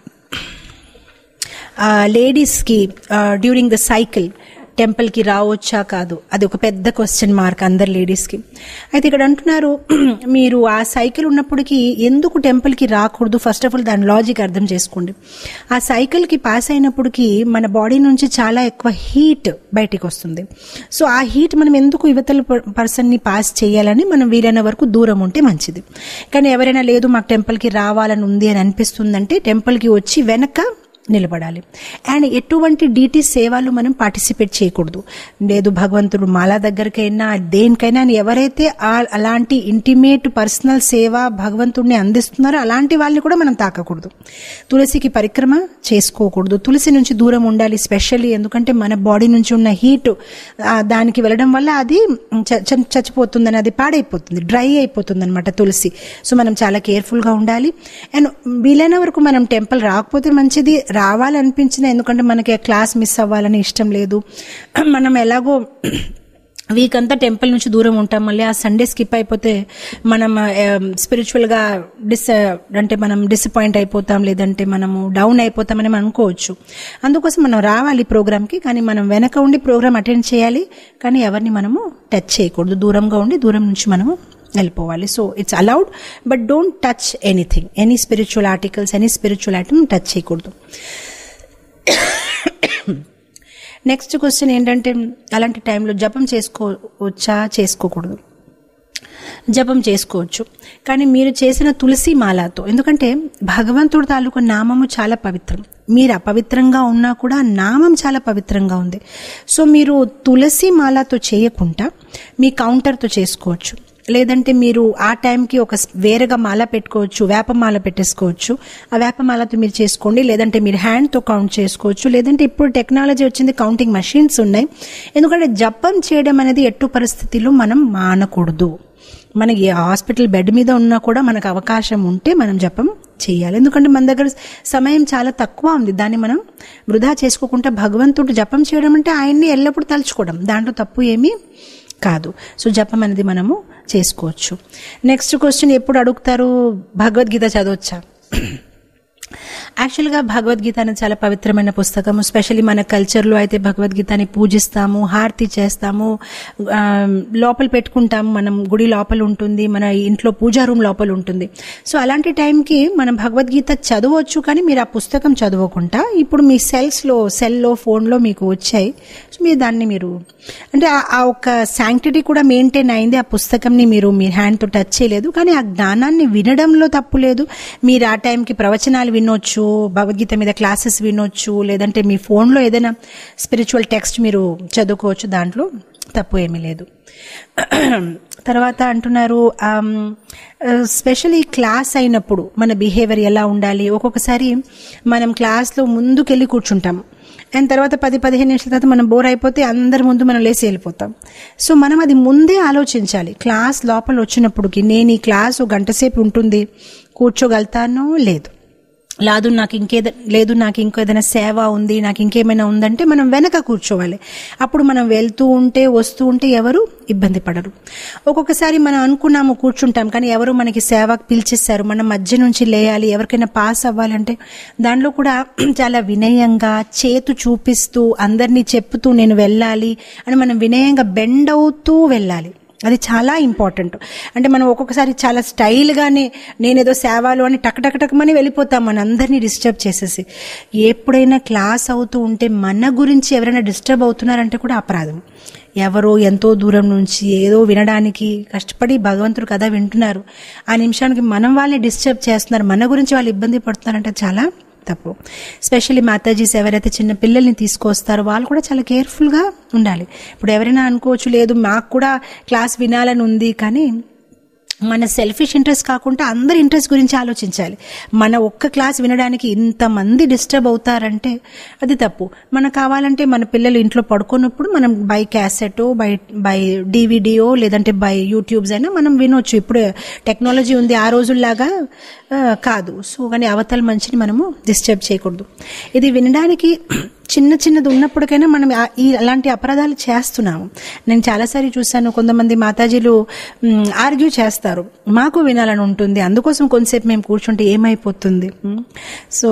లేడీస్కి డ్యూరింగ్ ద సైకిల్ టెంపుల్కి రావచ్చా కాదు అది ఒక పెద్ద క్వశ్చన్ మార్క్ అందరు లేడీస్కి అయితే ఇక్కడ అంటున్నారు మీరు ఆ సైకిల్ ఉన్నప్పటికీ ఎందుకు టెంపుల్కి రాకూడదు ఫస్ట్ ఆఫ్ ఆల్ దాని లాజిక్ అర్థం చేసుకోండి ఆ సైకిల్కి పాస్ అయినప్పటికీ మన బాడీ నుంచి చాలా ఎక్కువ హీట్ బయటికి వస్తుంది సో ఆ హీట్ మనం ఎందుకు యువతల పర్సన్ని పాస్ చేయాలని మనం వీలైన వరకు దూరం ఉంటే మంచిది కానీ ఎవరైనా లేదు మాకు టెంపుల్కి రావాలని ఉంది అని అనిపిస్తుందంటే టెంపుల్కి వచ్చి వెనక నిలబడాలి అండ్ ఎటువంటి డీటీ సేవలు మనం పార్టిసిపేట్ చేయకూడదు లేదు భగవంతుడు మాల దగ్గరికైనా దేనికైనా అని ఎవరైతే ఆ- అలాంటి ఇంటిమేట్ పర్సనల్ సేవ భగవంతుడిని అందిస్తున్నారో అలాంటి వాళ్ళని కూడా మనం తాకకూడదు తులసికి పరిక్రమ చేసుకోకూడదు తులసి నుంచి దూరం ఉండాలి స్పెషల్లీ ఎందుకంటే మన బాడీ నుంచి ఉన్న హీట్ దానికి వెళ్ళడం వల్ల అది చ- చ- చచ్చిపోతుందని అది పాడైపోతుంది డ్రై అయిపోతుంది అనమాట తులసి సో మనం చాలా కేర్ఫుల్గా ఉండాలి అండ్ వీలైన వరకు మనం టెంపుల్ రాకపోతే మంచిది రావాలనిపించింది ఎందుకంటే మనకి ఆ క్లాస్ మిస్ అవ్వాలని ఇష్టం లేదు మనం ఎలాగో వీక్ అంతా టెంపుల్ నుంచి దూరం ఉంటాం మళ్ళీ ఆ సండే స్కిప్ అయిపోతే మనం స్పిరిచువల్గా డిస్ అంటే మనం డిసప్పాయింట్ అయిపోతాం లేదంటే మనము డౌన్ అయిపోతామని మనం అనుకోవచ్చు అందుకోసం మనం రావాలి ప్రోగ్రామ్కి కానీ మనం వెనక ఉండి ప్రోగ్రామ్ అటెండ్ చేయాలి కానీ ఎవరిని మనము టచ్ చేయకూడదు దూరంగా ఉండి దూరం నుంచి మనము వెళ్ళిపోవాలి so it's allowed but don't touch anything any spiritual articles any spiritual item touch చేయకూడదు నెక్స్ట్ క్వశ్చన్ ఏంటంటే అలాంటి టైంలో జపం చేసుకోవచ్చా చేసుకోకూడదు జపం చేసుకోవచ్చు కానీ మీరు చేసిన తులసి మాలతో ఎందుకంటే భగవంతుడు తాలూకు నామము చాలా పవిత్రం మీరు అపవిత్రంగా ఉన్నా కూడా నామం చాలా పవిత్రంగా ఉంది సో మీరు తులసి మాలతో చేయకుండా మీ కౌంటర్తో చేసుకోవచ్చు లేదంటే మీరు ఆ టైంకి ఒక వేరేగా మాల పెట్టుకోవచ్చు వేపమాల పెట్టేసుకోవచ్చు ఆ వేపమాలతో మీరు చేసుకోండి లేదంటే మీరు హ్యాండ్తో కౌంట్ చేసుకోవచ్చు లేదంటే ఇప్పుడు టెక్నాలజీ వచ్చింది కౌంటింగ్ మషిన్స్ ఉన్నాయి ఎందుకంటే జపం చేయడం అనేది ఎట్టు పరిస్థితిలో మనం మానకూడదు మనకి హాస్పిటల్ బెడ్ మీద ఉన్నా కూడా మనకు అవకాశం ఉంటే మనం జపం చేయాలి ఎందుకంటే మన దగ్గర సమయం చాలా తక్కువ ఉంది దాన్ని మనం వృధా చేసుకోకుండా భగవంతుడు జపం చేయడం అంటే ఆయన్ని ఎల్లప్పుడూ తలుచుకోవడం దాంట్లో తప్పు ఏమీ కాదు సో జపం అనేది మనము చేసుకోవచ్చు నెక్స్ట్ క్వశ్చన్ ఎప్పుడు అడుగుతారు భగవద్గీత చదవచ్చా యాక్చువల్గా భగవద్గీత అనేది చాలా పవిత్రమైన పుస్తకము స్పెషల్లీ మన కల్చర్లో అయితే భగవద్గీతని పూజిస్తాము హారతి చేస్తాము ఆ, లోపల పెట్టుకుంటాము మనం గుడి లోపల ఉంటుంది మన ఇంట్లో పూజా రూమ్ లోపల ఉంటుంది సో అలాంటి టైంకి మనం భగవద్గీత చదవచ్చు కానీ మీరు ఆ పుస్తకం చదవకుండా ఇప్పుడు మీ సెల్స్లో సెల్లో ఫోన్లో మీకు వచ్చాయి సో మీరు దాన్ని మీరు అంటే ఆ- ఆ ఒక శాంక్టిటీ కూడా మెయింటైన్ అయింది ఆ పుస్తకంని మీరు మీ హ్యాండ్తో టచ్ చేయలేదు కానీ ఆ జ్ఞానాన్ని వినడంలో తప్పు లేదు మీరు ఆ టైంకి ప్రవచనాలు వినొచ్చు భగవద్గీత మీద క్లాసెస్ వినొచ్చు లేదంటే మీ ఫోన్లో ఏదైనా స్పిరిచువల్ టెక్స్ట్ మీరు చదువుకోవచ్చు దాంట్లో తప్పు ఏమీ లేదు తర్వాత అంటున్నారు స్పెషల్లీ క్లాస్ అయినప్పుడు మన బిహేవియర్ ఎలా ఉండాలి ఒక్కొక్కసారి మనం క్లాస్లో ముందుకెళ్ళి కూర్చుంటాం అండ్ తర్వాత పది పదిహేను నిమిషాల తర్వాత మనం బోర్ అయిపోతే అందరి ముందు మనం లేచి వెళ్ళిపోతాం సో మనం అది ముందే ఆలోచించాలి క్లాస్ లోపల వచ్చినప్పటికి నేను ఈ క్లాస్ ఒక గంట సేపు ఉంటుంది కూర్చోగలుగుతానో లేదు లేదు నాకు ఇంకేద లేదు నాకు ఇంకేదైనా సేవ ఉంది నాకు ఇంకేమైనా ఉందంటే మనం వెనక కూర్చోవాలి అప్పుడు మనం వెళ్తూ ఉంటే వస్తూ ఉంటే ఎవరు ఇబ్బంది పడరు ఒక్కొక్కసారి మనం అనుకున్నాము కూర్చుంటాం కానీ ఎవరు మనకి సేవకు పిలిచేస్తారు మనం మధ్య నుంచి లేయాలి ఎవరికైనా పాస్ అవ్వాలంటే దానిలో కూడా చాలా వినయంగా చేతు చూపిస్తూ అందరినీ చెప్తూ నేను వెళ్ళాలి అని మనం వినయంగా బెండ్ అవుతూ వెళ్ళాలి అది చాలా ఇంపార్టెంట్ అంటే మనం ఒక్కొక్కసారి చాలా స్టైల్గానే నేనేదో సేవలు అని టక్ టక్ టక్మని వెళ్ళిపోతాం మన అందరినీ డిస్టర్బ్ చేసేసి ఎప్పుడైనా క్లాస్ అవుతూ ఉంటే మన గురించి ఎవరైనా డిస్టర్బ్ అవుతున్నారంటే కూడా అపరాధం ఎవరో ఎంతో దూరం నుంచి ఏదో వినడానికి కష్టపడి భగవంతుడు కథ వింటున్నారు ఆ నిమిషానికి మనం వాళ్ళని డిస్టర్బ్ చేస్తున్నారు మన గురించి వాళ్ళు ఇబ్బంది పడుతున్నారంటే చాలా తప్పు స్పెషల్లీ మాతాజీస్ ఎవరైతే చిన్న పిల్లల్ని తీసుకొస్తారో వాళ్ళు కూడా చాలా కేర్ఫుల్గా ఉండాలి ఇప్పుడు ఎవరైనా అనుకోవచ్చు లేదు మాకు కూడా క్లాస్ వినాలని ఉంది కానీ మన సెల్ఫిష్ ఇంట్రెస్ట్ కాకుండా అందరి ఇంట్రెస్ట్ గురించి ఆలోచించాలి మన ఒక్క క్లాస్ వినడానికి ఇంతమంది డిస్టర్బ్ అవుతారంటే అది తప్పు మనకు కావాలంటే మన పిల్లలు ఇంట్లో పడుకున్నప్పుడు మనం బై క్యాసెటో బై బై డివిడియో లేదంటే బై యూట్యూబ్స్ అయినా మనం వినొచ్చు ఇప్పుడు టెక్నాలజీ ఉంది ఆ రోజుల్లాగా ఆ, కాదు సో కానీ అవతల మంచిని మనము డిస్టర్బ్ చేయకూడదు ఇది వినడానికి చిన్న చిన్నది ఉన్నప్పటికైనా మనం ఆ- ఈ అలాంటి అపరాధాలు చేస్తున్నాము నేను చాలాసారి చూశాను కొంతమంది మాతాజీలు ఆర్గ్యూ చేస్తారు మాకు వినాలని ఉంటుంది అందుకోసం కొంతసేపు మేము కూర్చుంటే ఏమైపోతుంది so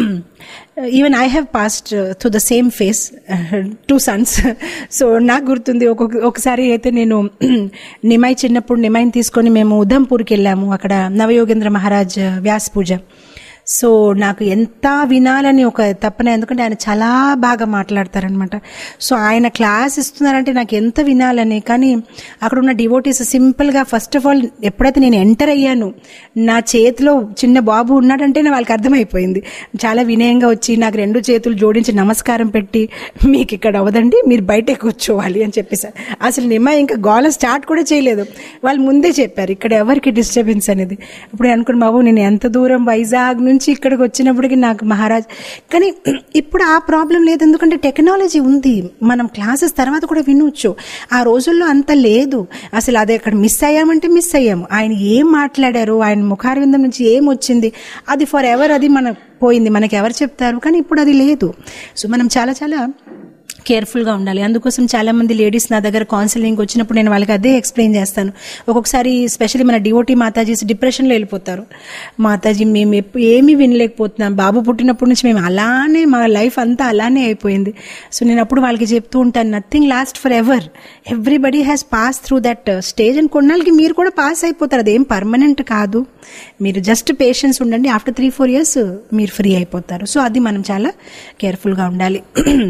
even I have passed to the same phase two sons so నాకు గుర్తుంది ఒక్కొక్క ఒకసారి అయితే నేను నిమాయి చిన్నప్పుడు నిమాయిని తీసుకొని మేము ఉధంపూర్కి వెళ్ళాము అక్కడ నవయోగేంద్ర మహారాజ్ వ్యాస్ పూజ సో నాకు ఎంత వినాలని ఒక తప్పన ఎందుకంటే ఆయన చాలా బాగా మాట్లాడతారనమాట సో ఆయన క్లాస్ ఇస్తున్నారంటే నాకు ఎంత వినాలని కానీ అక్కడ ఉన్న డివోటీస్ సింపుల్గా ఫస్ట్ ఆఫ్ ఆల్ ఎప్పుడైతే నేను ఎంటర్ అయ్యాను నా చేతిలో చిన్న బాబు ఉన్నాడంటే వాళ్ళకి అర్థమైపోయింది చాలా వినయంగా వచ్చి నాకు రెండు చేతులు జోడించి నమస్కారం పెట్టి మీకు ఇక్కడ అవదండి మీరు బయటే కూర్చోవాలి అని చెప్పేసారు అసలు నిమ్మ ఇంకా గోల స్టార్ట్ కూడా చేయలేదు వాళ్ళు ముందే చెప్పారు ఇక్కడ ఎవరికి డిస్టర్బెన్స్ అనేది ఇప్పుడు నేను అనుకున్న బాబు నేను ఎంత దూరం వైజాగ్ నుంచి ఇక్కడికి వచ్చినప్పటికి నాకు మహారాజ్ కానీ ఇప్పుడు ఆ ప్రాబ్లం లేదు ఎందుకంటే టెక్నాలజీ ఉంది మనం క్లాసెస్ తర్వాత కూడా వినొచ్చు ఆ రోజుల్లో అంత లేదు అసలు అదే అక్కడ మిస్ అయ్యామంటే మిస్ అయ్యాము ఆయన ఏం మాట్లాడారు ఆయన ముఖారవిందం నుంచి ఏం వచ్చింది అది ఫర్ ఎవర్ అది మన పోయింది మనకి ఎవరు చెప్తారు కానీ ఇప్పుడు అది లేదు సో మనం చాలా చాలా కేర్ఫుల్గా ఉండాలి అందుకోసం చాలా మంది లేడీస్ నా దగ్గర కౌన్సిలింగ్ వచ్చినప్పుడు నేను వాళ్ళకి అదే ఎక్స్ప్లెయిన్ చేస్తాను ఒక్కొక్కసారి స్పెషల్లీ మన డివోటీ మాతాజీస్ డిప్రెషన్లో వెళ్ళిపోతారు మాతాజీ మేము ఎప్పుడు ఏమీ వినలేకపోతున్నాం బాబు పుట్టినప్పటి నుంచి మేము అలానే మా లైఫ్ అంతా అలానే అయిపోయింది సో నేను అప్పుడు వాళ్ళకి చెప్తూ ఉంటాను nothing lost forever everybody has pass through that stage and కొన్నాళ్ళకి మీరు కూడా పాస్ అయిపోతారు అదేం పర్మనెంట్ కాదు మీరు జస్ట్ పేషెన్స్ ఉండండి ఆఫ్టర్ త్రీ ఫోర్ ఇయర్స్ మీరు ఫ్రీ అయిపోతారు సో అది మనం చాలా కేర్ఫుల్గా ఉండాలి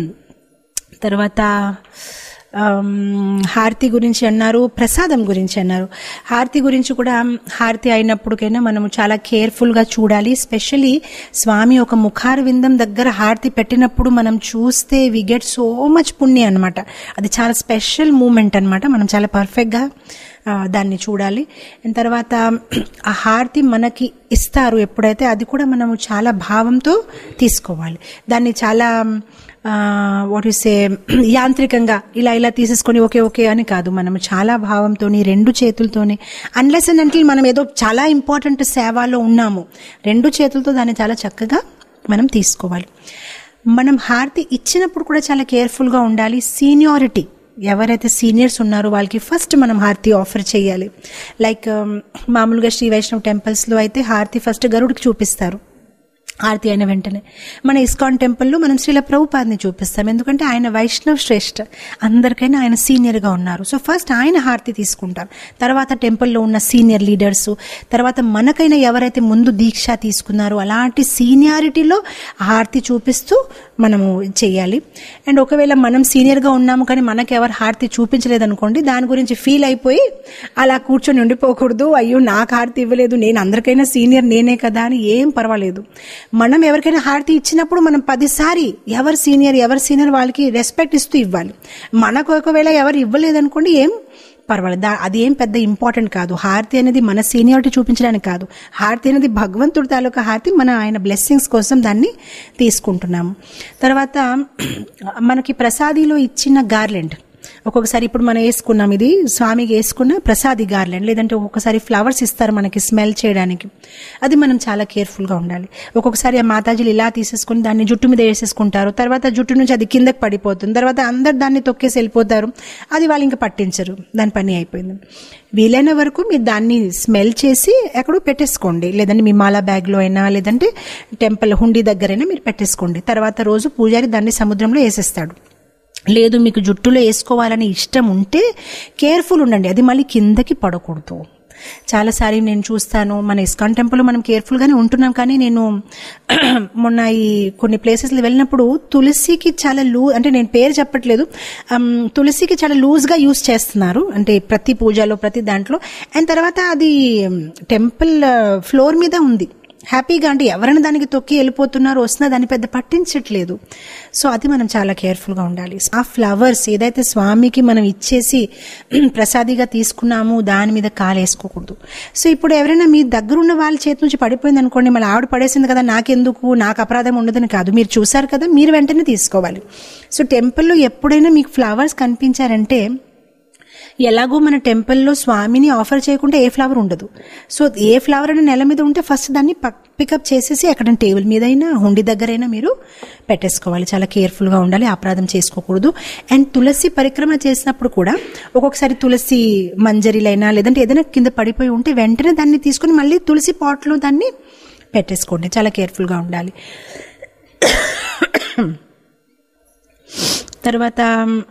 తర్వాత ఆమ్, హారతి గురించి అన్నారు ప్రసాదం గురించి అన్నారు హారతి గురించి కూడా హారతి అయినప్పటికైనా మనము చాలా కేర్ఫుల్గా చూడాలి స్పెషలీ స్వామి ఒక ముఖార విందం దగ్గర హారతి పెట్టినప్పుడు మనం చూస్తే వి గెట్ సో మచ్ పుణ్య అనమాట అది చాలా స్పెషల్ మూమెంట్ అనమాట మనం చాలా పర్ఫెక్ట్గా ఆ, దాన్ని చూడాలి అండ్ తర్వాత ఆ హారతి మనకి ఇస్తారు ఎప్పుడైతే అది కూడా మనము చాలా భావంతో తీసుకోవాలి దాన్ని చాలా వాట్ సే యాంత్రికంగా ఇలా ఇలా తీసేసుకొని ఓకే ఓకే అని కాదు మనము చాలా భావంతోని రెండు చేతులతోని అన్లెస్ అండ్ అంటే మనం ఏదో చాలా ఇంపార్టెంట్ సేవలో ఉన్నాము రెండు చేతులతో దాన్ని చాలా చక్కగా మనం తీసుకోవాలి మనం హారతి ఇచ్చినప్పుడు కూడా చాలా కేర్ఫుల్గా ఉండాలి సీనియారిటీ ఎవరైతే సీనియర్స్ ఉన్నారో వాళ్ళకి ఫస్ట్ మనం హారతి ఆఫర్ చేయాలి లైక్ మామూలుగా శ్రీ వైష్ణవ్ టెంపుల్స్లో అయితే హారతి ఫస్ట్ గరుడికి చూపిస్తారు హారతి అయిన వెంటనే మన ఇస్కాన్ టెంపుల్లో మనం శ్రీల ప్రభుపాదిని చూపిస్తాం ఎందుకంటే ఆయన వైష్ణవ్ శ్రేష్ఠ అందరికైనా ఆయన సీనియర్గా ఉన్నారు సో ఫస్ట్ ఆయన హారతి తీసుకుంటాం తర్వాత టెంపుల్లో ఉన్న సీనియర్ లీడర్స్ తర్వాత మనకైనా ఎవరైతే ముందు దీక్ష తీసుకున్నారో అలాంటి సీనియారిటీలో హారతి చూపిస్తూ మనము చేయాలి అండ్ ఒకవేళ మనం సీనియర్గా ఉన్నాము కానీ మనకి ఎవరు హారతి చూపించలేదు అనుకోండి దాని గురించి ఫీల్ అయిపోయి అలా కూర్చొని ఉండిపోకూడదు అయ్యో నాకు హారతి ఇవ్వలేదు నేను అందరికైనా సీనియర్ నేనే కదా అని ఏం పర్వాలేదు మనం ఎవరికైనా హారతి ఇచ్చినప్పుడు మనం పదిసారి ఎవరు సీనియర్ ఎవరు సీనియర్ వాళ్ళకి రెస్పెక్ట్ ఇస్తూ ఇవ్వాలి మనకు ఒకవేళ ఎవరు ఇవ్వలేదనుకోండి ఏం పర్వాలేదు దా- అది ఏం పెద్ద ఇంపార్టెంట్ కాదు హారతి అనేది మన సీనియారిటీ చూపించడానికి కాదు హారతి అనేది భగవంతుడి తాలూకా హారతి మన ఆయన బ్లెస్సింగ్స్ కోసం దాన్ని తీసుకుంటున్నాము తర్వాత మనకి ప్రసాదిలో ఇచ్చిన గార్లెండ్ ఒక్కొక్కసారి ఇప్పుడు మనం వేసుకున్నాం ఇది స్వామికి వేసుకున్న ప్రసాది గార్లెండ్ లేదంటే ఒక్కొక్కసారి ఫ్లవర్స్ ఇస్తారు మనకి స్మెల్ చేయడానికి అది మనం చాలా కేర్ఫుల్గా ఉండాలి ఒక్కొక్కసారి ఆ మాతాజీలు ఇలా తీసేసుకుని దాన్ని జుట్టు మీద వేసేసుకుంటారు తర్వాత జుట్టు నుంచి అది కిందకి పడిపోతుంది తర్వాత అందరు దాన్ని తొక్కేసి వెళ్ళిపోతారు అది వాళ్ళు ఇంకా పట్టించరు దాని పని అయిపోయింది వీలైన వరకు మీరు దాన్ని స్మెల్ చేసి ఎక్కడో పెట్టేసుకోండి లేదంటే మీ మాలా బ్యాగ్లో అయినా లేదంటే టెంపుల్ హుండీ దగ్గరైనా మీరు పెట్టేసుకోండి తర్వాత రోజు పూజారి దాన్ని సముద్రంలో వేసేస్తాడు లేదు మీకు జుట్టులో వేసుకోవాలని ఇష్టం ఉంటే కేర్ఫుల్ ఉండండి అది మళ్ళీ కిందకి పడకూడదు చాలాసారి నేను చూస్తాను మన ఇస్కాన్ టెంపుల్ మనం కేర్ఫుల్గానే ఉంటున్నాం కానీ నేను మొన్న ఈ కొన్ని ప్లేసెస్లో వెళ్ళినప్పుడు తులసికి చాలా లూ అంటే నేను పేరు చెప్పట్లేదు అమ్, తులసికి చాలా లూజ్గా యూస్ చేస్తున్నారు అంటే ప్రతి పూజలో ప్రతి దాంట్లో అండ్ తర్వాత అది టెంపుల్ ఫ్లోర్ మీద ఉంది హ్యాపీగా అంటే ఎవరైనా దానికి తొక్కి వెళ్ళిపోతున్నారు వస్తున్నా దాన్ని పెద్ద పట్టించట్లేదు సో అది మనం చాలా కేర్ఫుల్గా ఉండాలి ఆ ఫ్లవర్స్ ఏదైతే స్వామికి మనం ఇచ్చేసి ప్రసాదిగా తీసుకున్నాము దాని మీద కాలేసుకోకూడదు సో ఇప్పుడు ఎవరైనా మీ దగ్గర ఉన్న వాళ్ళ చేతి నుంచి పడిపోయింది అనుకోండి మళ్ళీ ఆవిడ పడేసింది కదా నాకెందుకు నాకు అపరాధం ఉండదని కాదు మీరు చూసారు కదా మీరు వెంటనే తీసుకోవాలి సో టెంపుల్లో ఎప్పుడైనా మీకు ఫ్లవర్స్ కనిపించారంటే ఎలాగో మన టెంపుల్లో స్వామిని ఆఫర్ చేయకుండా ఏ ఫ్లవర్ ఉండదు సో ఏ ఫ్లవర్ అనే నెల మీద ఉంటే ఫస్ట్ దాన్ని పికప్ చేసేసి ఎక్కడ టేబుల్ మీద అయినా హుండి దగ్గరైనా మీరు పెట్టేసుకోవాలి చాలా కేర్ఫుల్గా ఉండాలి అపరాధం చేసుకోకూడదు అండ్ తులసి పరిక్రమ చేసినప్పుడు కూడా ఒక్కొక్కసారి తులసి మంజరిలైనా లేదంటే ఏదైనా కింద పడిపోయి ఉంటే వెంటనే దాన్ని తీసుకుని మళ్ళీ తులసి పాట్లో దాన్ని పెట్టేసుకోండి చాలా కేర్ఫుల్గా ఉండాలి తర్వాత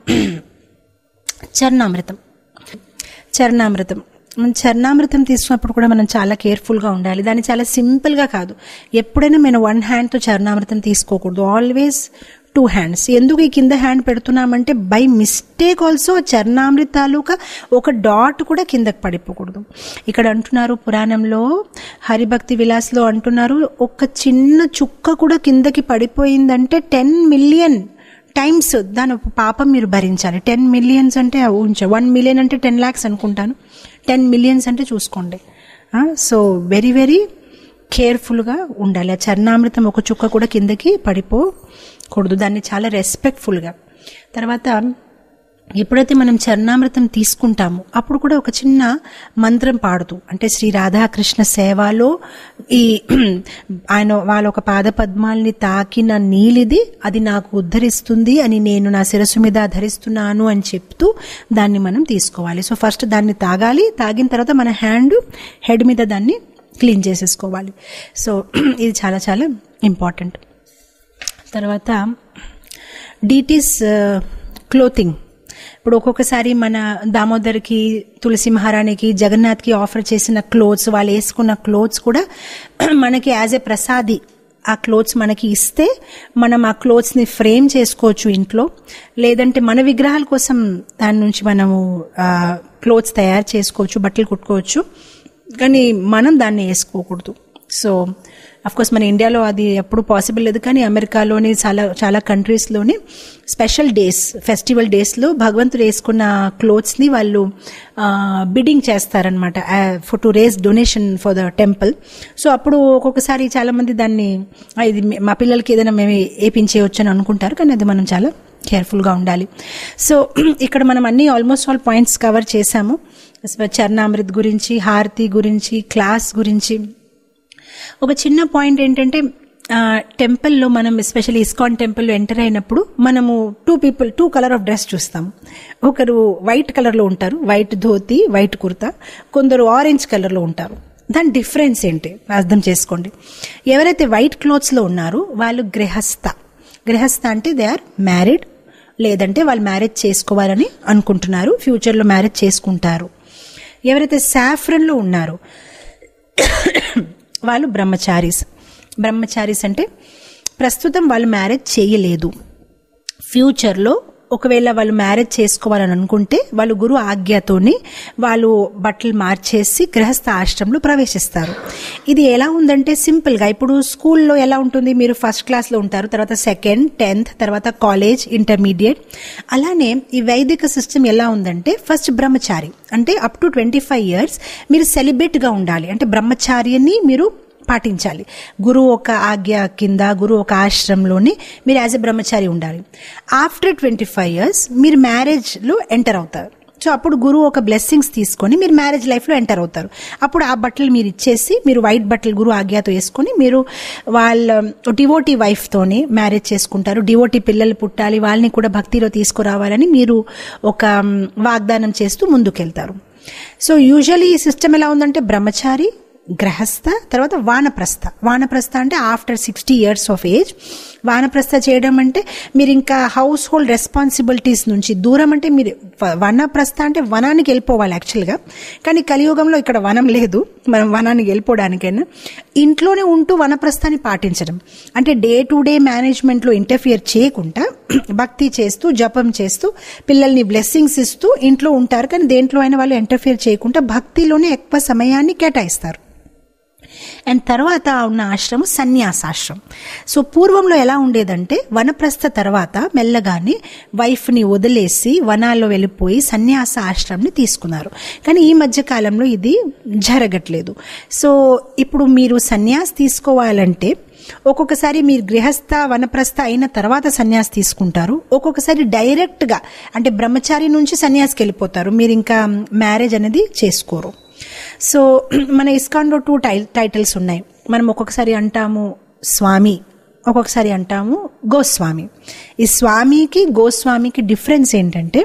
చరణామృతం చరణామృతం మనం చరణామృతం తీసుకున్నప్పుడు కూడా మనం చాలా కేర్ఫుల్గా ఉండాలి దాన్ని చాలా సింపుల్గా కాదు ఎప్పుడైనా మనం వన్ హ్యాండ్తో చరణామృతం తీసుకోకూడదు ఆల్వేస్ టూ హ్యాండ్స్ ఎందుకు ఈ కింద హ్యాండ్ పెడుతున్నామంటే బై మిస్టేక్ ఆల్సో చరణామృత తాలూకా ఒక డాట్ కూడా కిందకి పడిపోకూడదు ఇక్కడ అంటున్నారు పురాణంలో హరిభక్తి విలాస్లో అంటున్నారు ఒక చిన్న చుక్క కూడా కిందకి పడిపోయిందంటే టెన్ మిలియన్ టైమ్స్ దాని పాపం మీరు భరించాలి టెన్ మిలియన్స్ అంటే ఊహించ వన్ మిలియన్ అంటే టెన్ ల్యాక్స్ అనుకుంటాను టెన్ మిలియన్స్ అంటే చూసుకోండి సో వెరీ వెరీ కేర్ఫుల్గా ఉండాలి ఆ చరణామృతం ఒక చుక్క కూడా కిందకి పడిపోకూడదు దాన్ని చాలా రెస్పెక్ట్ఫుల్గా తర్వాత ఎప్పుడైతే మనం చరణామృతం తీసుకుంటామో అప్పుడు కూడా ఒక చిన్న మంత్రం పాడుతూ అంటే శ్రీ రాధాకృష్ణ సేవలో ఈ ఆయన వాళ్ళ ఒక పాద పద్మాల్ని తాకిన నీలిది అది నాకు ఉద్ధరిస్తుంది అని నేను నా శిరస్సు మీద ధరిస్తున్నాను అని చెప్తూ దాన్ని మనం తీసుకోవాలి సో ఫస్ట్ దాన్ని తాగాలి తాగిన తర్వాత మన హ్యాండ్ హెడ్ మీద దాన్ని క్లీన్ చేసేసుకోవాలి సో ఇది చాలా చాలా ఇంపార్టెంట్ తర్వాత డీటీస్ క్లోతింగ్ ఇప్పుడు ఒక్కొక్కసారి మన దామోదర్కి తులసి మహారాణికి జగన్నాథ్కి ఆఫర్ చేసిన క్లోత్స్ వాళ్ళు వేసుకున్న క్లోత్స్ కూడా మనకి యాజ్ ఏ ప్రసాది ఆ క్లోత్స్ మనకి ఇస్తే మనం ఆ క్లోత్స్ని ఫ్రేమ్ చేసుకోవచ్చు ఇంట్లో లేదంటే మన విగ్రహాల కోసం దాని నుంచి మనము క్లోత్స్ తయారు చేసుకోవచ్చు బట్టలు కుట్టుకోవచ్చు కానీ మనం దాన్ని వేసుకోకూడదు సో కోర్స్ మన ఇండియాలో అది ఎప్పుడు పాసిబుల్ లేదు కానీ అమెరికాలోని చాలా చాలా కంట్రీస్లోని స్పెషల్ డేస్ ఫెస్టివల్ డేస్లో భగవంతుడు వేసుకున్న క్లోత్స్ని వాళ్ళు బిడ్డింగ్ చేస్తారనమాట for to raise donation for the temple so అప్పుడు ఒక్కొక్కసారి చాలామంది దాన్ని "ఆ, ఇది మే- మా పిల్లలకి ఏదైనా మేము వేపించేయచ్చు అని అనుకుంటారు కానీ అది మనం చాలా కేర్ఫుల్గా ఉండాలి సో ఇక్కడ మనం అన్ని ఆల్మోస్ట్ ఆల్ పాయింట్స్ కవర్ చేశాము చరణామృత్ గురించి హారతి గురించి క్లాస్ గురించి ఒక చిన్న పాయింట్ ఏంటంటే ఆ, టెంపుల్లో మనం ఎస్పెషల్లీ ఇస్కాన్ టెంపుల్లో ఎంటర్ అయినప్పుడు మనము two people two colour of dress చూస్తాం ఒకరు వైట్ కలర్లో ఉంటారు వైట్ ధోతి వైట్ కుర్తా కొందరు ఆరెంజ్ కలర్లో ఉంటారు దాని డిఫరెన్స్ ఏంటి అర్థం చేసుకోండి ఎవరైతే వైట్ క్లోత్స్లో ఉన్నారో వాళ్ళు గృహస్థ గృహస్థ అంటే దే ఆర్ మ్యారీడ్ లేదంటే వాళ్ళు మ్యారేజ్ చేసుకోవాలని అనుకుంటున్నారు ఫ్యూచర్లో మ్యారేజ్ చేసుకుంటారు ఎవరైతే సాఫ్రన్లో ఉన్నారో వాళ్ళు బ్రహ్మచారీస్ బ్రహ్మచారీస్ అంటే ప్రస్తుతం వాళ్ళు మ్యారేజ్ చేయలేదు ఫ్యూచర్లో ఒకవేళ వాళ్ళు మ్యారేజ్ చేసుకోవాలని అనుకుంటే వాళ్ళు గురు ఆజ్ఞతోని వాళ్ళు బట్టలు మార్చేసి గృహస్థ ఆశ్రమంలో ప్రవేశిస్తారు ఇది ఎలా ఉందంటే సింపుల్గా ఇప్పుడు స్కూల్లో ఎలా ఉంటుంది మీరు ఫస్ట్ క్లాస్లో ఉంటారు తర్వాత సెకండ్ టెన్త్ తర్వాత కాలేజ్ ఇంటర్మీడియట్ అలానే ఈ వైదిక సిస్టమ్ ఎలా ఉందంటే ఫస్ట్ బ్రహ్మచారి అంటే up to twenty five years మీరు సెలిబ్రేట్గా ఉండాలి అంటే బ్రహ్మచారిని మీరు పాటించాలి గురువు ఒక ఆజ్ఞ కింద గురువు ఒక ఆశ్రమంలోని మీరు యాజ్ ఎ బ్రహ్మచారి ఉండాలి ఆఫ్టర్ ట్వంటీ ఫైవ్ ఇయర్స్ మీరు మ్యారేజ్లో ఎంటర్ అవుతారు సో అప్పుడు గురువు ఒక బ్లెస్సింగ్స్ తీసుకొని మీరు మ్యారేజ్ లైఫ్లో ఎంటర్ అవుతారు అప్పుడు ఆ బట్టలు మీరు ఇచ్చేసి మీరు వైట్ బట్టలు గురువు ఆజ్ఞతో వేసుకొని మీరు వాళ్ళ డివోటీ వైఫ్తోని మ్యారేజ్ చేసుకుంటారు డివోటీ పిల్లలు పుట్టాలి వాళ్ళని కూడా భక్తిలో తీసుకురావాలని మీరు ఒక మ్, వాగ్దానం చేస్తూ ముందుకెళ్తారు సో యూజువల్లీ ఈ సిస్టమ్ ఎలా ఉందంటే బ్రహ్మచారి గ్రహస్థ తర్వాత వానప్రస్థ వానప్రస్థ అంటే after sixty years of age vanaprastha చేయడం అంటే మీరు ఇంకా హౌస్ హోల్డ్ రెస్పాన్సిబిలిటీస్ నుంచి దూరం అంటే మీరు వ- వనప్రస్థ అంటే వనానికి వెళ్ళిపోవాలి యాక్చువల్గా కానీ కలియుగంలో ఇక్కడ వనం లేదు మనం వనానికి వెళ్ళిపోవడానికైనా ఇంట్లోనే ఉంటూ వనప్రస్థాన్ని పాటించడం అంటే డే టు డే మేనేజ్మెంట్లో ఇంటర్ఫియర్ చేయకుండా భక్తి చేస్తూ జపం చేస్తూ పిల్లల్ని బ్లెస్సింగ్స్ ఇస్తూ ఇంట్లో ఉంటారు కానీ దేంట్లో అయినా వాళ్ళు ఇంటర్ఫియర్ చేయకుండా భక్తిలోనే ఎక్కువ సమయాన్ని కేటాయిస్తారు అండ్ తర్వాత ఉన్న ఆశ్రమం సన్యాసాశ్రమం సో పూర్వంలో ఎలా ఉండేదంటే వనప్రస్థ తర్వాత మెల్లగానే వైఫ్ని వదిలేసి వనాల్లో వెళ్ళిపోయి సన్యాస ఆశ్రమంని తీసుకున్నారు కానీ ఈ మధ్య కాలంలో ఇది జరగట్లేదు సో ఇప్పుడు మీరు సన్యాస్ తీసుకోవాలంటే ఒక్కొక్కసారి మీరు గృహస్థ వనప్రస్థ అయిన తర్వాత సన్యాస్ తీసుకుంటారు ఒక్కొక్కసారి డైరెక్ట్ గా అంటే బ్రహ్మచారి నుంచి సన్యాస్కి వెళ్ళిపోతారు మీరు ఇంకా మ్యారేజ్ అనేది చేసుకోరు సో మన ఇస్కాన్లో టూ టై టైటిల్స్ ఉన్నాయి మనం ఒక్కొక్కసారి అంటాము స్వామి ఒక్కొక్కసారి అంటాము గోస్వామి ఈ స్వామికి గోస్వామికి డిఫరెన్స్ ఏంటంటే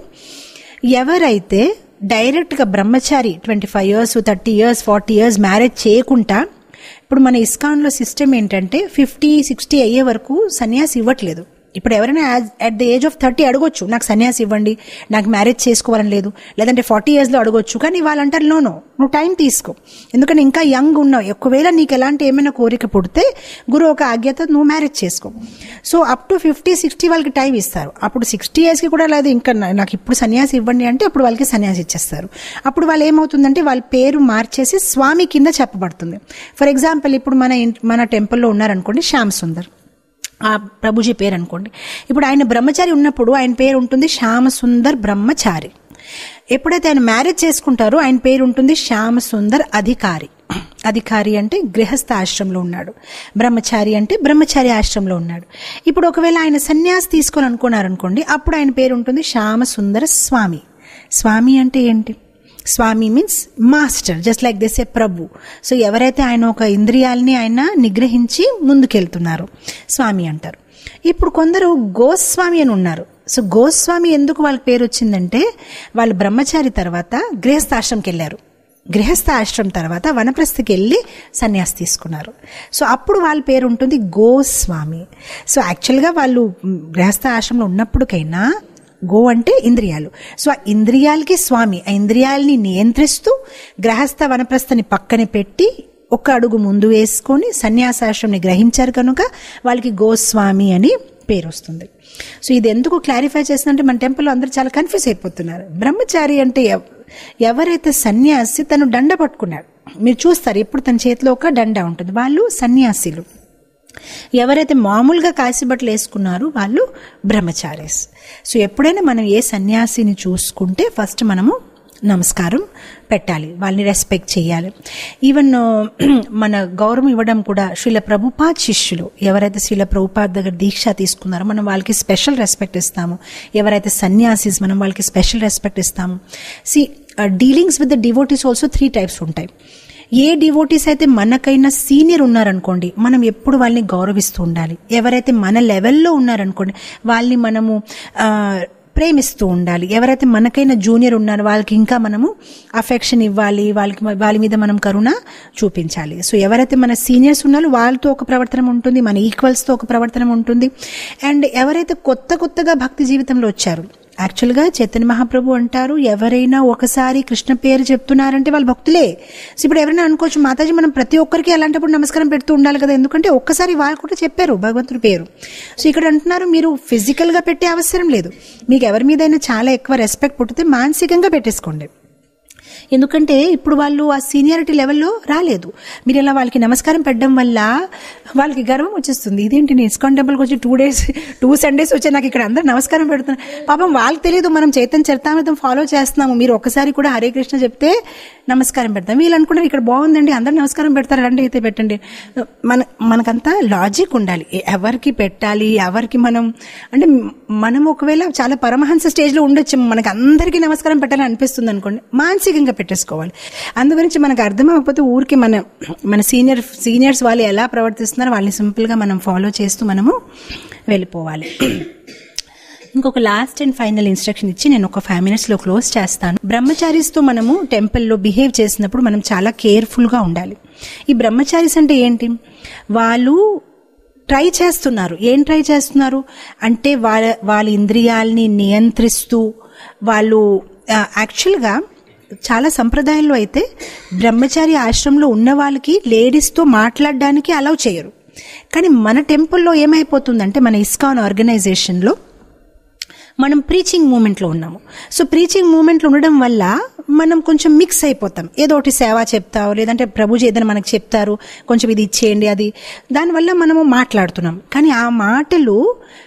ఎవరైతే డైరెక్ట్గా brahmachari twenty five years thirty years forty years marriage చేయకుండా ఇప్పుడు మన ఇస్కాన్లో సిస్టమ్ ఏంటంటే ఫిఫ్టీ సిక్స్టీ అయ్యే వరకు సన్యాసి ఇవ్వట్లేదు ఇప్పుడు ఎవరైనా at the age of thirty అడగొచ్చు నాకు సన్యాసి ఇవ్వండి నాకు మ్యారేజ్ చేసుకోవాలని లేదు లేదంటే ఫార్టీ ఇయర్స్లో అడగొచ్చు కానీ వాళ్ళు అంటారు నో నో నువ్వు టైం తీసుకో ఎందుకంటే ఇంకా యంగ్ ఉన్నావు ఒకవేళ నీకు ఎలాంటి ఏమైనా కోరిక పుడితే గురువు ఒక ఆజ్ఞత నువ్వు మ్యారేజ్ చేసుకో so up to fifty sixty వాళ్ళకి టైం ఇస్తారు అప్పుడు సిక్స్టీ ఇయర్స్కి కూడా లేదు ఇంకా నా- నాకు ఇప్పుడు సన్యాసి ఇవ్వండి అంటే అప్పుడు వాళ్ళకి సన్యాసి ఇచ్చేస్తారు అప్పుడు వాళ్ళు ఏమవుతుందంటే వాళ్ళ పేరు మార్చేసి స్వామి కింద చెప్పబడుతుంది ఫర్ ఎగ్జాంపుల్ ఇప్పుడు మన ఇన్- మన టెంపుల్లో ఉన్నారనుకోండి శ్యామ్ సుందర్ ఆ ప్రభుజీ పేరు అనుకోండి ఇప్పుడు ఆయన బ్రహ్మచారి ఉన్నప్పుడు ఆయన పేరు ఉంటుంది శ్యామ సుందర్ బ్రహ్మచారి ఎప్పుడైతే ఆయన మ్యారేజ్ చేసుకుంటారో ఆయన పేరు ఉంటుంది శ్యామ సుందర్ అధికారి అధికారి అంటే గృహస్థ ఆశ్రమంలో ఉన్నాడు బ్రహ్మచారి అంటే బ్రహ్మచారి ఆశ్రమంలో ఉన్నాడు ఇప్పుడు ఒకవేళ ఆయన సన్యాసి తీసుకొని అనుకున్నారనుకోండి అప్పుడు ఆయన పేరు ఉంటుంది శ్యామ సుందర స్వామి స్వామి అంటే ఏంటి swami means master just like this a prabhu so ఎవరైతే ఆయన ఒక ఇంద్రియాలని ఆయన నిగ్రహించి ముందుకెళ్తున్నారు స్వామి అంటారు ఇప్పుడు కొందరు గోస్వామి అని ఉన్నారు సో గోస్వామి ఎందుకు వాళ్ళ పేరు వచ్చిందంటే వాళ్ళు బ్రహ్మచారి తర్వాత గృహస్థాశ్రమంకి వెళ్ళారు గృహస్థ ఆశ్రమం తర్వాత వనప్రస్థకి వెళ్ళి సన్యాసి తీసుకున్నారు సో అప్పుడు వాళ్ళ పేరు ఉంటుంది గోస్వామి సో యాక్చువల్గా వాళ్ళు మ్, గృహస్థ ఆశ్రమంలో ఉన్నప్పటికైనా గో అంటే ఇంద్రియాలు సో ఆ ఇంద్రియాలకి స్వామి ఆ ఇంద్రియాలని నియంత్రిస్తూ గ్రహస్థ వనప్రస్థని పక్కన పెట్టి ఒక అడుగు ముందు వేసుకొని సన్యాసాశ్రమంని గ్రహించారు కనుక వాళ్ళకి గోస్వామి అని పేరు వస్తుంది సో ఇది ఎందుకు క్లారిఫై చేసిందంటే మన టెంపుల్లో అందరూ చాలా కన్ఫ్యూజ్ అయిపోతున్నారు బ్రహ్మచారి అంటే ఎవ- ఎవరైతే సన్యాసి తను దండ పట్టుకున్నాడు మీరు చూస్తారు ఎప్పుడు తన చేతిలో ఒక దండ ఉంటుంది వాళ్ళు సన్యాసిలు ఎవరైతే మామూలుగా కాసిబట్టలు వేసుకున్నారో వాళ్ళు బ్రహ్మచారీస్ సో ఎప్పుడైనా మనం ఏ సన్యాసిని చూసుకుంటే ఫస్ట్ మనము నమస్కారం పెట్టాలి వాళ్ళని రెస్పెక్ట్ చేయాలి ఈవెన్ మన గౌరవం ఇవ్వడం కూడా శ్రీల ప్రభుపాద్ శిష్యులు ఎవరైతే శ్రీల ప్రభుపాద్ దగ్గర దీక్ష తీసుకున్నారో మనం వాళ్ళకి స్పెషల్ రెస్పెక్ట్ ఇస్తాము ఎవరైతే సన్యాసిస్ మనం వాళ్ళకి స్పెషల్ రెస్పెక్ట్ ఇస్తాము see dealings with the devotees also three types ఉంటాయి ఏ డివోటీస్ అయితే మనకైనా సీనియర్ ఉన్నారనుకోండి మనం ఎప్పుడు వాళ్ళని గౌరవిస్తూ ఉండాలి ఎవరైతే మన లెవెల్లో ఉన్నారనుకోండి వాళ్ళని మనము ఆ, ప్రేమిస్తూ ఉండాలి ఎవరైతే మనకైనా జూనియర్ ఉన్నారో వాళ్ళకి ఇంకా మనము అఫెక్షన్ ఇవ్వాలి వాళ్ళకి వాళ్ళ మీద మనం కరుణ చూపించాలి సో ఎవరైతే మన సీనియర్స్ ఉన్నారో వాళ్ళతో ఒక ప్రవర్తన ఉంటుంది మన ఈక్వల్స్తో ఒక ప్రవర్తన ఉంటుంది అండ్ ఎవరైతే కొత్త కొత్తగా భక్తి జీవితంలో వచ్చారు యాక్చువల్గా చైతన్య మహాప్రభు అంటారు ఎవరైనా ఒకసారి కృష్ణ పేరు చెప్తున్నారంటే వాళ్ళు భక్తులే సో ఇప్పుడు ఎవరైనా అనుకోవచ్చు మాతాజీ మనం ప్రతి ఒక్కరికి అలాంటప్పుడు నమస్కారం పెడుతూ ఉండాలి కదా ఎందుకంటే ఒక్కసారి వాళ్ళు కూడా చెప్పారు భగవంతుడి పేరు సో ఇక్కడ అంటున్నారు మీరు ఫిజికల్ గా పెట్టే అవసరం లేదు మీకు ఎవరి మీదైనా చాలా ఎక్కువ రెస్పెక్ట్ పుట్టితే మానసికంగా పెట్టేసుకోండి ఎందుకంటే ఇప్పుడు వాళ్ళు ఆ సీనియారిటీ లెవెల్లో రాలేదు మీరు ఇలా వాళ్ళకి నమస్కారం పెట్టడం వల్ల వాళ్ళకి గర్వం వచ్చేస్తుంది ఇదేంటి నేను ఇస్కాన్ టెంపుల్కి వచ్చి టూ డేస్ టూ సండేస్ వచ్చి నాకు ఇక్కడ అందరు నమస్కారం పెడుతున్నారు పాపం వాళ్ళకి తెలియదు మనం చైతన్య చరితామృతం ఫాలో చేస్తున్నాము మీరు ఒక్కసారి కూడా హరే కృష్ణ చెప్తే నమస్కారం పెడతాం వీళ్ళు అనుకుంటారు ఇక్కడ బాగుందండి అందరు నమస్కారం పెడతారు రండి అయితే పెట్టండి మన మనకంతా లాజిక్ ఉండాలి ఎ- ఎవరికి పెట్టాలి ఎవరికి మనం అంటే మనం ఒకవేళ చాలా పరమహంస స్టేజ్లో ఉండొచ్చు మనకి అందరికీ నమస్కారం పెట్టాలని అనిపిస్తుంది అనుకోండి మానసికంగా పెట్టేసుకోవాలి అందుగురించి మనకు అర్థం అవ్వకపోతే ఊరికి మన మన సీనియర్ సీనియర్స్ వాళ్ళు ఎలా ప్రవర్తిస్తున్నారో వాళ్ళని సింపుల్గా మనం ఫాలో చేస్తూ మనము వెళ్ళిపోవాలి ఇంకొక లాస్ట్ అండ్ ఫైనల్ ఇన్స్ట్రక్షన్ ఇచ్చి నేను ఒక ఫైవ్ మినిట్స్ లో క్లోజ్ చేస్తాను బ్రహ్మచారీస్తో మనము టెంపుల్లో బిహేవ్ చేసినప్పుడు మనం చాలా కేర్ఫుల్ గా ఉండాలి ఈ బ్రహ్మచారీస్ అంటే ఏంటి వాళ్ళు ట్రై చేస్తున్నారు ఏం ట్రై చేస్తున్నారు అంటే వాళ్ళ వాళ్ళ ఇంద్రియాల్ని నియంత్రిస్తూ వాళ్ళు యాక్చువల్గా చాలా సంప్రదాయాల్లో అయితే బ్రహ్మచారి ఆశ్రమంలో ఉన్న వాళ్ళకి లేడీస్తో మాట్లాడడానికి అలౌ చేయరు కానీ మన టెంపుల్లో ఏమైపోతుందంటే మన ఇస్కాన్ ఆర్గనైజేషన్లో మనం ప్రీచింగ్ మూమెంట్లో ఉన్నాము సో ప్రీచింగ్ మూమెంట్లో ఉండడం వల్ల మనం కొంచెం మిక్స్ అయిపోతాం ఏదో ఒకటి సేవ చెప్తావు లేదంటే ప్రభుజీ ఏదైనా మనకు చెప్తారు కొంచెం ఇది ఇచ్చేయండి అది దానివల్ల మనము మాట్లాడుతున్నాం కానీ ఆ మాటలు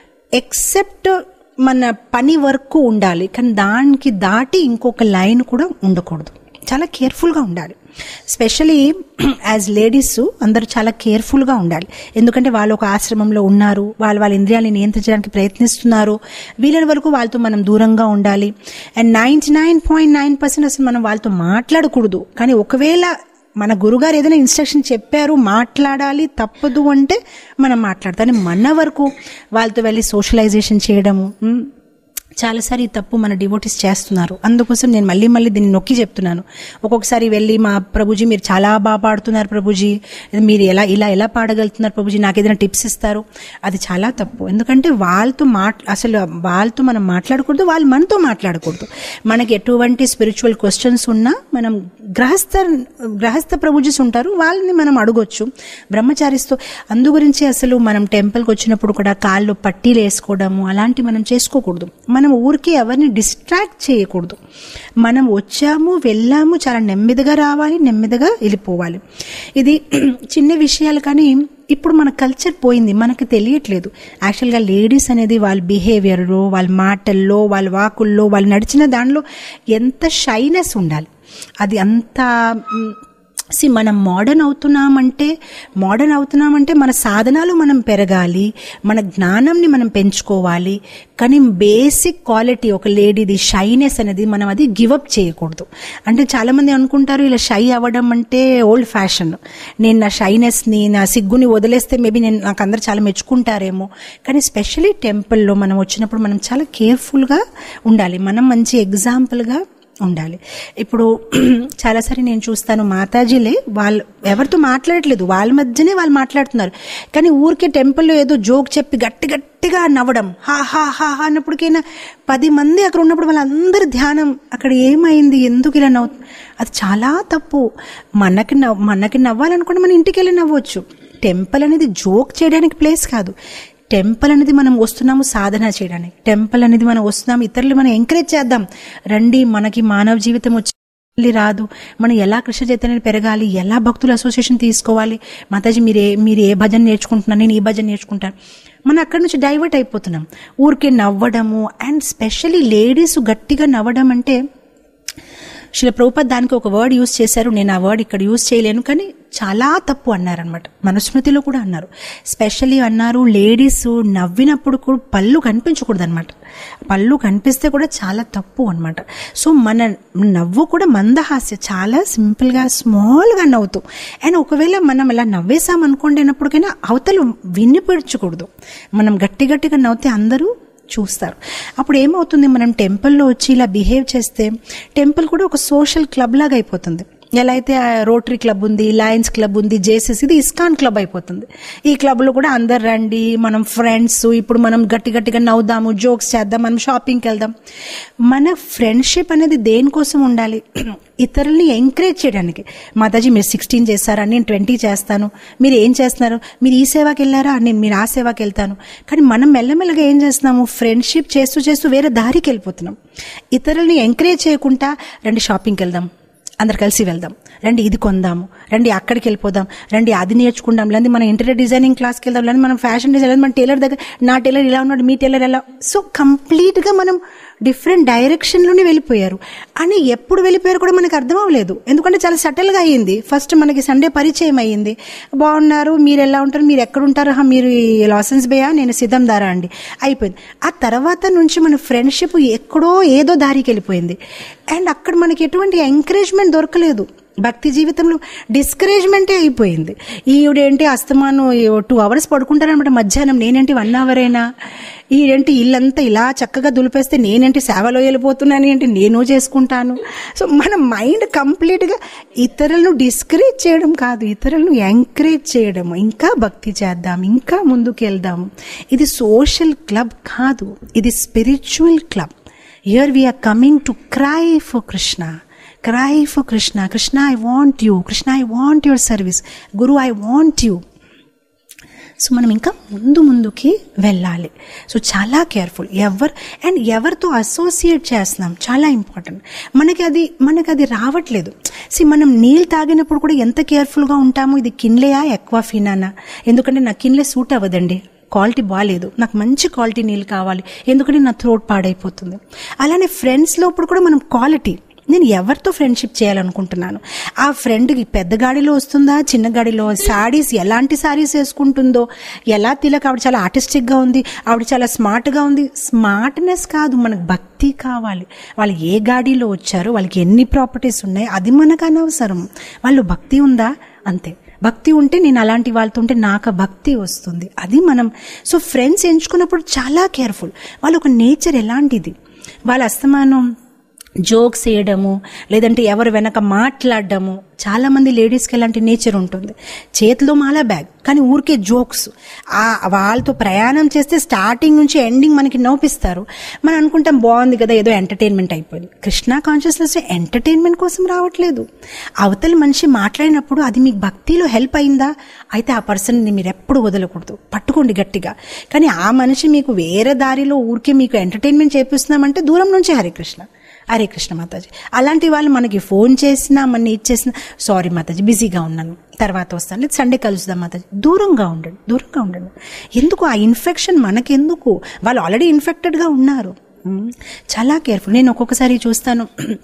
ఎక్సెప్ట్ మన పని వరకు ఉండాలి కానీ దానికి దాటి ఇంకొక లైన్ కూడా ఉండకూడదు చాలా కేర్ఫుల్గా ఉండాలి స్పెషలీ యాజ్ లేడీస్ అందరూ చాలా కేర్ఫుల్గా ఉండాలి ఎందుకంటే వాళ్ళు ఒక ఆశ్రమంలో ఉన్నారు వాళ్ళు వాళ్ళ ఇంద్రియాలని నియంత్రించడానికి ప్రయత్నిస్తున్నారు వీలైన వరకు వాళ్ళతో మనం దూరంగా ఉండాలి and ninety nine point nine percent అసలు మనం వాళ్ళతో మాట్లాడకూడదు కానీ ఒకవేళ మన గురుగారు ఏదైనా ఇన్స్ట్రక్షన్ చెప్పారు మాట్లాడాలి తప్పదు అంటే మనం మాట్లాడతాం మన వరకు వాళ్ళతో వెళ్ళి సోషలైజేషన్ చేయడము ఉమ్, చాలాసారి ఈ తప్పు మన డివోటీస్ చేస్తున్నారు అందుకోసం నేను మళ్ళీ మళ్ళీ దీన్ని నొక్కి చెప్తున్నాను ఒక్కొక్కసారి వెళ్ళి మా ప్రభుజీ మీరు చాలా బాగా పాడుతున్నారు ప్రభుజీ మీరు ఎలా ఇలా ఎలా పాడగలుగుతున్నారు ప్రభుజీ నాకు ఏదైనా టిప్స్ ఇస్తారు అది చాలా తప్పు ఎందుకంటే వాళ్ళతో మాట్ అసలు వాళ్ళతో మనం మాట్లాడకూడదు వాళ్ళు మనతో మాట్లాడకూడదు మనకి ఎటువంటి స్పిరిచువల్ క్వశ్చన్స్ ఉన్నా మనం గ్రహస్థ గ్రహస్థ ప్రభుజీస్ ఉంటారు వాళ్ళని మనం అడగొచ్చు బ్రహ్మచారిస్తో అందు గురించి అసలు మనం టెంపుల్కి వచ్చినప్పుడు కూడా కాళ్ళు పట్టీలు వేసుకోవడము అలాంటి మనం చేసుకోకూడదు మనం ఊరికి ఎవరిని డిస్ట్రాక్ట్ చేయకూడదు మనం వచ్చాము వెళ్ళాము చాలా నెమ్మదిగా రావాలి నెమ్మదిగా వెళ్ళిపోవాలి ఇది చిన్న విషయాలు కానీ ఇప్పుడు మన కల్చర్ పోయింది మనకు తెలియట్లేదు యాక్చువల్గా లేడీస్ అనేది వాళ్ళ బిహేవియర్లో వాళ్ళ మాటల్లో వాళ్ళ వాకుల్లో వాళ్ళు నడిచిన దానిలో ఎంత షైనెస్ ఉండాలి అది అంత మ్, సి మనం మోడర్న్ అవుతున్నామంటే మోడర్న్ అవుతున్నామంటే మన సాధనాలు మనం పెరగాలి మన జ్ఞానంని మనం పెంచుకోవాలి కానీ బేసిక్ క్వాలిటీ ఒక లేడీది షైనెస్ అనేది మనం అది గివప్ చేయకూడదు అంటే చాలామంది అనుకుంటారు ఇలా షై అవ్వడం అంటే ఓల్డ్ ఫ్యాషన్ నేను నా షైనెస్ని నా సిగ్గుని వదిలేస్తే మేబీ నేను నాకు అందరు చాలా మెచ్చుకుంటారేమో కానీ స్పెషలీ టెంపుల్లో మనం వచ్చినప్పుడు మనం చాలా కేర్ఫుల్గా ఉండాలి మనం మంచి ఎగ్జాంపుల్గా ఉండాలి ఇప్పుడు చాలాసారి నేను చూస్తాను మాతాజీలే వాళ్ళు ఎవరితో మాట్లాడట్లేదు వాళ్ళ మధ్యనే వాళ్ళు మాట్లాడుతున్నారు కానీ ఊరికే టెంపుల్లో ఏదో జోక్ చెప్పి గట్టి గట్టిగా నవ్వడం హా హా హా హా అన్నప్పటికైనా పది మంది అక్కడ ఉన్నప్పుడు వాళ్ళందరి ధ్యానం అక్కడ ఏమైంది ఎందుకు ఇలా నవ్వు అది చాలా తప్పు మనకి నవ్వు మనకి నవ్వాలనుకుంటే మన ఇంటికి వెళ్ళి నవ్వచ్చు టెంపుల్ అనేది జోక్ చేయడానికి ప్లేస్ కాదు టెంపుల్ అనేది మనం వస్తున్నాము సాధన చేయడానికి టెంపుల్ అనేది మనం వస్తున్నాము ఇతరులు మనం ఎంకరేజ్ చేద్దాం రండి మనకి మానవ జీవితం వచ్చి మళ్ళీ రాదు మనం ఎలా కృష్ణ చైతన్యం పెరగాలి ఎలా భక్తుల అసోసియేషన్ తీసుకోవాలి మాతాజీ మీరు ఏ మీరు ఏ భజన నేర్చుకుంటున్నారు నేను ఈ భజన నేర్చుకుంటాను మనం అక్కడి నుంచి డైవర్ట్ అయిపోతున్నాం ఊరికే నవ్వడము అండ్ స్పెషల్లీ లేడీస్ గట్టిగా నవ్వడం అంటే శిల ప్రభుపద్ దానికి ఒక వర్డ్ యూజ్ చేశారు నేను ఆ వర్డ్ ఇక్కడ యూజ్ చేయలేను కానీ చాలా తప్పు అన్నారనమాట మనుస్మృతిలో కూడా అన్నారు స్పెషల్లీ అన్నారు లేడీస్ నవ్వినప్పుడు కూడా పళ్ళు కనిపించకూడదు అనమాట పళ్ళు కనిపిస్తే కూడా చాలా తప్పు అనమాట సో మన నవ్వు కూడా మందహాస్య చాలా సింపుల్గా స్మాల్గా నవ్వుతూ అండ్ ఒకవేళ మనం ఇలా నవ్వేసాం అనుకోండి అన్నప్పటికైనా అవతలు వినిపించకూడదు మనం గట్టి గట్టిగా నవ్వుతే అందరూ చూస్తారు అప్పుడు ఏమవుతుంది మనం టెంపుల్లో వచ్చి ఇలా బిహేవ్ చేస్తే టెంపుల్ కూడా ఒక సోషల్ క్లబ్ లాగా అయిపోతుంది ఎలా అయితే రోటరీ క్లబ్ ఉంది లయన్స్ క్లబ్ ఉంది జేసెస్ ఇది ఇస్కాన్ క్లబ్ అయిపోతుంది ఈ క్లబ్లో కూడా అందరు రండి మనం ఫ్రెండ్స్ ఇప్పుడు మనం గట్టి గట్టిగా నవ్వుదాము జోక్స్ చేద్దాం మనం షాపింగ్కి వెళ్దాం మన ఫ్రెండ్షిప్ అనేది దేనికోసం ఉండాలి ఇతరుల్ని ఎంకరేజ్ చేయడానికి మాతాజీ మీరు సిక్స్టీన్ చేస్తారా నేను ట్వంటీ చేస్తాను మీరు ఏం చేస్తున్నారు మీరు ఈ సేవకి వెళ్ళారా నేను మీరు ఆ సేవకి వెళ్తాను కానీ మనం మెల్లమెల్లగా ఏం చేస్తున్నాము ఫ్రెండ్షిప్ చేస్తూ చేస్తూ వేరే దారికి వెళ్ళిపోతున్నాం ఇతరుల్ని ఎంకరేజ్ చేయకుండా రండి షాపింగ్కి వెళ్దాం అందరు కలిసి వెళ్దాం రండి ఇది కొందాము రండి అక్కడికి వెళ్ళిపోదాం రండి అది నేర్చుకుందాం లేదంటే మనం ఇంటీరియర్ డిజైనింగ్ క్లాస్కి వెళ్దాం లేదంటే మనం ఫ్యాషన్ డిజైన్ మన టైలర్ దగ్గర నా టైలర్ ఇలా ఉన్నాడు మీ టైలర్ ఎలా సో కంప్లీట్గా మనం డిఫరెంట్ డైరెక్షన్లోనే వెళ్ళిపోయారు అని ఎప్పుడు వెళ్ళిపోయారు కూడా మనకు అర్థం అవ్వలేదు ఎందుకంటే చాలా సటిల్గా అయ్యింది ఫస్ట్ మనకి సండే పరిచయం అయ్యింది బాగున్నారు మీరు ఎలా ఉంటారు మీరు ఎక్కడ ఉంటారు "హా, మీరు ఈ లాసెన్స్ బేయా నేను సిద్ధం దారా అండి అయిపోయింది ఆ తర్వాత నుంచి మన ఫ్రెండ్షిప్ ఎక్కడో ఏదో దారికి వెళ్ళిపోయింది అండ్ అక్కడ మనకి ఎటువంటి ఎంకరేజ్మెంట్ దొరకలేదు భక్తి జీవితంలో డిస్కరేజ్మెంటే అయిపోయింది ఈవిడేంటి అస్తమాను టూ అవర్స్ పడుకుంటారనమాట మధ్యాహ్నం నేనేంటి వన్ అవర్ అయినా ఈడేంటి ఇల్లంతా ఇలా చక్కగా దులిపేస్తే నేనేంటి సేవలో వెళ్ళిపోతున్నాను ఏంటి నేను చేసుకుంటాను సో మన మైండ్ కంప్లీట్గా ఇతరులను డిస్కరేజ్ చేయడం కాదు ఇతరులను ఎంకరేజ్ చేయడం ఇంకా భక్తి చేద్దాం ఇంకా ముందుకు వెళ్దాం ఇది సోషల్ క్లబ్ కాదు ఇది spiritual club here we are coming to cry for Krishna cry for Krishna Krishna I want you Krishna I want your service guru I want you so మనం ఇంకా ముందు ముందుకి వెళ్ళాలి సో చాలా కేర్ఫుల్ ఎవరు అండ్ ఎవరితో అసోసియేట్ చేస్తున్నాం చాలా ఇంపార్టెంట్ మనకి అది మనకి అది రావట్లేదు సి మనం నీళ్ళు తాగినప్పుడు కూడా ఎంత కేర్ఫుల్గా ఉంటాము ఇది కిన్లేయా ఎక్కువ ఫినానా ఎందుకంటే నాకు కిన్లే సూట్ అవ్వదండి క్వాలిటీ బాగాలేదు నాకు మంచి క్వాలిటీ నీళ్ళు కావాలి ఎందుకంటే నా థ్రోట్ పాడైపోతుంది అలానే ఫ్రెండ్స్లో ఇప్పుడు కూడా మనం క్వాలిటీ నేను ఎవరితో ఫ్రెండ్షిప్ చేయాలనుకుంటున్నాను ఆ ఫ్రెండ్కి పెద్ద గాడిలో వస్తుందా చిన్న గాడిలో సారీస్ ఎలాంటి సారీస్ వేసుకుంటుందో ఎలా తిలక ఆవిడ చాలా ఆర్టిస్టిక్గా ఉంది ఆవిడ చాలా స్మార్ట్గా ఉంది స్మార్ట్నెస్ కాదు మనకు భక్తి కావాలి వాళ్ళు ఏ గాడిలో వచ్చారో వాళ్ళకి ఎన్ని ప్రాపర్టీస్ ఉన్నాయి అది మనకు అనవసరం వాళ్ళు భక్తి ఉందా అంతే భక్తి ఉంటే నేను అలాంటి వాళ్ళతో ఉంటే నాకు ఆ భక్తి వస్తుంది అది మనం సో ఫ్రెండ్స్ ఎంచుకున్నప్పుడు చాలా కేర్ఫుల్ వాళ్ళ ఒక నేచర్ ఎలాంటిది వాళ్ళ అస్తమానం జోక్స్ వేయడము లేదంటే ఎవరు వెనక మాట్లాడడము చాలా మంది లేడీస్కి ఎలాంటి నేచర్ ఉంటుంది చేతిలో మాలా బ్యాగ్ కానీ ఊరికే జోక్స్ ఆ వాళ్ళతో ప్రయాణం చేస్తే స్టార్టింగ్ నుంచి ఎండింగ్ మనకి నవ్విస్తారు మనం అనుకుంటాం బాగుంది కదా ఏదో ఎంటర్టైన్మెంట్ అయిపోయింది కృష్ణ కాన్షియస్నెస్ ఎంటర్టైన్మెంట్ కోసం రావట్లేదు అవతల మనిషి మాట్లాడినప్పుడు అది మీకు భక్తిలో హెల్ప్ అయిందా అయితే ఆ పర్సన్ని మీరు ఎప్పుడు వదలకూడదు పట్టుకోండి గట్టిగా కానీ ఆ మనిషి మీకు వేరే దారిలో ఊరికే మీకు ఎంటర్టైన్మెంట్ చేపిస్తున్నామంటే దూరం నుంచి హరే కృష్ణ హరే కృష్ణ మాతాజీ అలాంటి వాళ్ళు మనకి ఫోన్ చేసినా మన ఇచ్చేసిన సారీ మాతాజీ బిజీగా ఉన్నాను తర్వాత వస్తాను లేదు సండే కలుద్దాం మాతాజీ దూరంగా ఉండండి దూరంగా ఉండండి ఎందుకు ఆ ఇన్ఫెక్షన్ మనకెందుకు వాళ్ళు ఆల్రెడీ ఇన్ఫెక్టెడ్గా ఉన్నారు ఉమ్, చాలా కేర్ఫుల్ నేను ఒక్కొక్కసారి చూస్తాను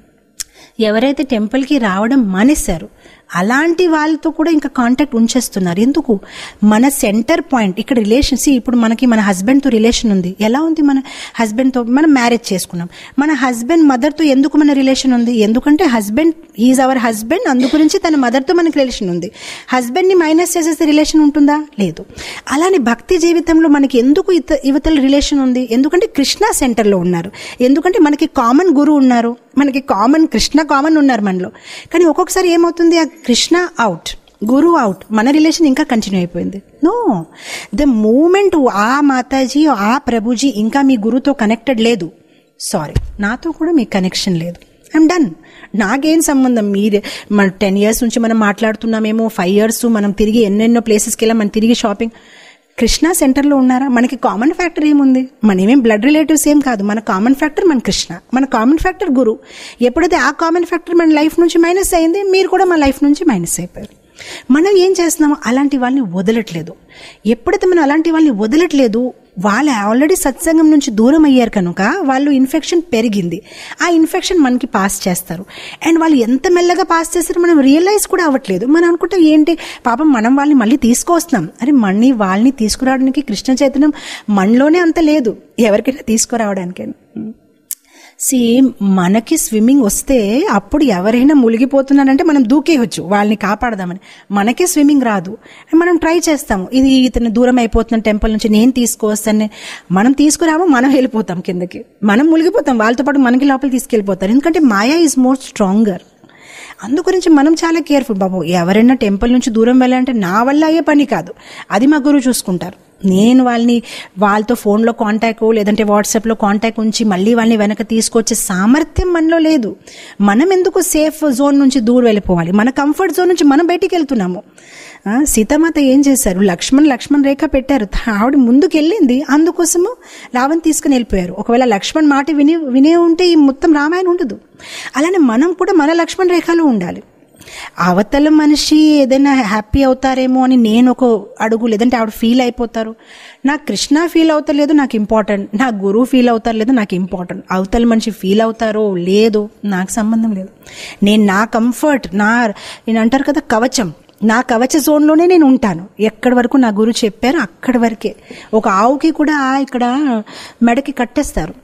ఎవరైతే టెంపుల్కి రావడం మానేశారు అలాంటి వాళ్ళతో కూడా ఇంకా కాంటాక్ట్ ఉంచేస్తున్నారు ఎందుకు మన సెంటర్ పాయింట్ ఇక్కడ రిలేషన్స్ ఇప్పుడు మనకి మన హస్బెండ్తో రిలేషన్ ఉంది ఎలా ఉంది మన హస్బెండ్తో మనం మ్యారేజ్ చేసుకున్నాం మన హస్బెండ్ మదర్తో ఎందుకు మన రిలేషన్ ఉంది ఎందుకంటే హస్బెండ్ ఈజ్ అవర్ హస్బెండ్ అందు గురించి తన మదర్తో మనకి రిలేషన్ ఉంది హస్బెండ్ని మైనస్ చేసేస్తే రిలేషన్ ఉంటుందా లేదు అలానే భక్తి జీవితంలో మనకి ఎందుకు ఇత యువతల రిలేషన్ ఉంది ఎందుకంటే కృష్ణ సెంటర్లో ఉన్నారు ఎందుకంటే మనకి కామన్ గురువు ఉన్నారు మనకి కామన్ కృష్ణ కామన్ ఉన్నారు మనలో కానీ ఒక్కొక్కసారి ఏమవుతుంది ఆ కృష్ణ అవుట్ గురు అవుట్ మన రిలేషన్ ఇంకా కంటిన్యూ అయిపోయింది నో ద మూమెంట్ ఆ మాతాజీ ఆ ప్రభుజీ ఇంకా మీ గురుతో కనెక్టెడ్ లేదు సారీ నాతో కూడా మీకు కనెక్షన్ లేదు ఐమ్ డన్ నాకేం సంబంధం మీరే మన టెన్ ఇయర్స్ నుంచి మనం మాట్లాడుతున్నామేమో ఫైవ్ ఇయర్స్ మనం తిరిగి ఎన్నెన్నో ప్లేసెస్కి వెళ్ళాం మనం తిరిగి షాపింగ్ కృష్ణ సెంటర్లో ఉన్నారా మనకి కామన్ ఫ్యాక్టర్ ఏముంది మనమేం బ్లడ్ రిలేటివ్స్ ఏం కాదు మన కామన్ ఫ్యాక్టర్ మన కృష్ణ మన కామన్ ఫ్యాక్టర్ గురు ఎప్పుడైతే ఆ కామన్ ఫ్యాక్టర్ మన లైఫ్ నుంచి మైనస్ అయింది మీరు కూడా మన లైఫ్ నుంచి మైనస్ అయిపోయారు మనం ఏం చేస్తున్నామో అలాంటి వాళ్ళని వదలట్లేదు ఎప్పుడైతే మనం అలాంటి వాళ్ళని వదలట్లేదు వాళ్ళు ఆల్రెడీ సత్సంగం నుంచి దూరం అయ్యారు కనుక వాళ్ళు ఇన్ఫెక్షన్ పెరిగింది ఆ ఇన్ఫెక్షన్ మనకి పాస్ చేస్తారు అండ్ వాళ్ళు ఎంత మెల్లగా పాస్ చేస్తారో మనం రియలైజ్ కూడా అవ్వట్లేదు మనం అనుకుంటే ఏంటి పాపం మనం వాళ్ళని మళ్ళీ తీసుకొస్తున్నాం అరే మళ్ళీ వాళ్ళని తీసుకురావడానికి కృష్ణ చైతన్యం మనలోనే అంత లేదు ఎవరికైనా తీసుకురావడానికైనా సి మనకి స్విమ్మింగ్ వస్తే అప్పుడు ఎవరైనా మునిగిపోతున్నారంటే మనం దూకేయచ్చు వాళ్ళని కాపాడదామని మనకే స్విమ్మింగ్ రాదు మనం ట్రై చేస్తాము ఇది ఇతను దూరం అయిపోతున్న టెంపుల్ నుంచి నేను తీసుకువస్తాను మనం తీసుకురాము మనం వెళ్ళిపోతాం కిందకి మనం మునిగిపోతాం వాళ్ళతో పాటు మనకి లోపల తీసుకెళ్ళిపోతారు ఎందుకంటే మాయా ఈజ్ మోర్ స్ట్రాంగర్ అందు గురించి మనం చాలా కేర్ఫుల్ బాబు ఎవరైనా టెంపుల్ నుంచి దూరం వెళ్ళాలంటే నా వల్ల అయ్యే పని కాదు అది మా గురువు చూసుకుంటారు నేను వాళ్ళని వాళ్ళతో ఫోన్లో కాంటాక్ట్ లేదంటే వాట్సాప్లో కాంటాక్ట్ ఉంచి మళ్ళీ వాళ్ళని వెనక తీసుకొచ్చే సామర్థ్యం మనలో లేదు మనం ఎందుకు సేఫ్ జోన్ నుంచి దూరం వెళ్ళిపోవాలి మన కంఫర్ట్ జోన్ నుంచి మనం బయటికి వెళ్తున్నాము ఆ, సీతామాత ఏం చేశారు లక్ష్మణ్ లక్ష్మణ్ రేఖ పెట్టారు ఆవిడ ముందుకు వెళ్ళింది అందుకోసము రావణ్ తీసుకుని వెళ్ళిపోయారు ఒకవేళ లక్ష్మణ్ మాట విని వినే ఉంటే ఈ మొత్తం రామాయణం ఉండదు అలానే మనం కూడా మన లక్ష్మణ్ రేఖలో ఉండాలి అవతల మనిషి ఏదైనా హ్యాపీ అవుతారేమో అని నేను ఒక అడుగు లేదంటే ఆవిడ ఫీల్ అయిపోతారు నాకు కృష్ణ ఫీల్ అవుతలేదు నాకు ఇంపార్టెంట్ నా గురువు ఫీల్ అవుతారు లేదు నాకు ఇంపార్టెంట్ అవతల మనిషి ఫీల్ అవుతారో లేదో నాకు సంబంధం లేదు నేను నా కంఫర్ట్ నా నేను అంటారు కదా కవచం నా కవచ జోన్లోనే నేను ఉంటాను ఎక్కడి వరకు నా గురువు చెప్పారు అక్కడి వరకే ఒక ఆవుకి కూడా ఇక్కడ మెడకి కట్టేస్తారు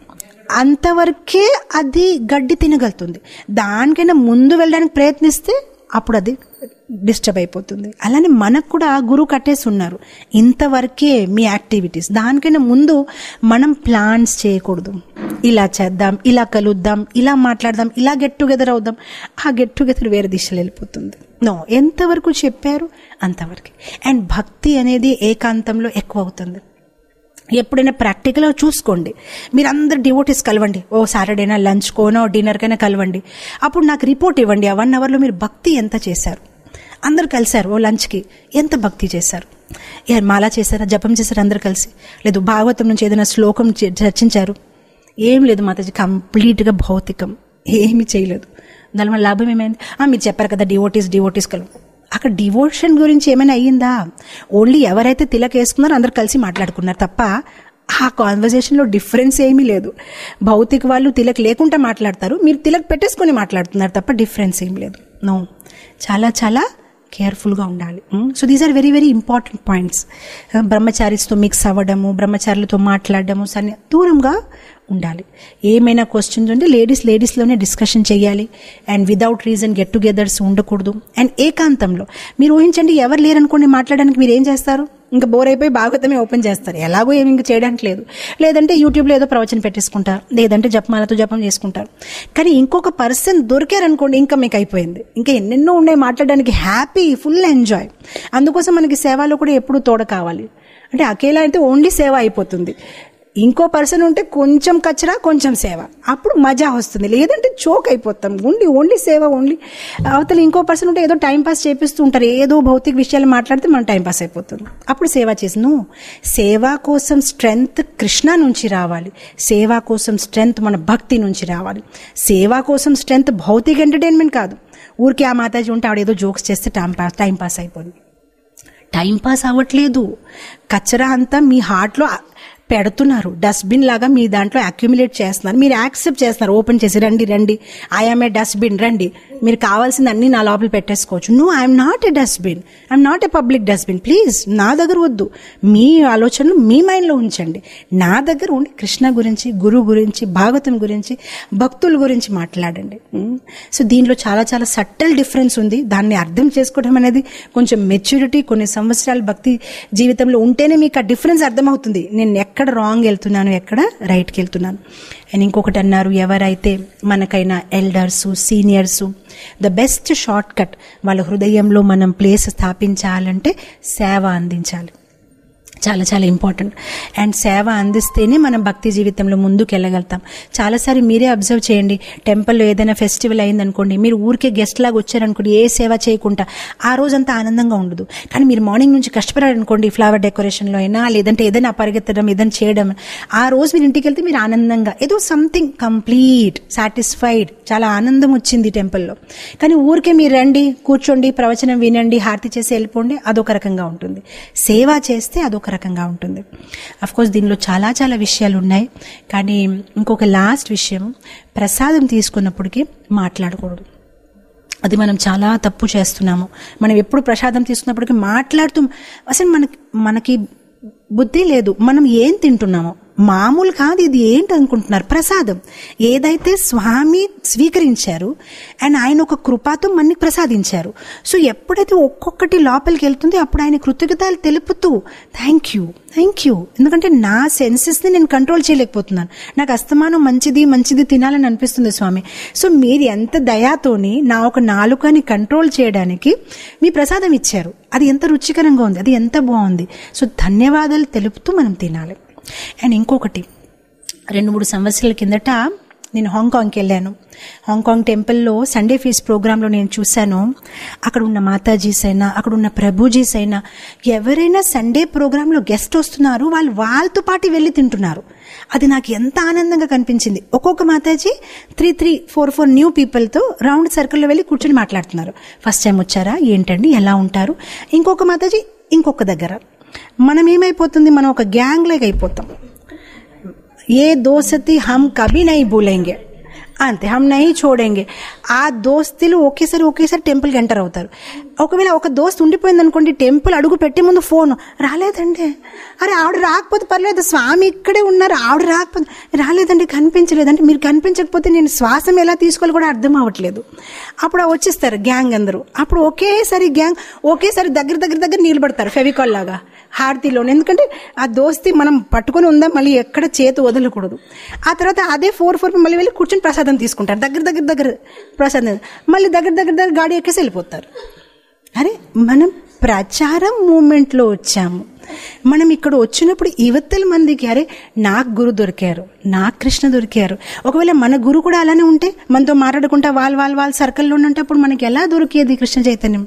అంతవరకే అది గడ్డి తినగలుగుతుంది దానికైనా ముందు వెళ్ళడానికి ప్రయత్నిస్తే అప్పుడు అది డిస్టర్బ్ అయిపోతుంది అలానే మనకు కూడా గురువు కట్టేసి ఉన్నారు ఇంతవరకే మీ యాక్టివిటీస్ దానికైనా ముందు మనం ప్లాన్స్ చేయకూడదు ఇలా చేద్దాం ఇలా కలుద్దాం ఇలా మాట్లాడదాం ఇలా గెట్ టుగెదర్ అవుదాం ఆ గెట్ టుగెదర్ వేరే దిశలో వెళ్ళిపోతుంది నో ఎంతవరకు చెప్పారు అంతవరకు అండ్ భక్తి అనేది ఏకాంతంలో ఎక్కువ అవుతుంది ఎప్పుడైనా ప్రాక్టికల్గా చూసుకోండి మీరు అందరు డివోటీస్ కలవండి ఓ సాటర్డేనా లంచ్కోనో డిన్నర్కైనా కలవండి అప్పుడు నాకు రిపోర్ట్ ఇవ్వండి ఆ వన్ అవర్లో మీరు భక్తి ఎంత చేశారు అందరు కలిశారు ఓ లంచ్కి ఎంత భక్తి చేశారు ఏ మాలా చేశారా జపం చేశారు అందరు కలిసి లేదు భాగవతం నుంచి ఏదైనా శ్లోకం చే- చర్చించారు ఏం లేదు మాతాజీ కంప్లీట్గా భౌతికం ఏమీ చేయలేదు దానివల్ల లాభం ఏమైంది "ఆ, మీరు చెప్పారు కదా డివోటీస్ డివోటీస్ కలు అక్కడ డివోషన్ గురించి ఏమైనా అయ్యిందా ఓన్లీ ఎవరైతే తిలక్ వేసుకున్నారో అందరు కలిసి మాట్లాడుకున్నారు తప్ప ఆ కాన్వర్జేషన్లో డిఫరెన్స్ ఏమీ లేదు భౌతిక వాళ్ళు తిలక్ లేకుండా మాట్లాడతారు మీరు తిలక్ పెట్టేసుకొని మాట్లాడుతున్నారు తప్ప డిఫరెన్స్ ఏం లేదు నో చాలా చాలా కేర్ఫుల్గా ఉండాలి so these are very very important points బ్రహ్మచారిస్తో మిక్స్ అవ్వడము బ్రహ్మచారులతో మాట్లాడడము సన్ని దూరంగా ఉండాలి ఏమైనా క్వశ్చన్స్ ఉంటే లేడీస్ లేడీస్లోనే డిస్కషన్ చేయాలి and without reason get togethers ఉండకూడదు అండ్ ఏకాంతంలో మీరు ఊహించండి ఎవరు లేరనుకోండి మాట్లాడడానికి మీరు ఏం చేస్తారు ఇంకా బోర్ అయిపోయి భాగవతమే ఓపెన్ చేస్తారు ఎలాగో ఏమి ఇంకా చేయడానికి లేదు లేదంటే యూట్యూబ్లో ఏదో ప్రవచనం పెట్టేసుకుంటారు లేదంటే జపమాలతో జపం చేసుకుంటారు కానీ ఇంకొక పర్సన్ దొరికారనుకోండి ఇంకా మీకు అయిపోయింది ఇంకా ఎన్నెన్నో ఉన్నాయి మాట్లాడడానికి హ్యాపీ ఫుల్ ఎంజాయ్ అందుకోసం మనకి సేవలో కూడా ఎప్పుడు తోడ కావాలి అంటే అకేలా అయితే ఓన్లీ సేవ అయిపోతుంది ఇంకో పర్సన్ ఉంటే కొంచెం కచరా కొంచెం సేవ అప్పుడు మజా వస్తుంది లేదంటే చోక్ అయిపోతాం ఓన్లీ ఓన్లీ సేవ ఓన్లీ అవతల ఇంకో పర్సన్ ఉంటే ఏదో టైం పాస్ చేపిస్తూ ఉంటారు ఏదో భౌతిక విషయాలు మాట్లాడితే మన టైం పాస్ అయిపోతుంది అప్పుడు సేవ చేసి నువ్వు సేవ కోసం స్ట్రెంగ్త్ కృష్ణ నుంచి రావాలి సేవ కోసం స్ట్రెంగ్త్ మన భక్తి నుంచి రావాలి సేవ కోసం స్ట్రెంగ్త్ భౌతిక ఎంటర్టైన్మెంట్ కాదు ఊరికి ఆ మాతాజీ ఉంటే ఆవిడ ఏదో జోక్స్ చేస్తే టైం పాస్ టైం పాస్ అయిపోయింది టైం పాస్ అవ్వట్లేదు కచరా అంతా మీ హార్ట్లో పెడుతున్నారు డస్ట్బిన్ లాగా మీ దాంట్లో అక్యుములేట్ చేస్తున్నారు మీరు యాక్సెప్ట్ చేస్తున్నారు ఓపెన్ చేసి రండి రండి ఐఎమ్ ఏ డస్ట్బిన్ రండి మీరు కావాల్సింది అన్ని నా లోపల పెట్టేసుకోవచ్చు no I'm not a dustbin I'm not a public dustbin please నా దగ్గర వద్దు మీ ఆలోచనలు మీ మైండ్లో ఉంచండి నా దగ్గర ఉండి కృష్ణ గురించి గురువు గురించి భాగవతం గురించి భక్తుల గురించి మాట్లాడండి సో దీనిలో చాలా చాలా సట్టల్ డిఫరెన్స్ ఉంది దాన్ని అర్థం చేసుకోవడం అనేది కొంచెం మెచ్యూరిటీ కొన్ని సంవత్సరాల భక్తి జీవితంలో ఉంటేనే మీకు ఆ డిఫరెన్స్ అర్థమవుతుంది నేను ఎక్కడ రాంగ్ వెళ్తున్నాను ఎక్కడ రైట్కి వెళ్తున్నాను అండ్ ఇంకొకటి అన్నారు ఎవరైతే మనకైనా elders seniors the best shortcut వాళ్ళ హృదయంలో మనం ప్లేస్ స్థాపించాలంటే సేవ అందించాలి చాలా చాలా ఇంపార్టెంట్ అండ్ సేవ అందిస్తేనే మనం భక్తి జీవితంలో ముందుకు వెళ్ళగలుగుతాం చాలాసారి మీరే అబ్జర్వ్ చేయండి టెంపుల్లో ఏదైనా ఫెస్టివల్ అయిందనుకోండి మీరు ఊరికే గెస్ట్ లాగా వచ్చారనుకోండి ఏ సేవ చేయకుండా ఆ రోజంతా ఆనందంగా ఉండదు కానీ మీరు మార్నింగ్ నుంచి కష్టపడారనుకోండి ఫ్లవర్ డెకరేషన్లో అయినా లేదంటే ఏదైనా పరిగెత్తడం ఏదైనా చేయడం ఆ రోజు మీరు ఇంటికి వెళ్తే మీరు ఆనందంగా ఏదో సంథింగ్ కంప్లీట్ సాటిస్ఫైడ్ చాలా ఆనందం వచ్చింది టెంపుల్లో కానీ ఊరికే మీరు రండి కూర్చోండి ప్రవచనం వినండి హారతి చేసి వెళ్ళిపోండి అదొక రకంగా ఉంటుంది సేవ చేస్తే అదొక రకంగా ఉంటుంది అఫ్ కోర్స్ దీనిలో చాలా చాలా విషయాలు ఉన్నాయి కానీ ఇంకొక లాస్ట్ విషయం ప్రసాదం తీసుకున్నప్పటికీ మాట్లాడకూడదు అది మనం చాలా తప్పు చేస్తున్నాము మనం ఎప్పుడు ప్రసాదం తీసుకున్నప్పటికీ మాట్లాడుతూ అసలు మనకి మనకి బుద్ధి లేదు మనం ఏం తింటున్నామో మామూలు కాదు ఇది ఏంటి అనుకుంటున్నారు ప్రసాదం ఏదైతే స్వామి స్వీకరించారు అండ్ ఆయన ఒక కృపతో మనకి ప్రసాదించారు సో ఎప్పుడైతే ఒక్కొక్కటి లోపలికి వెళ్తుందో అప్పుడు ఆయన కృతజ్ఞతలు తెలుపుతూ థ్యాంక్ యూ థ్యాంక్ యూ ఎందుకంటే నా సెన్సెస్ని నేను కంట్రోల్ చేయలేకపోతున్నాను నాకు అస్తమానం మంచిది మంచిది తినాలని అనిపిస్తుంది స్వామి సో మీరు ఎంత దయాతోని నా ఒక నాలుకని కంట్రోల్ చేయడానికి మీ ప్రసాదం ఇచ్చారు అది ఎంత రుచికరంగా ఉంది అది ఎంత బాగుంది సో ధన్యవాదాలు తెలుపుతూ మనం తినాలి అండ్ ఇంకొకటి రెండు మూడు సంవత్సరాల కిందట నేను హాంకాంగ్కి వెళ్ళాను హాంకాంగ్ టెంపుల్లో సండే ఫీస్ ప్రోగ్రాంలో నేను చూశాను అక్కడ ఉన్న మాతాజీస్ అయినా అక్కడ ఉన్న ప్రభుజీస్ అయినా ఎవరైనా సండే ప్రోగ్రాంలో గెస్ట్ వస్తున్నారు వాళ్ళు వాళ్ళతో పాటు వెళ్ళి తింటున్నారు అది నాకు ఎంత ఆనందంగా కనిపించింది ఒక్కొక్క mataji three three four four new పీపుల్తో రౌండ్ సర్కిల్లో వెళ్ళి కూర్చొని మాట్లాడుతున్నారు ఫస్ట్ టైం వచ్చారా ఏంటండి ఎలా ఉంటారు ఇంకొక మాతాజీ ఇంకొక దగ్గర మనం ఏమైపోతుంది మనం ఒక గ్యాంగ్ లాగా అయిపోతాం ఏ దోస్తి హమ్ కభీ నహీ భూలేంగే అంతే హమ్ నహీ చూడేంగే ఆ దోస్తులు ఒకేసారి ఒకేసారి టెంపుల్కి ఎంటర్ అవుతారు ఒకవేళ ఒక దోస్త్ ఉండిపోయింది అనుకోండి టెంపుల్ అడుగు పెట్టే ముందు ఫోన్ రాలేదండి అరే ఆవిడ రాకపోతే పర్లేదు స్వామి ఇక్కడే ఉన్నారు ఆవిడ రాకపోతే రాలేదండి కనిపించలేదంటే మీరు కనిపించకపోతే నేను శ్వాసం ఎలా తీసుకోవాలి కూడా అర్థం అవ్వట్లేదు అప్పుడు వచ్చేస్తారు గ్యాంగ్ అందరూ అప్పుడు ఒకేసారి గ్యాంగ్ ఒకేసారి దగ్గర దగ్గర దగ్గర నిలబడతారు ఫెవికాల్ లాగా హారతిలో ఎందుకంటే ఆ దోస్తి మనం పట్టుకొని ఉందా మళ్ళీ ఎక్కడ చేతి వదలకూడదు ఆ తర్వాత అదే ఫోర్ ఫోర్ మళ్ళీ వెళ్ళి కూర్చొని ప్రసాదం తీసుకుంటారు దగ్గర దగ్గర దగ్గర ప్రసాదం మళ్ళీ దగ్గర దగ్గర దగ్గర గాడి ఎక్కేసి వెళ్ళిపోతారు అరే మనం ప్రచారం మూమెంట్లో వచ్చాము మనం ఇక్కడ వచ్చినప్పుడు యువతల మందికి అరే నాకు గురు దొరికారు నాకు కృష్ణ దొరికారు ఒకవేళ మన గురు కూడా అలానే ఉంటే మనతో మాట్లాడుకుంటా వాళ్ళ వాళ్ళ వాళ్ళ సర్కిల్లో ఉన్నట్టు అప్పుడు మనకి ఎలా దొరికేది కృష్ణ చైతన్యం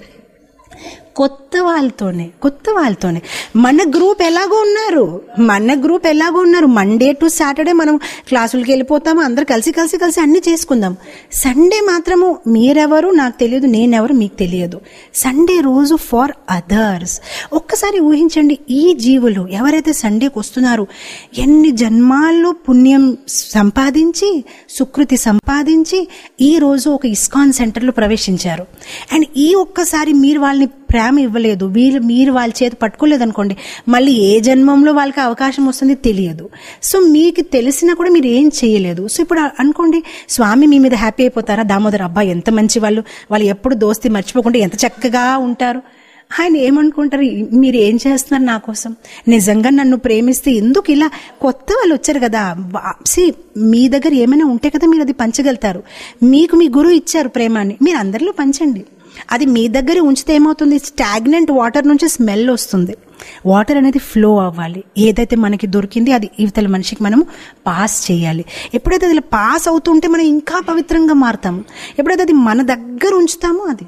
కొత్త వాళ్ళతోనే కొత్త వాళ్ళతోనే మన గ్రూప్ ఎలాగో ఉన్నారు మన గ్రూప్ ఎలాగో ఉన్నారు మండే టు సాటర్డే మనం క్లాసులకి వెళ్ళిపోతాము అందరు కలిసి కలిసి కలిసి అన్ని చేసుకుందాం సండే మాత్రము మీరెవరు నాకు తెలియదు నేనెవరు మీకు తెలియదు సండే రోజు ఫర్ అదర్స్ ఒక్కసారి ఊహించండి ఈ జీవులు ఎవరైతే సండేకి వస్తున్నారు ఎన్ని జన్మాల్లో పుణ్యం సంపాదించి సుకృతి సంపాదించి ఈ రోజు ఒక ఇస్కాన్ సెంటర్లో ప్రవేశించారు అండ్ ఈ ఒక్కసారి మీరు వాళ్ళని ప్రేమ ఇవ్వలేదు వీళ్ళు మీరు వాళ్ళ చేతి పట్టుకోలేదు అనుకోండి మళ్ళీ ఏ జన్మంలో వాళ్ళకి అవకాశం వస్తుంది తెలియదు సో మీకు తెలిసినా కూడా మీరు ఏం చేయలేదు సో ఇప్పుడు అనుకోండి స్వామి మీ మీద హ్యాపీ అయిపోతారా దామోదర్ అబ్బాయి ఎంత మంచి వాళ్ళు వాళ్ళు ఎప్పుడు దోస్తి మర్చిపోకుండా ఎంత చక్కగా ఉంటారు ఆయన ఏమనుకుంటారు మీరు ఏం చేస్తున్నారు నా కోసం నిజంగా నన్ను ప్రేమిస్తే ఎందుకు ఇలా కొత్త వాళ్ళు వచ్చారు కదా సి మీ దగ్గర ఏమైనా ఉంటే కదా మీరు అది పంచగలుగుతారు మీకు మీ గురువు ఇచ్చారు ప్రేమాన్ని మీరు అందరిలో పంచండి అది మీ దగ్గర ఉంచితే ఏమవుతుంది స్టాగ్నెంట్ వాటర్ నుంచి స్మెల్ వస్తుంది వాటర్ అనేది ఫ్లో అవ్వాలి ఏదైతే మనకి దొరికింది అది ఇవతల మనిషికి మనం పాస్ చేయాలి ఎప్పుడైతే అది పాస్ అవుతుంటే మనం ఇంకా పవిత్రంగా మారుతాము ఎప్పుడైతే అది మన దగ్గర ఉంచుతామో అది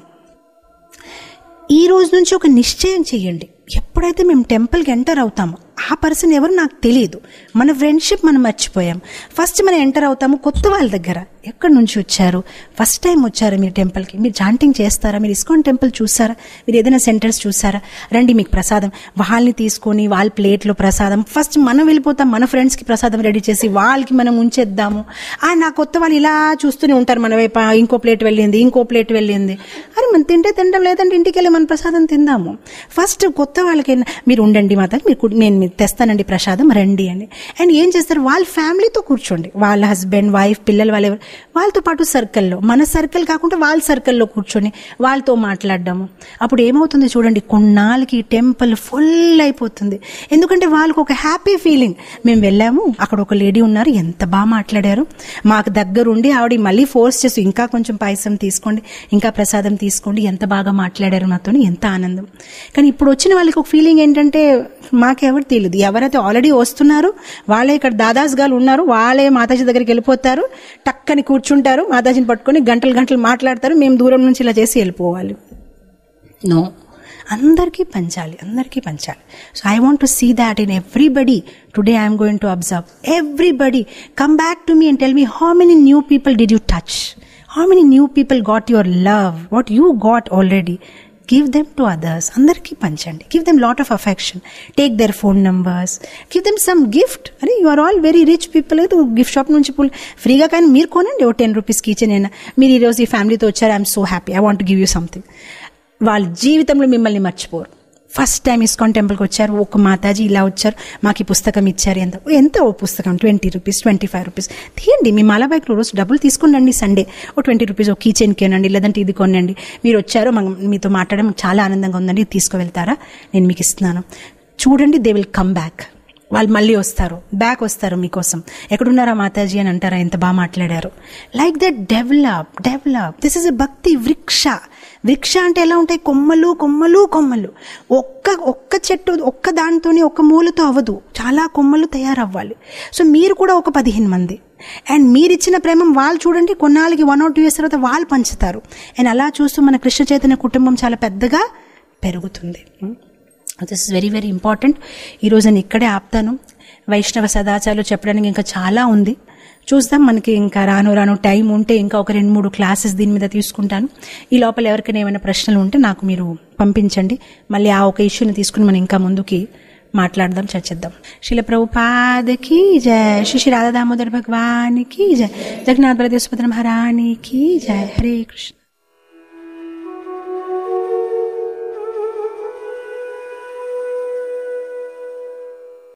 ఈ రోజు నుంచి ఒక నిశ్చయం చేయండి ఎప్పుడైతే మేము టెంపుల్కి ఎంటర్ అవుతామో ఆ పర్సన్ ఎవరు నాకు తెలియదు మన ఫ్రెండ్షిప్ మనం మర్చిపోయాం ఫస్ట్ మనం ఎంటర్ అవుతాము కొత్త వాళ్ళ దగ్గర ఎక్కడి నుంచి వచ్చారు ఫస్ట్ టైం వచ్చారు మీరు టెంపుల్కి మీరు చాంటింగ్ చేస్తారా మీరు ఇస్కాన్ టెంపుల్ చూసారా మీరు ఏదైనా సెంటర్స్ చూసారా రండి మీకు ప్రసాదం వాళ్ళని తీసుకొని వాళ్ళ ప్లేట్లో ప్రసాదం ఫస్ట్ మనం వెళ్ళిపోతాం మన ఫ్రెండ్స్కి ప్రసాదం రెడీ చేసి వాళ్ళకి మనం ఉంచేద్దాము ఆ నా కొత్త వాళ్ళు ఇలా చూస్తూనే ఉంటారు మన వైపు ఇంకో ప్లేట్ వెళ్ళింది ఇంకో ప్లేట్ వెళ్ళింది అరే మనం తింటే తినడం లేదంటే ఇంటికి వెళ్ళి మన ప్రసాదం తిందాము ఫస్ట్ కొత్త వాళ్ళకైనా మీరు ఉండండి మాత మీరు నేను మీకు తెస్తానండి ప్రసాదం రండి అని అండ్ ఏం చేస్తారు వాళ్ళ ఫ్యామిలీతో కూర్చోండి వాళ్ళ హస్బెండ్ వైఫ్ పిల్లలు వాళ్ళ వాళ్ళతో పాటు సర్కిల్లో మన సర్కిల్ కాకుండా వాళ్ళ సర్కిల్లో కూర్చొని వాళ్ళతో మాట్లాడడము అప్పుడు ఏమవుతుంది చూడండి కొన్నాళ్ళకి టెంపుల్ ఫుల్ అయిపోతుంది ఎందుకంటే వాళ్ళకి ఒక హ్యాపీ ఫీలింగ్ మేము వెళ్ళాము అక్కడ ఒక లేడీ ఉన్నారు ఎంత బాగా మాట్లాడారు మాకు దగ్గరుండి ఆవిడ మళ్ళీ ఫోర్స్ చేసి ఇంకా కొంచెం పాయసం తీసుకోండి ఇంకా ప్రసాదం తీసుకోండి ఎంత బాగా మాట్లాడారు నాతో ఎంత ఆనందం కానీ ఇప్పుడు వచ్చిన వాళ్ళకి ఒక ఫీలింగ్ ఏంటంటే మాకెవరు తెలియదు ఎవరైతే ఆల్రెడీ వస్తున్నారు వాళ్ళే ఇక్కడ దాదాస్ గారు ఉన్నారు వాళ్ళే మాతాజీ దగ్గరికి వెళ్ళిపోతారు టక్కని కూర్చుంటారు మాతాజీని పట్టుకొని గంటలు గంటలు మాట్లాడతారు మేము దూరం నుంచి ఇలా చేసి వెళ్ళిపోవాలి నో అందరికీ పంచాలి అందరికీ పంచాలి so I want to see that in everybody today I'm going to observe everybody come back to me and tell me how many new people did you touch how many new people got your love what you got already give them to others అందరికీ పంచండి give them lot of affection take their phone numbers give them some gift అరే you are all very rich people అయితే gift shop నుంచి full ఫ్రీగా కానీ మీరు కొనండి ఓ ten రూపీస్కి ఇచ్చిన మీరు ఈరోజు ఈ ఫ్యామిలీతో వచ్చారు I'm so happy I want give you something వాళ్ళ జీవితంలో మిమ్మల్ని మర్చిపోరు ఫస్ట్ టైం ఇస్కాన్ టెంపుల్కి వచ్చారు ఒక మాతాజీ ఇలా వచ్చారు మాకు ఈ పుస్తకం ఇచ్చారు ఎంత ఎంత ఓ పుస్తకం twenty rupees twenty five rupees తీయండి మీ మాలాబాయికి రోజు డబ్బులు తీసుకునండి సండే ఓ ట్వంటీ రూపీస్ ఒక కీ చైన్ కొనండి లేదంటే ఇది కొనండి మీరు వచ్చారు మాకు మీతో మాట్లాడడం చాలా ఆనందంగా ఉందండి ఇది తీసుకువెళ్తారా నేను మీకు ఇస్తున్నాను చూడండి దే విల్ కమ్ బ్యాక్ వాళ్ళు మళ్ళీ వస్తారు బ్యాక్ వస్తారు మీకోసం ఎక్కడున్నారా మాతాజీ అని అంటారా ఎంత బాగా మాట్లాడారు like that develop develop this is a Bhakti Vriksha వృక్ష అంటే ఎలా ఉంటాయి కొమ్మలు కొమ్మలు కొమ్మలు ఒక్క ఒక్క చెట్టు ఒక్క దానితోని ఒక్క మూలతో అవ్వదు చాలా కొమ్మలు తయారవ్వాలి సో మీరు కూడా ఒక పదిహేను మంది అండ్ మీరు ఇచ్చిన ప్రేమం వాళ్ళు చూడండి కొన్నాళ్ళకి వన్ ఆర్ టూ ఇయర్స్ తర్వాత వాళ్ళు పంచుతారు అండ్ అలా చూస్తూ మన కృష్ణ చైతన్య కుటుంబం చాలా పెద్దగా పెరుగుతుంది this is very very important ఈరోజు నేను ఇక్కడే ఆపుతాను వైష్ణవ సదాచారాలు చెప్పడానికి ఇంకా చాలా ఉంది చూద్దాం మనకి ఇంకా రాను రాను టైం ఉంటే ఇంకా ఒక రెండు మూడు క్లాసెస్ దీని మీద తీసుకుంటాను ఈ లోపల ఎవరికైనా ఏమైనా ప్రశ్నలు ఉంటే నాకు మీరు పంపించండి మళ్ళీ ఆ ఒక ఇష్యూని తీసుకుని మనం ఇంకా ముందుకి మాట్లాడదాం చర్చిద్దాం శిల ప్రభుపాదకి జయ శ్రీ శ్రీ రాధా దామోదర్ భగవానికి జయ జగన్నాథ్ బలదేవ్ సుభద్ర మహారాణికి జయ హరే కృష్ణ